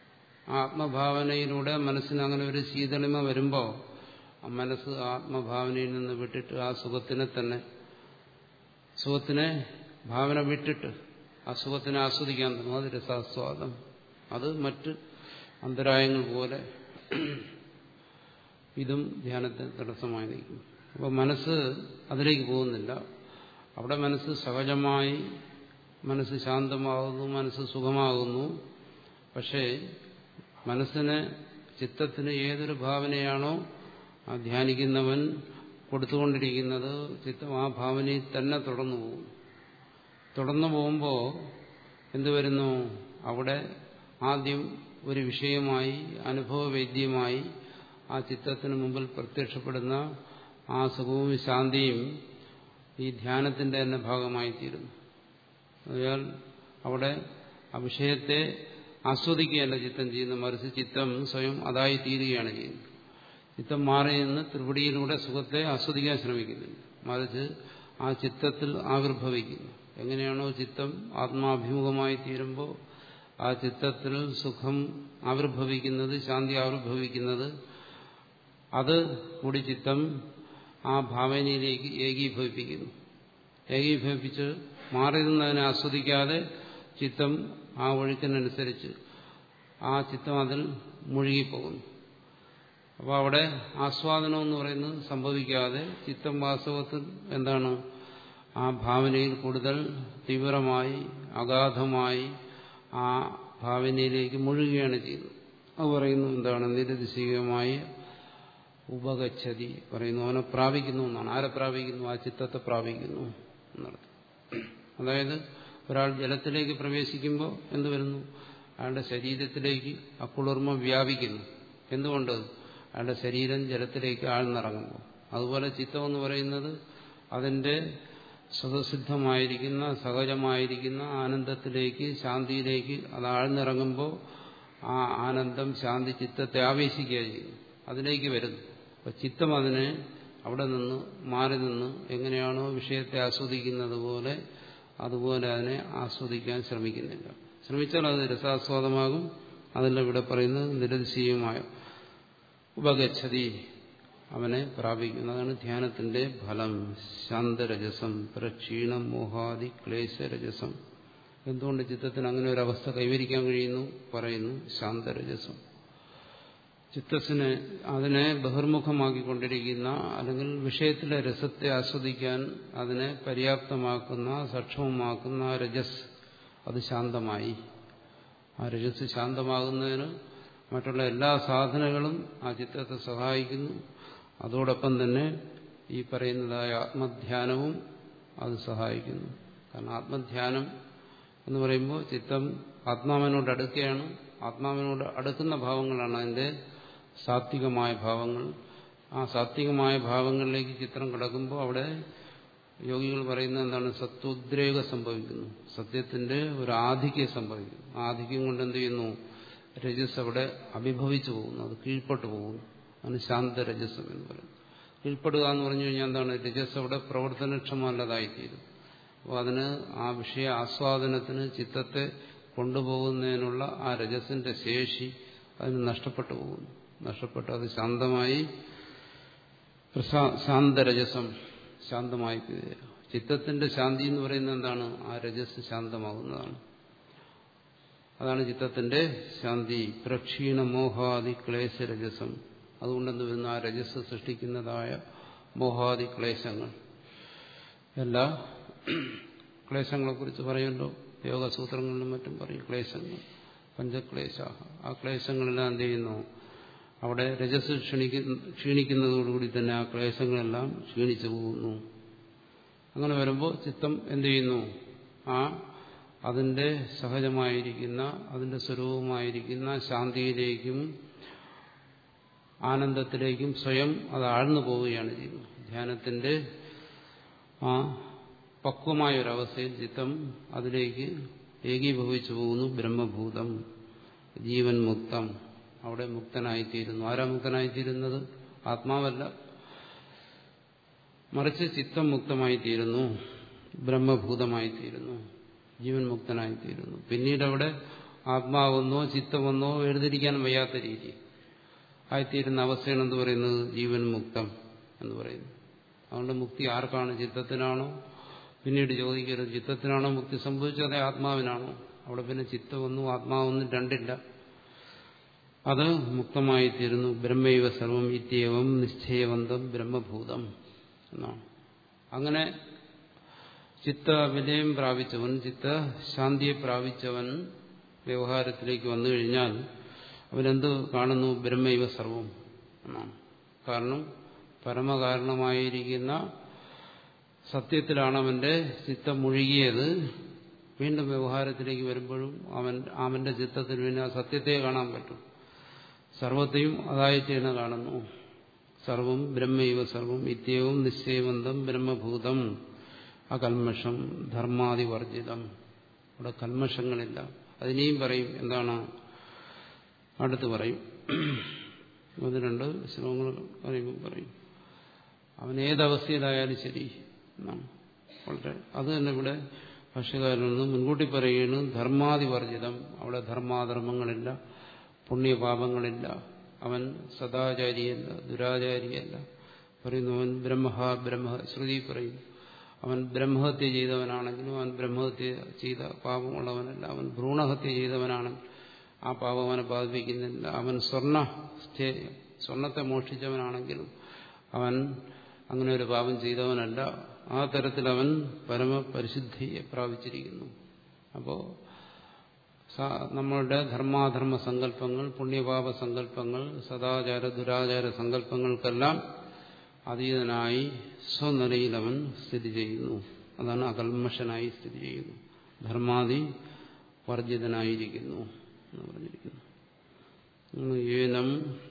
ആത്മഭാവനയിലൂടെ മനസ്സിന് അങ്ങനെ ഒരു ശീതളിമ വരുമ്പോൾ ആ മനസ്സ് ആത്മഭാവനയിൽ നിന്ന് വിട്ടിട്ട് ആ സുഖത്തിനെ തന്നെ സുഖത്തിനെ ഭാവന വിട്ടിട്ട് ആ സുഖത്തിനെ ആസ്വദിക്കാൻ തുടങ്ങും അത് രസാസ്വാദം അത് മറ്റ് അന്തരായങ്ങൾ പോലെ ഇതും ധ്യാനത്തിന് തടസ്സമായി നിൽക്കും അപ്പോൾ മനസ്സ് അതിലേക്ക് പോകുന്നില്ല അവിടെ മനസ്സ് സഹജമായി മനസ്സ് ശാന്തമാകുന്നു മനസ്സ് സുഖമാകുന്നു പക്ഷേ മനസ്സിന് ചിത്തത്തിന് ഏതൊരു ഭാവനയാണോ ആ ധ്യാനിക്കുന്നവൻ കൊടുത്തുകൊണ്ടിരിക്കുന്നത് ചിത്തം ആ ഭാവനയിൽ തന്നെ തുടർന്നു പോകും തുടർന്നു പോകുമ്പോൾ എന്തു വരുന്നു അവിടെ ആദ്യം ഒരു വിഷയമായി അനുഭവവേദ്യമായി ആ ചിത്രത്തിന് മുമ്പിൽ പ്രത്യക്ഷപ്പെടുന്ന ആ സുഖവും ശാന്തിയും ഈ ധ്യാനത്തിന്റെ തന്നെ ഭാഗമായി തീരുന്നു അയാൾ അവിടെ ആ വിഷയത്തെ ആസ്വദിക്കുകയല്ല ചിത്തം ചെയ്യുന്നത് മറിച്ച് ചിത്തം സ്വയം അതായി തീരുകയാണ് ചെയ്യുന്നത് ചിത്തം മാറി നിന്ന് ത്രിപുടിയിലൂടെ സുഖത്തെ ആസ്വദിക്കാൻ ശ്രമിക്കുന്നുണ്ട് മറിച്ച് ആ ചിത്തത്തിൽ ആവിർഭവിക്കുന്നു എങ്ങനെയാണോ ചിത്തം ആത്മാഭിമുഖമായി തീരുമ്പോൾ ആ ചിത്തത്തിൽ സുഖം ആവിർഭവിക്കുന്നത് ശാന്തി ആവിർഭവിക്കുന്നത് അത് കൂടി ചിത്തം ആ ഭാവനയിലേക്ക് ഏകീഭവിപ്പിക്കുന്നു ഏകീഭവിപ്പിച്ച് മാറി നിന്നതിനെ ആസ്വദിക്കാതെ ചിത്തം ആ ഒഴുക്കിനനുസരിച്ച് ആ ചിത്തം അതിൽ മുഴുകിപ്പോകുന്നു അപ്പോൾ അവിടെ ആസ്വാദനം എന്ന് പറയുന്നത് സംഭവിക്കാതെ ചിത്തം വാസ്തവത്തിൽ എന്താണ് ആ ഭാവനയിൽ കൂടുതൽ തീവ്രമായി അഗാധമായി ആ ഭാവനയിലേക്ക് മുഴുകുകയാണ് ചെയ്യുന്നത് അത് പറയുന്നു എന്താണ് നിരതിശീകമായി ഉപഗച്ഛതി പറയുന്നു അവനെ പ്രാപിക്കുന്നു എന്നാണ് ആരെ പ്രാപിക്കുന്നു ആ ചിത്തത്തെ പ്രാപിക്കുന്നു എന്നർത്ഥം അതായത് ഒരാൾ ജലത്തിലേക്ക് പ്രവേശിക്കുമ്പോൾ എന്ത് വരുന്നു അയാളുടെ ശരീരത്തിലേക്ക് ആ കുളിർമ വ്യാപിക്കുന്നു എന്തുകൊണ്ട് അയാളുടെ ശരീരം ജലത്തിലേക്ക് ആഴ്ന്നിറങ്ങുമ്പോൾ അതുപോലെ ചിത്തം എന്ന് പറയുന്നത് അതിന്റെ സ്വതസിദ്ധമായിരിക്കുന്ന സഹജമായിരിക്കുന്ന ആനന്ദത്തിലേക്ക് ശാന്തിയിലേക്ക് അത് ആഴ്ന്നിറങ്ങുമ്പോൾ ആ ആനന്ദം ശാന്തി ചിത്തത്തെ ആവേശിക്കുക ചെയ്യുന്നു അതിലേക്ക് വരുന്നു അപ്പൊ ചിത്തം അതിനെ അവിടെ നിന്ന് മാറി നിന്ന് എങ്ങനെയാണോ വിഷയത്തെ ആസ്വദിക്കുന്നത് പോലെ അതുപോലെ അതിനെ ആസ്വദിക്കാൻ ശ്രമിക്കുന്നില്ല ശ്രമിച്ചാൽ അത് രസാസ്വാദമാകും അതല്ല ഇവിടെ പറയുന്നത് നിരതിശീയമായ ഉപഗച്ഛതി അവനെ പ്രാപിക്കുന്നു അതാണ് ധ്യാനത്തിന്റെ ഫലം ശാന്തരജസം പ്രക്ഷീണം മോഹാദി ക്ലേശരജസം എന്തുകൊണ്ട് ചിത്തത്തിന് അങ്ങനെ ഒരു അവസ്ഥ കൈവരിക്കാൻ കഴിയുന്നു പറയുന്നു ശാന്തരജസം ചിത്തസിനെ അതിനെ ബഹിർമുഖമാക്കിക്കൊണ്ടിരിക്കുന്ന അല്ലെങ്കിൽ വിഷയത്തിലെ രസത്തെ ആസ്വദിക്കാൻ അതിനെ പര്യാപ്തമാക്കുന്ന സക്ഷമമാക്കുന്ന രജസ് അത് ശാന്തമായി ആ രജസ് ശാന്തമാകുന്നതിന് മറ്റുള്ള എല്ലാ സാധനങ്ങളും ആ ചിത്രത്തെ സഹായിക്കുന്നു അതോടൊപ്പം തന്നെ ഈ പറയുന്നതായ ആത്മധ്യാനവും അത് സഹായിക്കുന്നു കാരണം ആത്മധ്യാനം എന്ന് പറയുമ്പോൾ ചിത്തം ആത്മാവിനോട് അടുക്കുകയാണ് ആത്മാവിനോട് അടുക്കുന്ന ഭാവങ്ങളാണ് അതിന്റെ സാത്വികമായ ഭാവങ്ങൾ ആ സാത്വികമായ ഭാവങ്ങളിലേക്ക് ചിത്രം കിടക്കുമ്പോൾ അവിടെ യോഗികൾ പറയുന്നത് എന്താണ് സത്വോദ്രേകം സംഭവിക്കുന്നു സത്യത്തിന്റെ ഒരു ആധിക്യം സംഭവിക്കുന്നു ആധിക്യം കൊണ്ട് എന്ത് ചെയ്യുന്നു രജസ് അവിടെ അഭിഭവിച്ചു പോകുന്നു അത് കീഴ്പ്പെട്ടു പോകുന്നു അതിന് ശാന്തരജസം എന്ന് പറയുന്നു കീഴ്പ്പെടുക എന്ന് പറഞ്ഞു കഴിഞ്ഞാൽ എന്താണ് രജസ് അവിടെ പ്രവർത്തനക്ഷമല്ലാതായിത്തീരും അപ്പോൾ അതിന് ആ വിഷയ ആസ്വാദനത്തിന് ചിത്തത്തെ കൊണ്ടുപോകുന്നതിനുള്ള ആ രജസിന്റെ ശേഷി അതിന് നഷ്ടപ്പെട്ടു പോകുന്നു നഷ്ടപ്പെട്ട് അത് ശാന്തമായി ശാന്തരജസം ശാന്തമായി ചിത്തത്തിന്റെ ശാന്തി എന്ന് പറയുന്നത് എന്താണ് ആ രജസ് ശാന്തമാകുന്നതാണ് അതാണ് ചിത്തത്തിന്റെ ശാന്തി പ്രക്ഷീണ മോഹാദി ക്ലേശരജസം അതുകൊണ്ടെന്ന് വരുന്ന ആ രജസ് സൃഷ്ടിക്കുന്നതായ മോഹാദി ക്ലേശങ്ങൾ എല്ലാ ക്ലേശങ്ങളെക്കുറിച്ച് പറയുമല്ലോ യോഗസൂത്രങ്ങളിലും മറ്റും പറയും ക്ലേശങ്ങൾ പഞ്ചക്ലേശ ആ ക്ലേശങ്ങളെല്ലാം എന്ത് ചെയ്യുന്നു അവിടെ രജസ് ക്ഷണിക്കുന്ന ക്ഷീണിക്കുന്നതോടുകൂടി തന്നെ ആ ക്ലേശങ്ങളെല്ലാം ക്ഷീണിച്ചു പോകുന്നു അങ്ങനെ വരുമ്പോൾ ചിത്തം എന്ത് ചെയ്യുന്നു ആ അതിന്റെ സഹജമായിരിക്കുന്ന അതിന്റെ സ്വരൂപമായിരിക്കുന്ന ശാന്തിയിലേക്കും ആനന്ദത്തിലേക്കും സ്വയം അത് ആഴ്ന്നു പോവുകയാണ് ചെയ്യുന്നത് ധ്യാനത്തിന്റെ ആ പക്വമായ ഒരവസ്ഥയിൽ ചിത്തം അതിലേക്ക് ഏകീഭവിച്ചു പോകുന്നു ബ്രഹ്മഭൂതം ജീവൻ മുക്തം അവിടെ മുക്തനായിത്തീരുന്നു ആരാ മുക്തനായിത്തീരുന്നത് ആത്മാവല്ല മറിച്ച് ചിത്തം മുക്തമായിത്തീരുന്നു ബ്രഹ്മഭൂതമായിത്തീരുന്നു ജീവൻ മുക്തനായിത്തീരുന്നു പിന്നീട് അവിടെ ആത്മാവെന്നോ ചിത്തമെന്നോ വേർതിരിക്കാൻ വയ്യാത്ത രീതി ആയിത്തീരുന്ന അവസ്ഥയാണ് എന്ത് പറയുന്നത് ജീവൻ മുക്തം എന്ന് പറയുന്നു അതുകൊണ്ട് മുക്തി ആർക്കാണ് ചിത്തത്തിനാണോ പിന്നീട് ചോദിക്കരുത് ചിത്തത്തിനാണോ മുക്തി സംഭവിച്ചത് അതേ ആത്മാവിനാണോ അവിടെ പിന്നെ ചിത്തമൊന്നും ആത്മാവൊന്നും രണ്ടില്ല അത് മുക്തമായിത്തീരുന്നു ബ്രഹ്മൈവ സർവം ഇത്യവം നിശ്ചയവന്തം ബ്രഹ്മഭൂതം എന്നാണ് അങ്ങനെ ചിത്ത വിലയം പ്രാപിച്ചവൻ ചിത്ത ശാന്തിയെ പ്രാപിച്ചവൻ വ്യവഹാരത്തിലേക്ക് വന്നു കഴിഞ്ഞാൽ അവനെന്ത് കാണുന്നു ബ്രഹ്മൈവ സർവം എന്നാണ് കാരണം പരമകാരണമായിരിക്കുന്ന സത്യത്തിലാണ് അവന്റെ ചിത്തം മുഴുകിയത് വീണ്ടും വ്യവഹാരത്തിലേക്ക് വരുമ്പോഴും അവൻ അവന്റെ ചിത്തത്തിന് പിന്നെ ആ സത്യത്തെ കാണാൻ പറ്റും സർവത്തെയും അതായിട്ട് തന്നെ കാണുന്നു സർവം ബ്രഹ്മൈവ സർവം ഇത്യവും നിശ്ചയവന്തം ബ്രഹ്മഭൂതം അകൽമഷം ധർമാതിവർജിതം അവിടെ കൽമഷങ്ങളില്ല അതിനെയും പറയും എന്താണ് അടുത്ത് പറയും അത് രണ്ട് ശ്ലോകങ്ങൾ പറയുമ്പോൾ പറയും അവൻ ഏതവസ്ഥയിലായാലും ശരി എന്നാണ് വളരെ അത് തന്നെ ഇവിടെ ഭാഷ്യകാരനൊന്ന് മുൻകൂട്ടി പറയുകയാണ് ധർമാതിവർജിതം അവിടെ ധർമാധർമ്മങ്ങളില്ല പുണ്യപാപങ്ങളില്ല അവൻ സദാചാരിയല്ല ദുരാചാരിയല്ല പറയുന്നു അവൻ ബ്രഹ്മ ബ്രഹ്മ ശ്രുതി പറയും അവൻ ബ്രഹ്മഹത്യ ചെയ്തവനാണെങ്കിലും അവൻ ബ്രഹ്മഹത്യ ചെയ്ത പാപമുള്ളവനല്ല അവൻ ഭ്രൂണഹത്യ ചെയ്തവനാണെങ്കിൽ ആ പാപം അവനെ ബാധിപ്പിക്കുന്നില്ല അവൻ സ്വർണ്ണ സ്വർണത്തെ മോഷ്ടിച്ചവനാണെങ്കിലും അവൻ അങ്ങനെ ഒരു പാപം ചെയ്തവനല്ല ആ തരത്തിൽ അവൻ പരമപരിശുദ്ധിയെ പ്രാപിച്ചിരിക്കുന്നു അപ്പോൾ നമ്മളുടെ ധർമാധർമ്മ സങ്കല്പങ്ങൾ പുണ്യപാപ സങ്കല്പങ്ങൾ സദാചാര ദുരാചാര സങ്കല്പങ്ങൾക്കെല്ലാം അതീതനായി സ്വനിലയിൽ അവൻ സ്ഥിതി ചെയ്യുന്നു അതാണ് അകൽമഷനായി സ്ഥിതി ചെയ്യുന്നു ധർമാദി വർജിതനായിരിക്കുന്നു എന്ന് പറഞ്ഞിരിക്കുന്നു ഏനം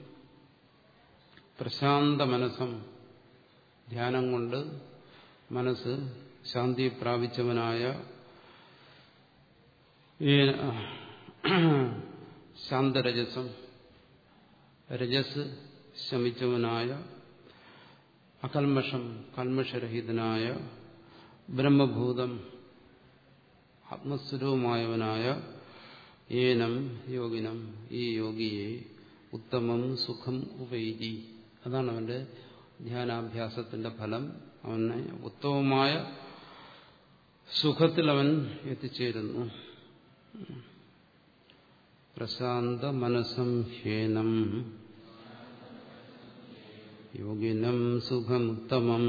പ്രശാന്ത മനസ്സം ധ്യാനം കൊണ്ട് മനസ്സ് ശാന്തി പ്രാപിച്ചവനായ ശാന്തരജസം രജസ് ശമിച്ചവനായ അകൽമഷം കൽമഷരഹിതനായ ബ്രഹ്മഭൂതം ആത്മസ്വരൂപമായവനായ ഏനം യോഗിനം ഈ യോഗിയെ ഉത്തമം സുഖം ഉപൈതി അതാണ് അവന്റെ ധ്യാനാഭ്യാസത്തിന്റെ ഫലം അവനെ ഉത്തമമായ സുഖത്തിൽ അവൻ എത്തിച്ചേരുന്നു പ്രശാന്ത മനസം ഹേനം യോഗിനം സുഖമുത്തമം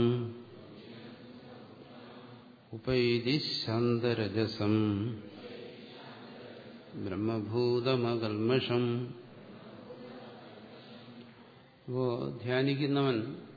ഉപൈതി ശാന്തരജസം ബ്രഹ്മഭൂതമകൽമഷം അപ്പോ ധ്യാനിക്കുന്നവൻ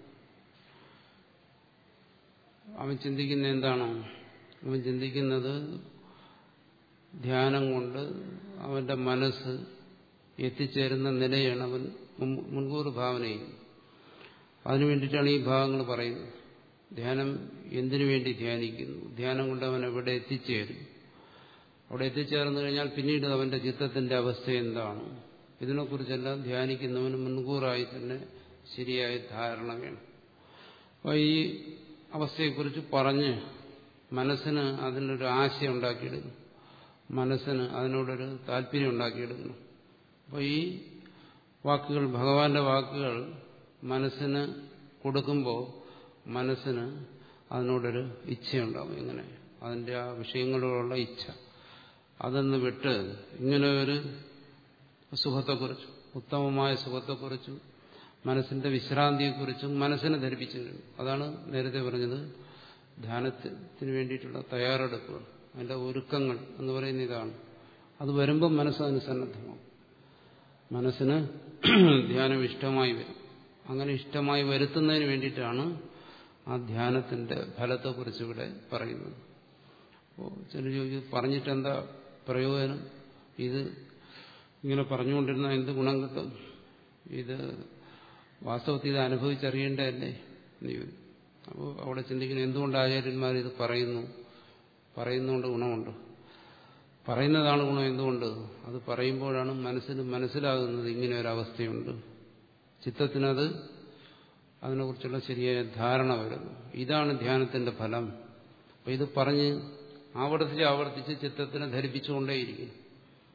അവൻ ചിന്തിക്കുന്ന എന്താണോ അവൻ ചിന്തിക്കുന്നത് ധ്യാനം കൊണ്ട് അവന്റെ മനസ്സ് എത്തിച്ചേരുന്ന നിലയാണ് അവൻ മുൻകൂർ ഭാവന ചെയ്യുന്നത് അതിനു വേണ്ടിയിട്ടാണ് ഈ ഭാഗങ്ങൾ പറയുന്നത് ധ്യാനം എന്തിനു വേണ്ടി ധ്യാനിക്കുന്നു ധ്യാനം കൊണ്ട് അവൻ എവിടെ എത്തിച്ചേരും അവിടെ എത്തിച്ചേർന്നു കഴിഞ്ഞാൽ പിന്നീട് അവന്റെ ചിത്തത്തിന്റെ അവസ്ഥ എന്താണ് ഇതിനെക്കുറിച്ചെല്ലാം ധ്യാനിക്കുന്നവന് മുൻകൂറായി തന്നെ ശരിയായ ധാരണ വേണം അപ്പോൾ ഈ അവസ്ഥയെക്കുറിച്ച് പറഞ്ഞ് മനസ്സിന് അതിനൊരു ആശയം ഉണ്ടാക്കിയെടുക്കുന്നു മനസ്സിന് അതിനോടൊരു താല്പര്യം ഉണ്ടാക്കിയെടുക്കുന്നു അപ്പോൾ ഈ വാക്കുകൾ ഭഗവാന്റെ വാക്കുകൾ മനസ്സിന് കൊടുക്കുമ്പോൾ മനസ്സിന് അതിനോടൊരു ഇച്ഛയുണ്ടാകും എങ്ങനെ അതിൻ്റെ ആ വിഷയങ്ങളോടുള്ള ഇച്ഛ അതൊന്ന് വിട്ട് ഇങ്ങനെ ഒരു സുഖത്തെക്കുറിച്ചും ഉത്തമമായ സുഖത്തെക്കുറിച്ചും മനസ്സിന്റെ വിശ്രാന്തിയെക്കുറിച്ചും മനസ്സിനെ ധരിപ്പിച്ചു കഴിഞ്ഞു അതാണ് നേരത്തെ പറഞ്ഞത് ധ്യാനത്തിന് വേണ്ടിയിട്ടുള്ള തയ്യാറെടുപ്പുകൾ അതിന്റെ ഒരുക്കങ്ങൾ എന്ന് പറയുന്ന ഇതാണ് അത് വരുമ്പം മനസ്സ് അതിന് സന്നദ്ധമാവും മനസ്സിന് ധ്യാനം ഇഷ്ടമായി വരും അങ്ങനെ ഇഷ്ടമായി വരുത്തുന്നതിന് വേണ്ടിയിട്ടാണ് ആ ധ്യാനത്തിന്റെ ഫലത്തെക്കുറിച്ച് ഇവിടെ പറയുന്നത് അപ്പോൾ ചില ചോദിച്ചു പറഞ്ഞിട്ടെന്താ പ്രയോജനം ഇത് ഇങ്ങനെ പറഞ്ഞുകൊണ്ടിരുന്ന എന്ത് ഗുണം കിട്ടും ഇത് വാസ്തവത്തിൽ ഇത് അനുഭവിച്ചറിയേണ്ടതല്ലേ എന്ന് ചോദിച്ചു അപ്പോൾ അവിടെ ചിന്തിക്കുന്നത് എന്തുകൊണ്ട് ആചാര്യന്മാർ ഇത് പറയുന്നു പറയുന്നതുകൊണ്ട് ഗുണമുണ്ട് പറയുന്നതാണ് ഗുണം എന്തുകൊണ്ട് അത് പറയുമ്പോഴാണ് മനസ്സിന് മനസ്സിലാകുന്നത് ഇങ്ങനെ ഒരു അവസ്ഥയുണ്ട് ചിത്തത്തിനത് അതിനെക്കുറിച്ചുള്ള ശരിയായ ധാരണ വരുന്നു ഇതാണ് ധ്യാനത്തിന്റെ ഫലം അപ്പം ഇത് പറഞ്ഞ് ആവർത്തിച്ച് ആവർത്തിച്ച് ചിത്തത്തിനെ ധരിപ്പിച്ചുകൊണ്ടേയിരിക്കും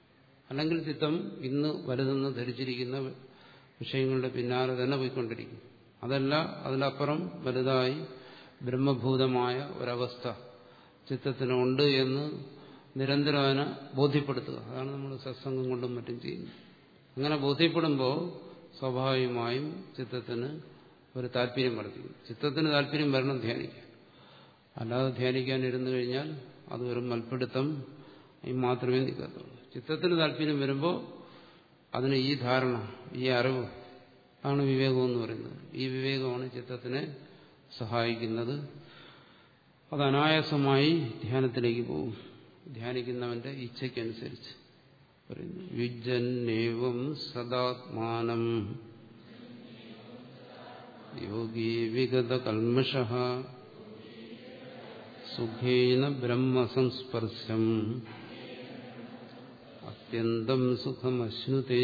അല്ലെങ്കിൽ ചിത്തം ഇന്ന് വലുതെന്ന് ധരിച്ചിരിക്കുന്ന വിഷയങ്ങളുടെ പിന്നാലെ തന്നെ പോയിക്കൊണ്ടിരിക്കും അതല്ല അതിലപ്പുറം വലുതായി ബ്രഹ്മഭൂതമായ ഒരവസ്ഥ ചിത്തത്തിനുണ്ട് എന്ന് നിരന്തരം അതിനെ ബോധ്യപ്പെടുത്തുക അതാണ് നമ്മൾ സത്സംഗം കൊണ്ടും മറ്റും ചെയ്യുന്നത് അങ്ങനെ ബോധ്യപ്പെടുമ്പോൾ സ്വാഭാവികമായും ചിത്തത്തിന് ഒരു താല്പര്യം വർദ്ധിക്കും ചിത്തത്തിന് താല്പര്യം വരണം ധ്യാനിക്കാൻ അല്ലാതെ ധ്യാനിക്കാൻ ഇരുന്നു കഴിഞ്ഞാൽ അത് വെറും മൽപ്പിടുത്തം മാത്രമേ നിൽക്കത്തുള്ളൂ ചിത്തത്തിന് താല്പര്യം വരുമ്പോൾ അതിന് ഈ ധാരണ ഈ അറിവ് ആണ് വിവേകം എന്ന് പറയുന്നത് ഈ വിവേകമാണ് ചിത്തത്തിനെ സഹായിക്കുന്നത് അത് അനായാസമായി ധ്യാനത്തിലേക്ക് പോകും ധ്യാനിക്കുന്നവന്റെ ഇച്ഛയ്ക്കനുസരിച്ച് പറയുന്നു യുജന്നേവം സദാത്മാനം യോഗി വിഗത കൽമഷ സുഖേന ബ്രഹ്മസംസ്പർശം അത്യന്തം സുഖമശ്നുതേ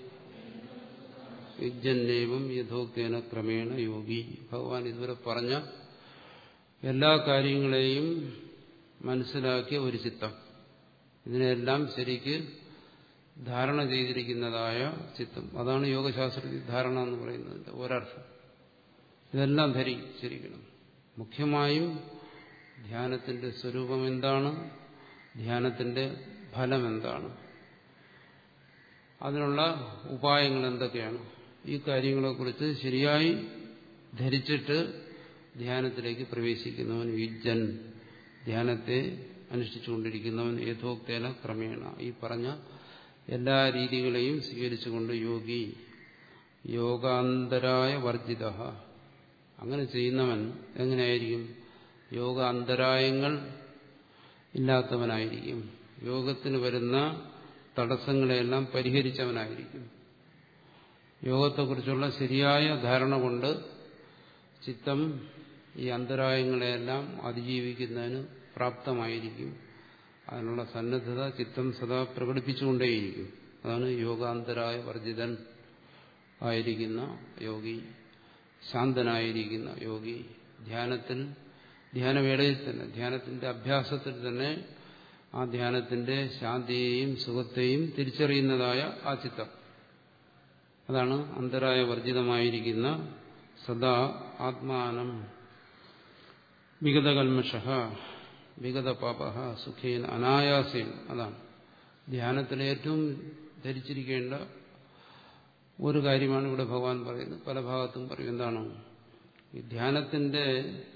യുജന്നേവം യഥോക്തേന ക്രമേണ യോഗി ഭഗവാൻ ഇതുവരെ പറഞ്ഞ എല്ലാ കാര്യങ്ങളെയും മനസ്സിലാക്കിയ ഒരു ചിത്തം ഇതിനെല്ലാം ശരിക്ക് ധാരണ ചെയ്തിരിക്കുന്നതായ ചിത്തം അതാണ് യോഗശാസ്ത്രത്തിൽ ധാരണ എന്ന് പറയുന്നത് ഒരർത്ഥം ഇതെല്ലാം ധരിച്ചിരിക്കണം മുഖ്യമായും ധ്യാനത്തിന്റെ സ്വരൂപം എന്താണ് ധ്യാനത്തിന്റെ ഫലം എന്താണ് അതിനുള്ള ഉപായങ്ങൾ എന്തൊക്കെയാണ് ഈ കാര്യങ്ങളെക്കുറിച്ച് ശരിയായി ധരിച്ചിട്ട് ധ്യാനത്തിലേക്ക് പ്രവേശിക്കുന്നവൻ വിജ്ജൻ ധ്യാനത്തെ അനുഷ്ഠിച്ചുകൊണ്ടിരിക്കുന്നവൻ യഥോക്തേന ക്രമേണ ഈ പറഞ്ഞ എല്ലാ രീതികളെയും സ്വീകരിച്ചുകൊണ്ട് യോഗി യോഗാന്തരായ വർജിത അങ്ങനെ ചെയ്യുന്നവൻ എങ്ങനെയായിരിക്കും യോഗ അന്തരായങ്ങൾ ഇല്ലാത്തവനായിരിക്കും യോഗത്തിന് വരുന്ന തടസ്സങ്ങളെല്ലാം പരിഹരിച്ചവനായിരിക്കും യോഗത്തെക്കുറിച്ചുള്ള ശരിയായ ധാരണ കൊണ്ട് ചിത്തം ഈ അന്തരായങ്ങളെല്ലാം അതിജീവിക്കുന്നതിന് പ്രാപ്തമായിരിക്കും അതിനുള്ള സന്നദ്ധത ചിത്തം സദാ പ്രകടിപ്പിച്ചുകൊണ്ടേയിരിക്കും അതാണ് യോഗാന്തരായ വർജിതൻ ആയിരിക്കുന്ന യോഗി ശാന്തനായിരിക്കുന്ന യോഗി ധ്യാനത്തിൽ ധ്യാനവേളയിൽ തന്നെ ധ്യാനത്തിന്റെ അഭ്യാസത്തിൽ തന്നെ ആ ധ്യാനത്തിന്റെ ശാന്തിയെയും സുഖത്തെയും തിരിച്ചറിയുന്നതായ ആ ചിത്തം അതാണ് അന്തരായ വർജിതമായിരിക്കുന്ന സദാ ആത്മാനം വിഗതകൽമഷ വിഗതപാപ സുഖേന അനായാസേന അതാണ് ധ്യാനത്തിൽ ഏറ്റവും ധരിച്ചിരിക്കേണ്ട ഒരു കാര്യമാണ് ഇവിടെ ഭഗവാൻ പറയുന്നത് പല ഭാഗത്തും പറയും എന്താണ് ഈ ധ്യാനത്തിന്റെ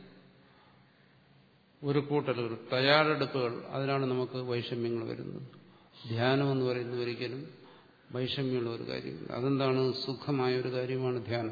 ഒരു കൂട്ടലുകൾ തയ്യാറെടുപ്പുകൾ അതിലാണ് നമുക്ക് വൈഷമ്യങ്ങൾ വരുന്നത് ധ്യാനം എന്ന് പറയുന്നത് ഒരിക്കലും വൈഷമ്യമുള്ള ഒരു കാര്യമില്ല അതെന്താണ് സുഖമായ ഒരു കാര്യമാണ് ധ്യാനം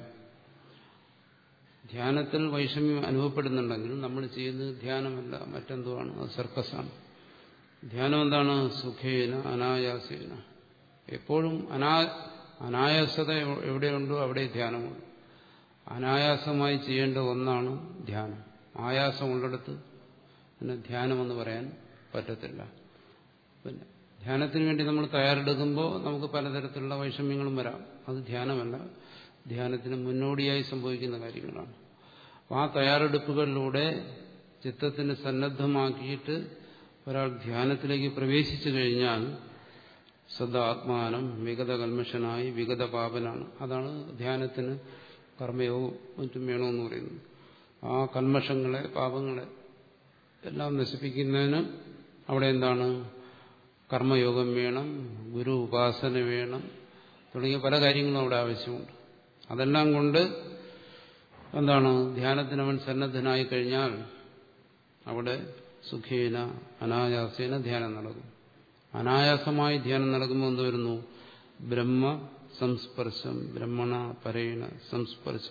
ധ്യാനത്തിൽ വൈഷമ്യം അനുഭവപ്പെടുന്നുണ്ടെങ്കിൽ നമ്മൾ ചെയ്യുന്നത് ധ്യാനമല്ല മറ്റെന്തുവാണ് അത് സർക്കസാണ് ധ്യാനം എന്താണ് സുഖേന അനായാസേന എപ്പോഴും അനാ അനായാസത എവിടെയുണ്ടോ അവിടെ ധ്യാനമുണ്ട് അനായാസമായി ചെയ്യേണ്ട ഒന്നാണ് ധ്യാനം ആയാസമുള്ളിടത്ത് പിന്നെ ധ്യാനമെന്ന് പറയാൻ പറ്റത്തില്ല പിന്നെ ധ്യാനത്തിന് വേണ്ടി നമ്മൾ തയ്യാറെടുക്കുമ്പോൾ നമുക്ക് പലതരത്തിലുള്ള വൈഷമ്യങ്ങളും വരാം അത് ധ്യാനമല്ല ധ്യാനത്തിന് മുന്നോടിയായി സംഭവിക്കുന്ന കാര്യങ്ങളാണ് ആ തയ്യാറെടുപ്പുകളിലൂടെ ചിത്തത്തിന് സന്നദ്ധമാക്കിയിട്ട് ഒരാൾ ധ്യാനത്തിലേക്ക് പ്രവേശിച്ചു കഴിഞ്ഞാൽ സദാത്മാനം വിഗത കൽമഷനായി വിഗത പാപനാണ് അതാണ് ധ്യാനത്തിന് കർമ്മയോഗവും മറ്റും വേണമെന്ന് പറയുന്നത് ആ കൽമഷങ്ങളെ പാപങ്ങളെ എല്ലാം നശിപ്പിക്കുന്നതിന് അവിടെ എന്താണ് കർമ്മയോഗം വേണം ഗുരു ഉപാസന വേണം തുടങ്ങിയ പല കാര്യങ്ങളും അവിടെ ആവശ്യമുണ്ട് അതെല്ലാം കൊണ്ട് എന്താണ് ധ്യാനത്തിന് അവൻ സന്നദ്ധനായി കഴിഞ്ഞാൽ അവിടെ സുഖേന അനായാസേന ധ്യാനം നടക്കും അനായാസമായി ധ്യാനം നടക്കുമ്പോൾ എന്ത് വരുന്നു ബ്രഹ്മ സംസ്പർശം ബ്രഹ്മണ പരേണ സംസ്പർശ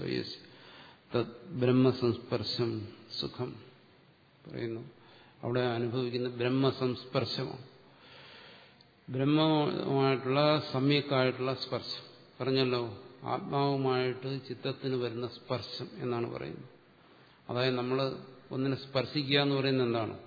ബ്രഹ്മസംസ്പർശം സുഖം പറയുന്നു അവിടെ അനുഭവിക്കുന്ന ബ്രഹ്മസംസ്പർശമാണ് ബ്രഹ്മവുമായിട്ടുള്ള സമ്യക്കായിട്ടുള്ള സ്പർശം പറഞ്ഞല്ലോ ആത്മാവുമായിട്ട് ചിത്തത്തിന് വരുന്ന സ്പർശം എന്നാണ് പറയുന്നത് അതായത് നമ്മൾ ഒന്നിനെ സ്പർശിക്കുക എന്ന് പറയുന്നത് എന്താണ്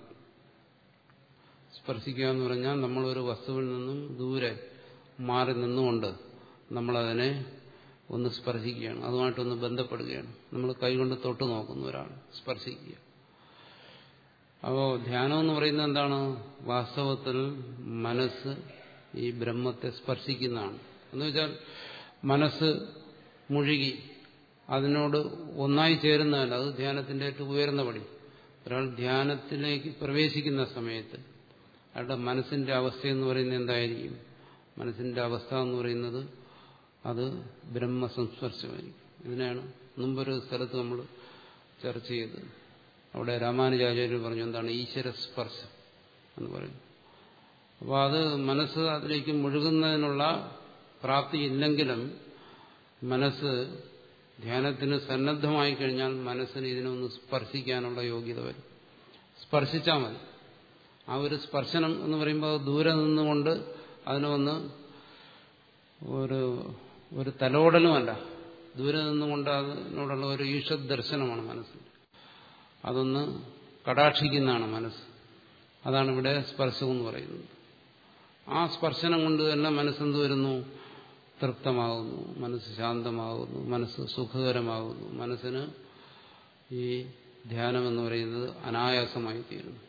സ്പർശിക്കുക എന്ന് പറഞ്ഞാൽ നമ്മളൊരു വസ്തുവിൽ നിന്നും ദൂരെ മാറി നിന്നുകൊണ്ട് നമ്മളതിനെ ഒന്ന് സ്പർശിക്കുകയാണ് അതുമായിട്ടൊന്ന് ബന്ധപ്പെടുകയാണ് നമ്മൾ കൈകൊണ്ട് തൊട്ട് നോക്കുന്നു ഒരാൾ സ്പർശിക്കുക അപ്പോൾ ധ്യാനം എന്ന് പറയുന്നത് എന്താണ് വാസ്തവത്തിൽ മനസ്സ് ഈ ബ്രഹ്മത്തെ സ്പർശിക്കുന്നതാണ് എന്ന് വെച്ചാൽ മനസ്സ് മുഴുകി അതിനോട് ഒന്നായി ചേരുന്നതല്ല അത് ധ്യാനത്തിന്റെ ഏറ്റവും ഉയർന്ന പടി ഒരാൾ ധ്യാനത്തിലേക്ക് പ്രവേശിക്കുന്ന സമയത്ത് അയാളുടെ മനസ്സിന്റെ അവസ്ഥ എന്ന് പറയുന്നത് എന്തായിരിക്കും മനസ്സിന്റെ അവസ്ഥ എന്ന് പറയുന്നത് അത് ബ്രഹ്മസംസ്പർശമായിരിക്കും ഇതിനാണ് മുമ്പൊരു സ്ഥലത്ത് നമ്മൾ ചർച്ച ചെയ്തത് അവിടെ രാമാനുജാചാര്യർ പറഞ്ഞു എന്താണ് ഈശ്വര സ്പർശം എന്ന് പറയുന്നു അപ്പോൾ അത് മനസ്സ് അതിലേക്ക് മുഴുകുന്നതിനുള്ള പ്രാപ്തി ഇല്ലെങ്കിലും മനസ്സ് ധ്യാനത്തിന് സന്നദ്ധമായി കഴിഞ്ഞാൽ മനസ്സിന് ഇതിനൊന്ന് സ്പർശിക്കാനുള്ള യോഗ്യത വരും സ്പർശിച്ചാൽ മതി ആ ഒരു സ്പർശനം എന്ന് പറയുമ്പോൾ ദൂരെ നിന്നുകൊണ്ട് അതിനൊന്ന് ഒരു ഒരു തലോടലുമല്ല ദൂരെ നിന്നുകൊണ്ട് അതിനോടുള്ള ഒരു ഈഷത് ദർശനമാണ് മനസ്സിൽ അതൊന്ന് കടാക്ഷിക്കുന്നതാണ് മനസ്സ് അതാണ് ഇവിടെ സ്പർശം എന്ന് പറയുന്നത് ആ സ്പർശനം കൊണ്ട് തന്നെ മനസ്സെന്ത് വരുന്നു തൃപ്തമാകുന്നു മനസ്സ് ശാന്തമാകുന്നു മനസ്സ് സുഖകരമാകുന്നു മനസ്സിന് ഈ ധ്യാനം എന്ന് പറയുന്നത് അനായാസമായി തീരുന്നു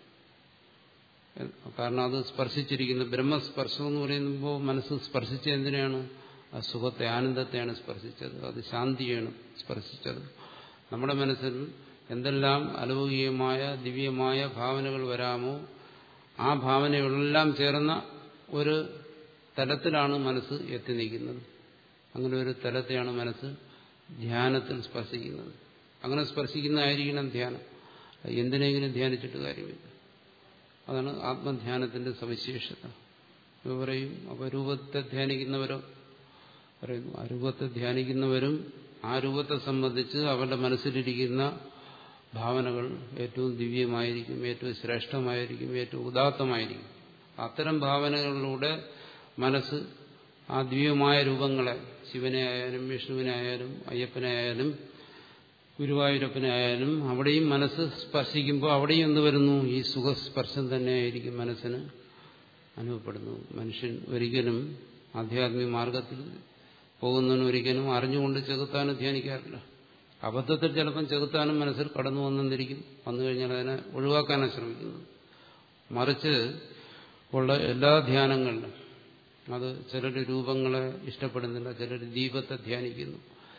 കാരണം അത് സ്പർശിച്ചിരിക്കുന്ന ബ്രഹ്മസ്പർശം എന്ന് പറയുമ്പോൾ മനസ്സ് സ്പർശിച്ച എന്തിനാണ് ആ സുഖത്തെ ആനന്ദത്തെയാണ് സ്പർശിച്ചത് അത് ശാന്തിയാണ് സ്പർശിച്ചത് നമ്മുടെ മനസ്സിൽ എന്തെല്ലാം അലൗകികമായ ദിവ്യമായ ഭാവനകൾ വരാമോ ആ ഭാവനകളെല്ലാം ചേർന്ന ഒരു തലത്തിലാണ് മനസ്സ് എത്തി നിൽക്കുന്നത് അങ്ങനെ ഒരു തലത്തെയാണ് മനസ്സ് ധ്യാനത്തിൽ സ്പർശിക്കുന്നത് അങ്ങനെ സ്പർശിക്കുന്നതായിരിക്കണം ധ്യാനം എന്തിനെങ്കിലും ധ്യാനിച്ചിട്ട് കാര്യമില്ല അതാണ് ആത്മധ്യാനത്തിന്റെ സവിശേഷത ഇവ പറയും അപ്പോൾ രൂപത്തെ ധ്യാനിക്കുന്നവരോ പറയുന്നു ആ രൂപത്തെ ധ്യാനിക്കുന്നവരും ആ രൂപത്തെ സംബന്ധിച്ച് അവരുടെ മനസ്സിലിരിക്കുന്ന ഭാവനകൾ ഏറ്റവും ദിവ്യമായിരിക്കും ഏറ്റവും ശ്രേഷ്ഠമായിരിക്കും ഏറ്റവും ഉദാത്തമായിരിക്കും അത്തരം ഭാവനകളിലൂടെ മനസ്സ് ആ ദിവ്യമായ രൂപങ്ങളെ ശിവനെ ആയാലും വിഷ്ണുവിനെ ആയാലും അയ്യപ്പനെ ആയാലും ഗുരുവായൂരപ്പനെ ആയാലും അവിടെയും മനസ്സ് സ്പർശിക്കുമ്പോൾ അവിടെയും എന്ത് വരുന്നു ഈ സുഖസ്പർശം തന്നെയായിരിക്കും മനസ്സിന് അനുഭവപ്പെടുന്നു മനുഷ്യൻ ഒരിക്കലും ആധ്യാത്മിക മാർഗത്തിൽ പോകുന്നവന് ഒരിക്കലും അറിഞ്ഞുകൊണ്ട് ചെകുത്താനും ധ്യാനിക്കാറില്ല അബദ്ധത്തിൽ ചിലപ്പം ചെകുത്താനും മനസ്സിൽ കടന്നു വന്നെന്നിരിക്കും വന്നു കഴിഞ്ഞാൽ അതിനെ ഒഴിവാക്കാനാണ് ശ്രമിക്കുന്നത് മറിച്ച് ഉള്ള എല്ലാ ധ്യാനങ്ങളിലും അത് ചിലർ രൂപങ്ങളെ ഇഷ്ടപ്പെടുന്നില്ല ചിലർ ദീപത്തെ ധ്യാനിക്കുന്നു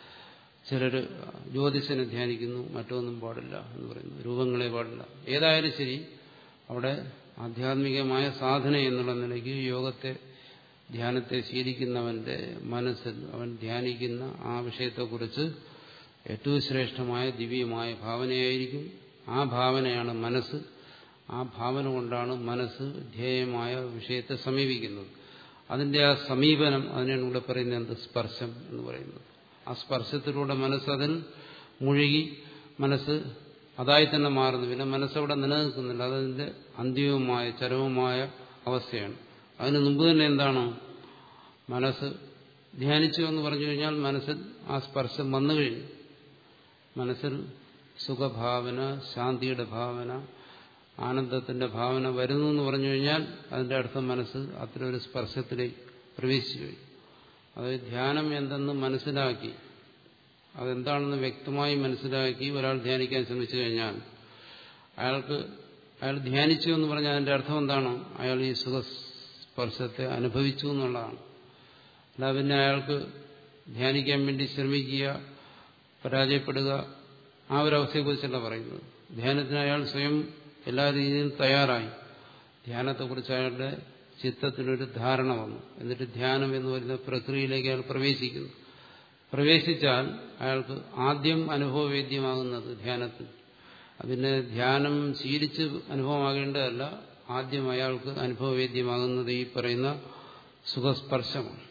ചിലർ ജ്യോതിഷനെ ധ്യാനിക്കുന്നു മറ്റൊന്നും പാടില്ല എന്ന് പറയുന്നു രൂപങ്ങളെ പാടില്ല ഏതായാലും ശരി അവിടെ ആധ്യാത്മികമായ സാധന എന്നുള്ള നിലയ്ക്ക് യോഗത്തെ ധ്യാനത്തെ ശീലിക്കുന്നവന്റെ മനസ്സിൽ അവൻ ധ്യാനിക്കുന്ന ആ വിഷയത്തെക്കുറിച്ച് ഏറ്റവും ശ്രേഷ്ഠമായ ദിവ്യമായ ഭാവനയായിരിക്കും ആ ഭാവനയാണ് മനസ്സ് ആ ഭാവന കൊണ്ടാണ് മനസ്സ് ധ്യേയമായ വിഷയത്തെ സമീപിക്കുന്നത് അതിന്റെ ആ സമീപനം അതിനാണ് ഇവിടെ പറയുന്നത് എന്ത് സ്പർശം എന്ന് പറയുന്നത് ആ സ്പർശത്തിലൂടെ മനസ്സ് അതിൽ മുഴുകി മനസ്സ് അതായി തന്നെ മാറുന്നു പിന്നെ മനസ്സവിടെ നിലനിൽക്കുന്നില്ല അതതിന്റെ അന്തിമമായ ചരമമായ അവസ്ഥയാണ് അതിന് മുമ്പ് തന്നെ എന്താണ് മനസ്സ് ധ്യാനിച്ചു എന്ന് പറഞ്ഞു കഴിഞ്ഞാൽ മനസ്സിൽ ആ സ്പർശം വന്നു കഴിഞ്ഞു മനസ്സിൽ സുഖഭാവന ശാന്തിയുടെ ഭാവന ആനന്ദത്തിന്റെ ഭാവന വരുന്നു എന്ന് പറഞ്ഞു കഴിഞ്ഞാൽ അതിന്റെ അർത്ഥം മനസ്സ് അത്തരം ഒരു സ്പർശത്തിലേക്ക് പ്രവേശിച്ചു കഴിഞ്ഞു അത് ധ്യാനം എന്തെന്ന് മനസ്സിലാക്കി അതെന്താണെന്ന് വ്യക്തമായി മനസ്സിലാക്കി ഒരാൾ ധ്യാനിക്കാൻ ശ്രമിച്ചു കഴിഞ്ഞാൽ അയാൾക്ക് അയാൾ ധ്യാനിച്ചു എന്ന് പറഞ്ഞാൽ അതിന്റെ അർത്ഥം എന്താണ് അയാൾ ഈ സുഖസ്പർശത്തെ അനുഭവിച്ചു എന്നുള്ളതാണ് അല്ല പിന്നെ അയാൾക്ക് ധ്യാനിക്കാൻ വേണ്ടി ശ്രമിക്കുക പരാജയപ്പെടുക ആ ഒരു അവസ്ഥയെക്കുറിച്ചല്ല പറയുന്നത് ധ്യാനത്തിന് അയാൾ സ്വയം എല്ലാ രീതിയിലും തയ്യാറായി ധ്യാനത്തെക്കുറിച്ച് അയാളുടെ ചിത്തത്തിനൊരു ധാരണ വന്നു എന്നിട്ട് ധ്യാനം എന്ന് പറയുന്ന പ്രക്രിയയിലേക്ക് അയാൾ പ്രവേശിക്കുന്നു പ്രവേശിച്ചാൽ അയാൾക്ക് ആദ്യം അനുഭവവേദ്യമാകുന്നത് ധ്യാനത്തിൽ അതിന് ധ്യാനം ശീലിച്ച് അനുഭവമാകേണ്ടതല്ല ആദ്യം അയാൾക്ക് അനുഭവവേദ്യമാകുന്നത് ഈ പറയുന്ന സുഖസ്പർശമാണ്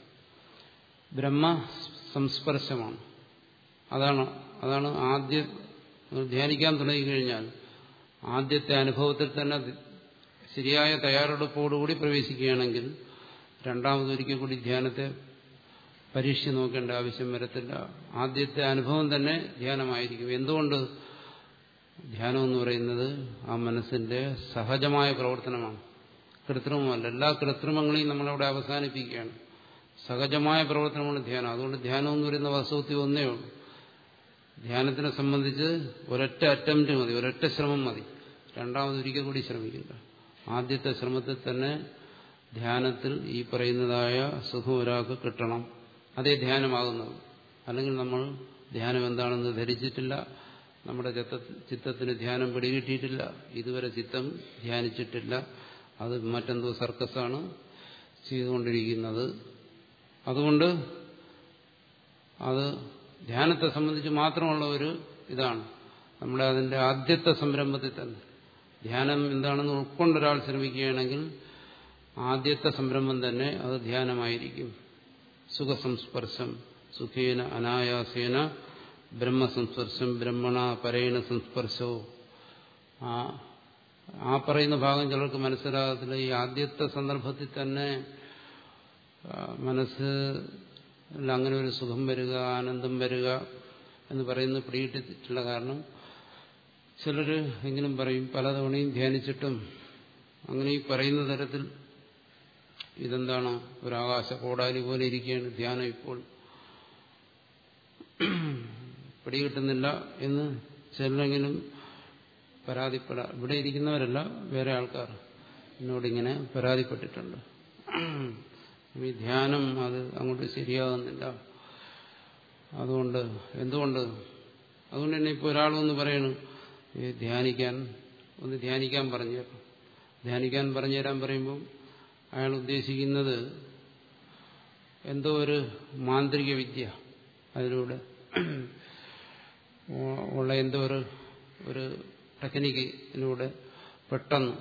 ബ്രഹ്മ സംസ്പർശമാണ് അതാണ് അതാണ് ആദ്യം ധ്യാനിക്കാൻ തുടങ്ങിക്കഴിഞ്ഞാൽ ആദ്യത്തെ അനുഭവത്തിൽ തന്നെ ശരിയായ തയ്യാറെടുപ്പോടുകൂടി പ്രവേശിക്കുകയാണെങ്കിൽ രണ്ടാമതൊരിക്കൽ കൂടി ധ്യാനത്തെ പരീക്ഷിച്ച് നോക്കേണ്ട ആവശ്യം വരത്തില്ല ആദ്യത്തെ അനുഭവം തന്നെ ധ്യാനമായിരിക്കും എന്തുകൊണ്ട് ധ്യാനം എന്ന് പറയുന്നത് ആ മനസ്സിന്റെ സഹജമായ പ്രവർത്തനമാണ് കൃത്രിമമല്ല എല്ലാ കൃത്രിമങ്ങളെയും നമ്മളവിടെ അവസാനിപ്പിക്കുകയാണ് സഹജമായ പ്രവർത്തനമാണ് ധ്യാനം അതുകൊണ്ട് ധ്യാനം എന്ന് പറയുന്ന വാസ്തവത്തിൽ ഒന്നേ ഉള്ളൂ ധ്യാനത്തിനെ സംബന്ധിച്ച് ഒരൊറ്റ അറ്റംപ്റ്റ് മതി ഒരൊറ്റ ശ്രമം മതി രണ്ടാമത് ഒരിക്കൽ കൂടി ശ്രമിക്കില്ല ആദ്യത്തെ ശ്രമത്തിൽ തന്നെ ധ്യാനത്തിൽ ഈ പറയുന്നതായ സുഖം ഒരാൾക്ക് കിട്ടണം അതേ ധ്യാനമാകുന്നത് അല്ലെങ്കിൽ നമ്മൾ ധ്യാനം എന്താണെന്ന് ധരിച്ചിട്ടില്ല നമ്മുടെ ചിത്തത്തിന് ധ്യാനം പിടികിട്ടിയിട്ടില്ല ഇതുവരെ ചിത്തം ധ്യാനിച്ചിട്ടില്ല അത് മറ്റെന്തോ സർക്കസാണ് ചെയ്തുകൊണ്ടിരിക്കുന്നത് അതുകൊണ്ട് അത് ധ്യാനത്തെ സംബന്ധിച്ച് മാത്രമുള്ള ഒരു ഇതാണ് നമ്മുടെ അതിന്റെ ആദ്യത്തെ സംരംഭത്തിൽ തന്നെ ധ്യാനം എന്താണെന്ന് ഉൾക്കൊണ്ട് ഒരാൾ ശ്രമിക്കുകയാണെങ്കിൽ ആദ്യത്തെ സംരംഭം തന്നെ അത് ധ്യാനമായിരിക്കും സുഖസംസ്പർശം സുഖേന അനായാസേന ബ്രഹ്മസംസ്പർശം ബ്രഹ്മണ പരേണ സംസ്പർശോ ആ ആ പറയുന്ന ഭാഗം ചിലർക്ക് മനസ്സിലാകത്തില്ല ഈ ആദ്യത്തെ സന്ദർഭത്തിൽ തന്നെ മനസ്സ് അങ്ങനെ ഒരു സുഖം വരിക ആനന്ദം വരിക എന്ന് പറയുന്നത് പിടിയിട്ടിട്ടുള്ള കാരണം ചിലർ എങ്കിലും പറയും പലതവണയും ധ്യാനിച്ചിട്ടും അങ്ങനെ ഈ പറയുന്ന തരത്തിൽ ഇതെന്താണ് ഒരു ആകാശ കോടാലി പോലെ ഇരിക്കുകയാണ് ധ്യാനം ഇപ്പോൾ പിടികിട്ടുന്നില്ല എന്ന് ചിലരെങ്കിലും പരാതിപ്പെടാം ഇവിടെ ഇരിക്കുന്നവരല്ല വേറെ ആൾക്കാർ എന്നോടിങ്ങനെ പരാതിപ്പെട്ടിട്ടുണ്ട് ഈ ധ്യാനം അത് അങ്ങോട്ട് ശരിയാകുന്നില്ല അതുകൊണ്ട് എന്തുകൊണ്ട് അതുകൊണ്ട് തന്നെ ഇപ്പോൾ ഒരാളൊന്ന് പറയണു ഈ ധ്യാനിക്കാൻ ഒന്ന് ധ്യാനിക്കാൻ പറഞ്ഞു തരാം ധ്യാനിക്കാൻ പറഞ്ഞു തരാൻ പറയുമ്പം അയാൾ ഉദ്ദേശിക്കുന്നത് എന്തോ ഒരു മാന്ത്രിക വിദ്യ അതിലൂടെ ഉള്ള എന്തോ ഒരു ഒരു ടെക്നിക്കിലൂടെ പെട്ടെന്ന്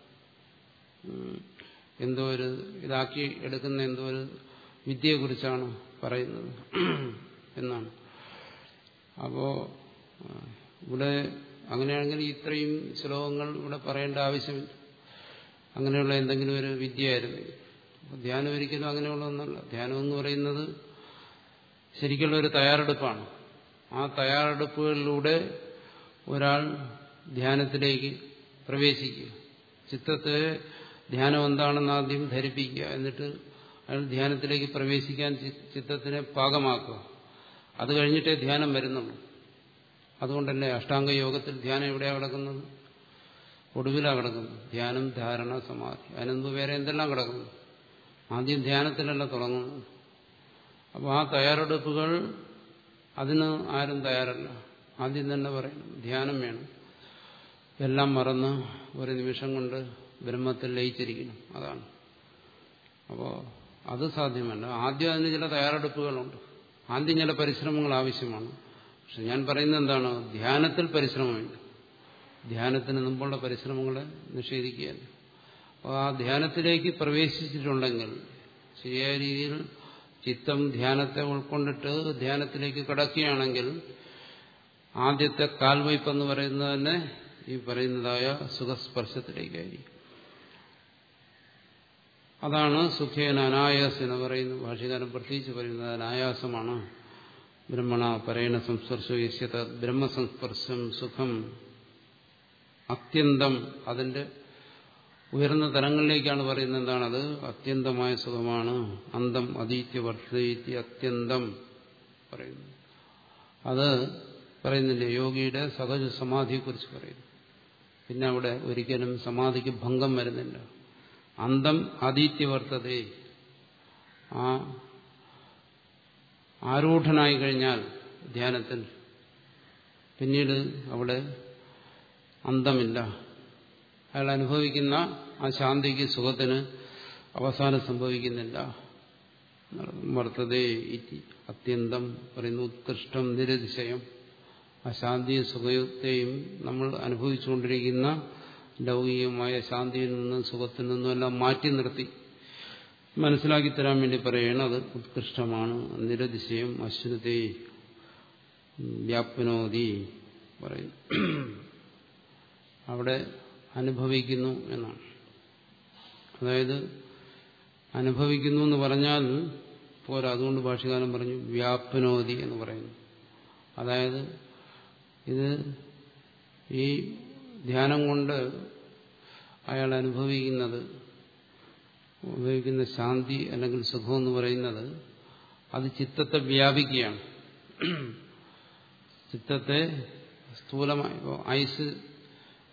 എന്തോ ഒരു ഇതാക്കി എടുക്കുന്ന എന്തോ ഒരു വിദ്യയെക്കുറിച്ചാണ് പറയുന്നത് എന്നാണ് അപ്പോ ഇവിടെ അങ്ങനെയാണെങ്കിൽ ഇത്രയും ശ്ലോകങ്ങൾ ഇവിടെ പറയേണ്ട ആവശ്യമില്ല അങ്ങനെയുള്ള എന്തെങ്കിലും ഒരു വിദ്യയായിരുന്നു ധ്യാനം ഒരിക്കലും അങ്ങനെയുള്ള ഒന്നല്ല ധ്യാനം എന്ന് പറയുന്നത് ശരിക്കുള്ള ഒരു തയ്യാറെടുപ്പാണ് ആ തയ്യാറെടുപ്പുകളിലൂടെ ഒരാൾ ധ്യാനത്തിലേക്ക് പ്രവേശിക്കുക ചിത്തത്തെ ധ്യാനം എന്താണെന്ന് ആദ്യം ധരിപ്പിക്കുക എന്നിട്ട് അയാൾ ധ്യാനത്തിലേക്ക് പ്രവേശിക്കാൻ ചിത്തത്തിനെ പാകമാക്കുക അത് കഴിഞ്ഞിട്ടേ ധ്യാനം വരുന്നുള്ളൂ അതുകൊണ്ടല്ലേ അഷ്ടാംഗ യോഗത്തിൽ ധ്യാനം എവിടെയാണ് കിടക്കുന്നത് ഒടുവിലാണ് കിടക്കുന്നത് ധ്യാനം ധാരണ സമാധി അതിനൊന്നും വേറെ എന്തെല്ലാം കിടക്കുന്നു ആദ്യം ധ്യാനത്തിലല്ല തുടങ്ങുന്നത് അപ്പോൾ ആ തയ്യാറെടുപ്പുകൾ അതിന് ആരും തയ്യാറല്ല ആദ്യം തന്നെ പറയണം ധ്യാനം വേണം എല്ലാം മറന്ന് ഒരു നിമിഷം കൊണ്ട് ബ്രഹ്മത്തിൽ ലയിച്ചിരിക്കണം അതാണ് അപ്പോൾ അത് സാധ്യമല്ല ആദ്യം അതിന് ചില തയ്യാറെടുപ്പുകളുണ്ട് ആദ്യം ചില പരിശ്രമങ്ങൾ ആവശ്യമാണ് പക്ഷെ ഞാൻ പറയുന്നത് എന്താണ് ധ്യാനത്തിൽ പരിശ്രമമില്ല ധ്യാനത്തിന് മുമ്പുള്ള പരിശ്രമങ്ങളെ നിഷേധിക്കുകയല്ല അപ്പോൾ ആ ധ്യാനത്തിലേക്ക് പ്രവേശിച്ചിട്ടുണ്ടെങ്കിൽ ശരിയായ രീതിയിൽ ചിത്തം ധ്യാനത്തെ ഉൾക്കൊണ്ടിട്ട് ധ്യാനത്തിലേക്ക് കടക്കുകയാണെങ്കിൽ ആദ്യത്തെ കാൽവയ്പെന്ന് പറയുന്നത് തന്നെ ഈ പറയുന്നതായ സുഖസ്പർശത്തിലേക്കായിരിക്കും അതാണ് സുഖേന അനായാസം എന്ന് പറയുന്നത് ഭാഷകാരൻ പ്രത്യേകിച്ച് പറയുന്നത് അനായാസമാണ് ബ്രഹ്മണ പരേണ സംസ്പർശോ യശ്യത ബ്രഹ്മസംസ്പർശം സുഖം അത്യന്തം അതിന്റെ ഉയർന്ന തലങ്ങളിലേക്കാണ് പറയുന്നത് എന്താണത് അത്യന്തമായ സുഖമാണ് അന്തം അതീത്യ വർദ്ധയിത്യ അത്യന്തം പറയുന്നു അത് പറയുന്നില്ലേ യോഗിയുടെ സഹജ സമാധിയെക്കുറിച്ച് പറയുന്നു പിന്നെ അവിടെ ഒരിക്കലും സമാധിക്ക് ഭംഗം വരുന്നില്ല അന്തം അതീത്യവർത്തതേ ആ ആരൂഢനായി കഴിഞ്ഞാൽ ധ്യാനത്തിൽ പിന്നീട് അവിടെ അന്തമില്ല അയാൾ അനുഭവിക്കുന്ന ആ ശാന്തിക്ക് സുഖത്തിന് അവസാനം സംഭവിക്കുന്നില്ല വർത്തതേ ഇതി അത്യന്തം പറയുന്നു ഉത്കൃഷ്ടം നിരതിശയം ആ ശാന്തിയും സുഖത്തെയും നമ്മൾ അനുഭവിച്ചുകൊണ്ടിരിക്കുന്ന ലൗകികമായ ശാന്തിയിൽ നിന്നും സുഖത്തിൽ നിന്നും എല്ലാം മാറ്റി നിർത്തി മനസ്സിലാക്കി തരാൻ വേണ്ടി പറയുകയാണ് അത് ഉത്കൃഷ്ടമാണ് നിരതിശയം അശ്രുതേ വ്യാപ്നോതി പറയും അവിടെ അനുഭവിക്കുന്നു എന്നാണ് അതായത് അനുഭവിക്കുന്നു എന്ന് പറഞ്ഞാൽ പോരാ അതുകൊണ്ട് ഭാഷകാലം പറഞ്ഞു വ്യാപ്നോതി എന്ന് പറയുന്നു അതായത് ഇത് ഈ ധ്യാനം കൊണ്ട് അയാൾ അനുഭവിക്കുന്നത് ഉപയോഗിക്കുന്ന ശാന്തി അല്ലെങ്കിൽ സുഖം എന്ന് പറയുന്നത് അത് ചിത്തത്തെ വ്യാപിക്കുകയാണ് ചിത്തത്തെ സ്ഥൂലമായി ഇപ്പോൾ ഐസ്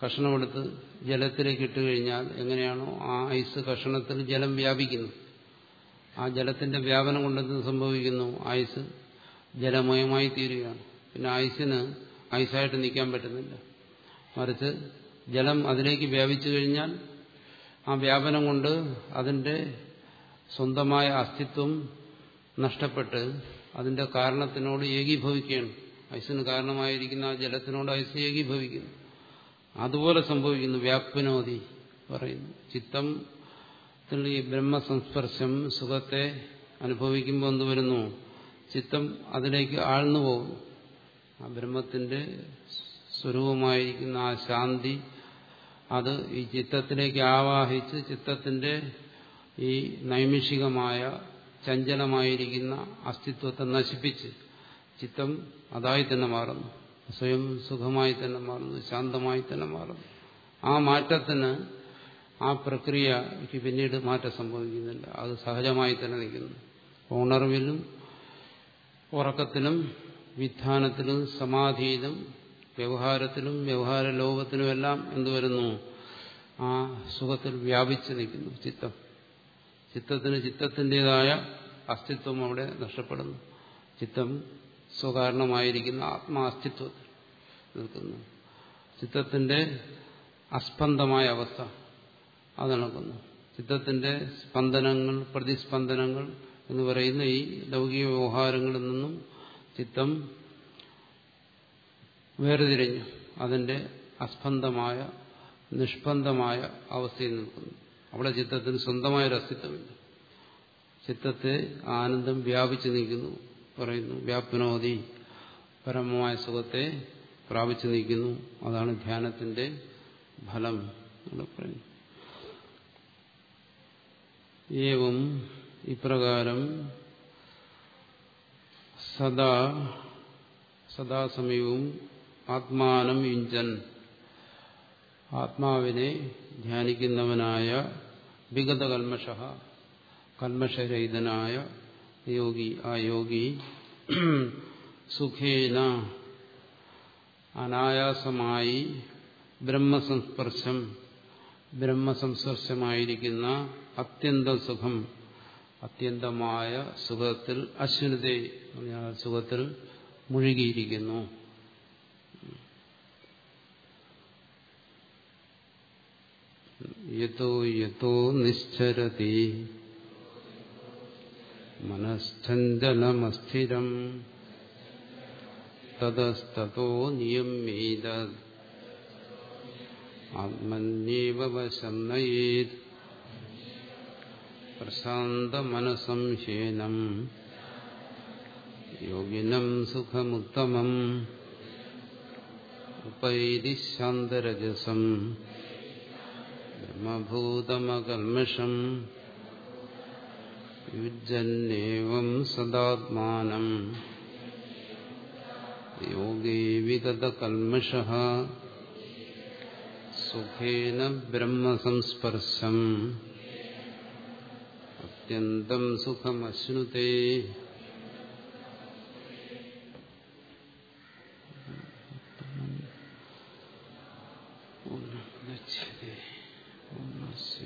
കഷണമെടുത്ത് ജലത്തിലേക്ക് ഇട്ട് കഴിഞ്ഞാൽ എങ്ങനെയാണോ ആ ഐസ് കഷണത്തിൽ ജലം വ്യാപിക്കുന്നു ആ ജലത്തിന്റെ വ്യാപനം കൊണ്ടെന്ത് സംഭവിക്കുന്നു ഐസ് ജലമയമായി തീരുകയാണ് പിന്നെ ഐസിന് ഐസായിട്ട് നിൽക്കാൻ പറ്റുന്നില്ല മറിച്ച് ജലം അതിലേക്ക് വ്യാപിച്ചു കഴിഞ്ഞാൽ ആ വ്യാപനം കൊണ്ട് അതിന്റെ സ്വന്തമായ അസ്തിത്വം നഷ്ടപ്പെട്ട് അതിന്റെ കാരണത്തിനോട് ഏകീഭവിക്കുകയാണ് ഐസിന് കാരണമായിരിക്കുന്ന ആ ജലത്തിനോട് ഐസ് ഏകീഭവിക്കുന്നു അതുപോലെ സംഭവിക്കുന്നു വ്യാപ്നോതി പറയുന്നു ചിത്തം ഈ ബ്രഹ്മസംസ്പർശം സുഖത്തെ അനുഭവിക്കുമ്പോൾ എന്ത് വരുന്നു ചിത്തം അതിലേക്ക് ആഴ്ന്നു പോകുന്നു ആ ബ്രഹ്മത്തിന്റെ സ്വരൂപമായിരിക്കുന്ന ആ ശാന്തി അത് ഈ ചിത്തത്തിലേക്ക് ആവാഹിച്ച് ചിത്തത്തിന്റെ ഈ നൈമിഷികമായ ചഞ്ചലമായിരിക്കുന്ന അസ്തിത്വത്തെ നശിപ്പിച്ച് ചിത്തം അതായി തന്നെ മാറുന്നു സ്വയം സുഖമായി തന്നെ മാറുന്നു ശാന്തമായി തന്നെ മാറുന്നു ആ മാറ്റത്തിന് ആ പ്രക്രിയക്ക് പിന്നീട് മാറ്റം സംഭവിക്കുന്നില്ല അത് സഹജമായി തന്നെ നിൽക്കുന്നു ഉണർവിലും ഉറക്കത്തിലും വിധാനത്തിലും സമാധിയിലും വ്യവഹാരത്തിലും വ്യവഹാര ലോകത്തിലുമെല്ലാം എന്തുവരുന്നു ആ സുഖത്തിൽ വ്യാപിച്ചു നിൽക്കുന്നു ചിത്തം ചിത്തത്തിന് ചിത്തത്തിൻ്റെതായ അസ്തിത്വം അവിടെ നഷ്ടപ്പെടുന്നു ചിത്തം സ്വകാരണമായിരിക്കുന്ന ആത്മാസ്തിത്വത്തിൽ നിൽക്കുന്നു ചിത്തത്തിന്റെ അസ്പന്ദമായ അവസ്ഥ അത് നടക്കുന്നു ചിത്തത്തിന്റെ സ്പന്ദനങ്ങൾ പ്രതിസ്പന്ദനങ്ങൾ എന്ന് പറയുന്ന ഈ ലൗകിക വ്യവഹാരങ്ങളിൽ നിന്നും ചിത്തം വേർതിരിഞ്ഞു അതിന്റെ അസ്പന്ദമായ നിഷ്പന്ദമായ അവസ്ഥയിൽ നിൽക്കുന്നു അവിടെ ചിത്തത്തിന് സ്വന്തമായൊരു അസ്തിത്വമില്ല ചിത്തത്തെ ആനന്ദം വ്യാപിച്ചു നിൽക്കുന്നു പറയുന്നു വ്യാപനോതി പരമമായ സുഖത്തെ പ്രാപിച്ചു നിൽക്കുന്നു അതാണ് ധ്യാനത്തിന്റെ ഫലം എന്ന് പറയുന്നു ഏവം ഇപ്രകാരം സദാ സദാസമയവും ആത്മാനം യുഞ്ചൻ ആത്മാവിനെ ധ്യാനിക്കുന്നവനായ വിഗത കൽമഷ കൽമഷരഹിതനായ യോഗി ആ യോഗി സുഖേന അനായാസമായി ബ്രഹ്മസംസ്പർശം ബ്രഹ്മസംസ്പർശമായിരിക്കുന്ന അത്യന്തം സുഖം അത്യന്തമായ സുഖത്തിൽ അശ്വനതേ സുഖത്തിൽ മുഴുകിയിരിക്കുന്നു യഥോ യഥോ നിശ്ചരതി മനഃസ്ഥലമസ്ഥിരം തതസ്തോ നിയമേത ആത്മന്യേവ വശം നയേത് പ്രശാന്തമനസംശേനം യോഗിനം സുഖമുത്തമം ഉപൈതി ശാന്തരജസം ബ്രഹ്മഭൂതമകൽമഷം യുജന്നേവം സദാത്മാനം യോഗേ വിഗതകൽമഷ സുഖേന ബ്രഹ്മസംസ്പർശം അത്യന്തം സുഖമശ്നുതേ ഗച്ഛതി പൂർണ്ണസ്യ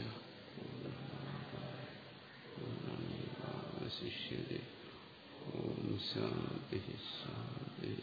പൂർണ്ണമേവാവശിഷ്യത്തെ ഓം ശാന്തി ശാന്തി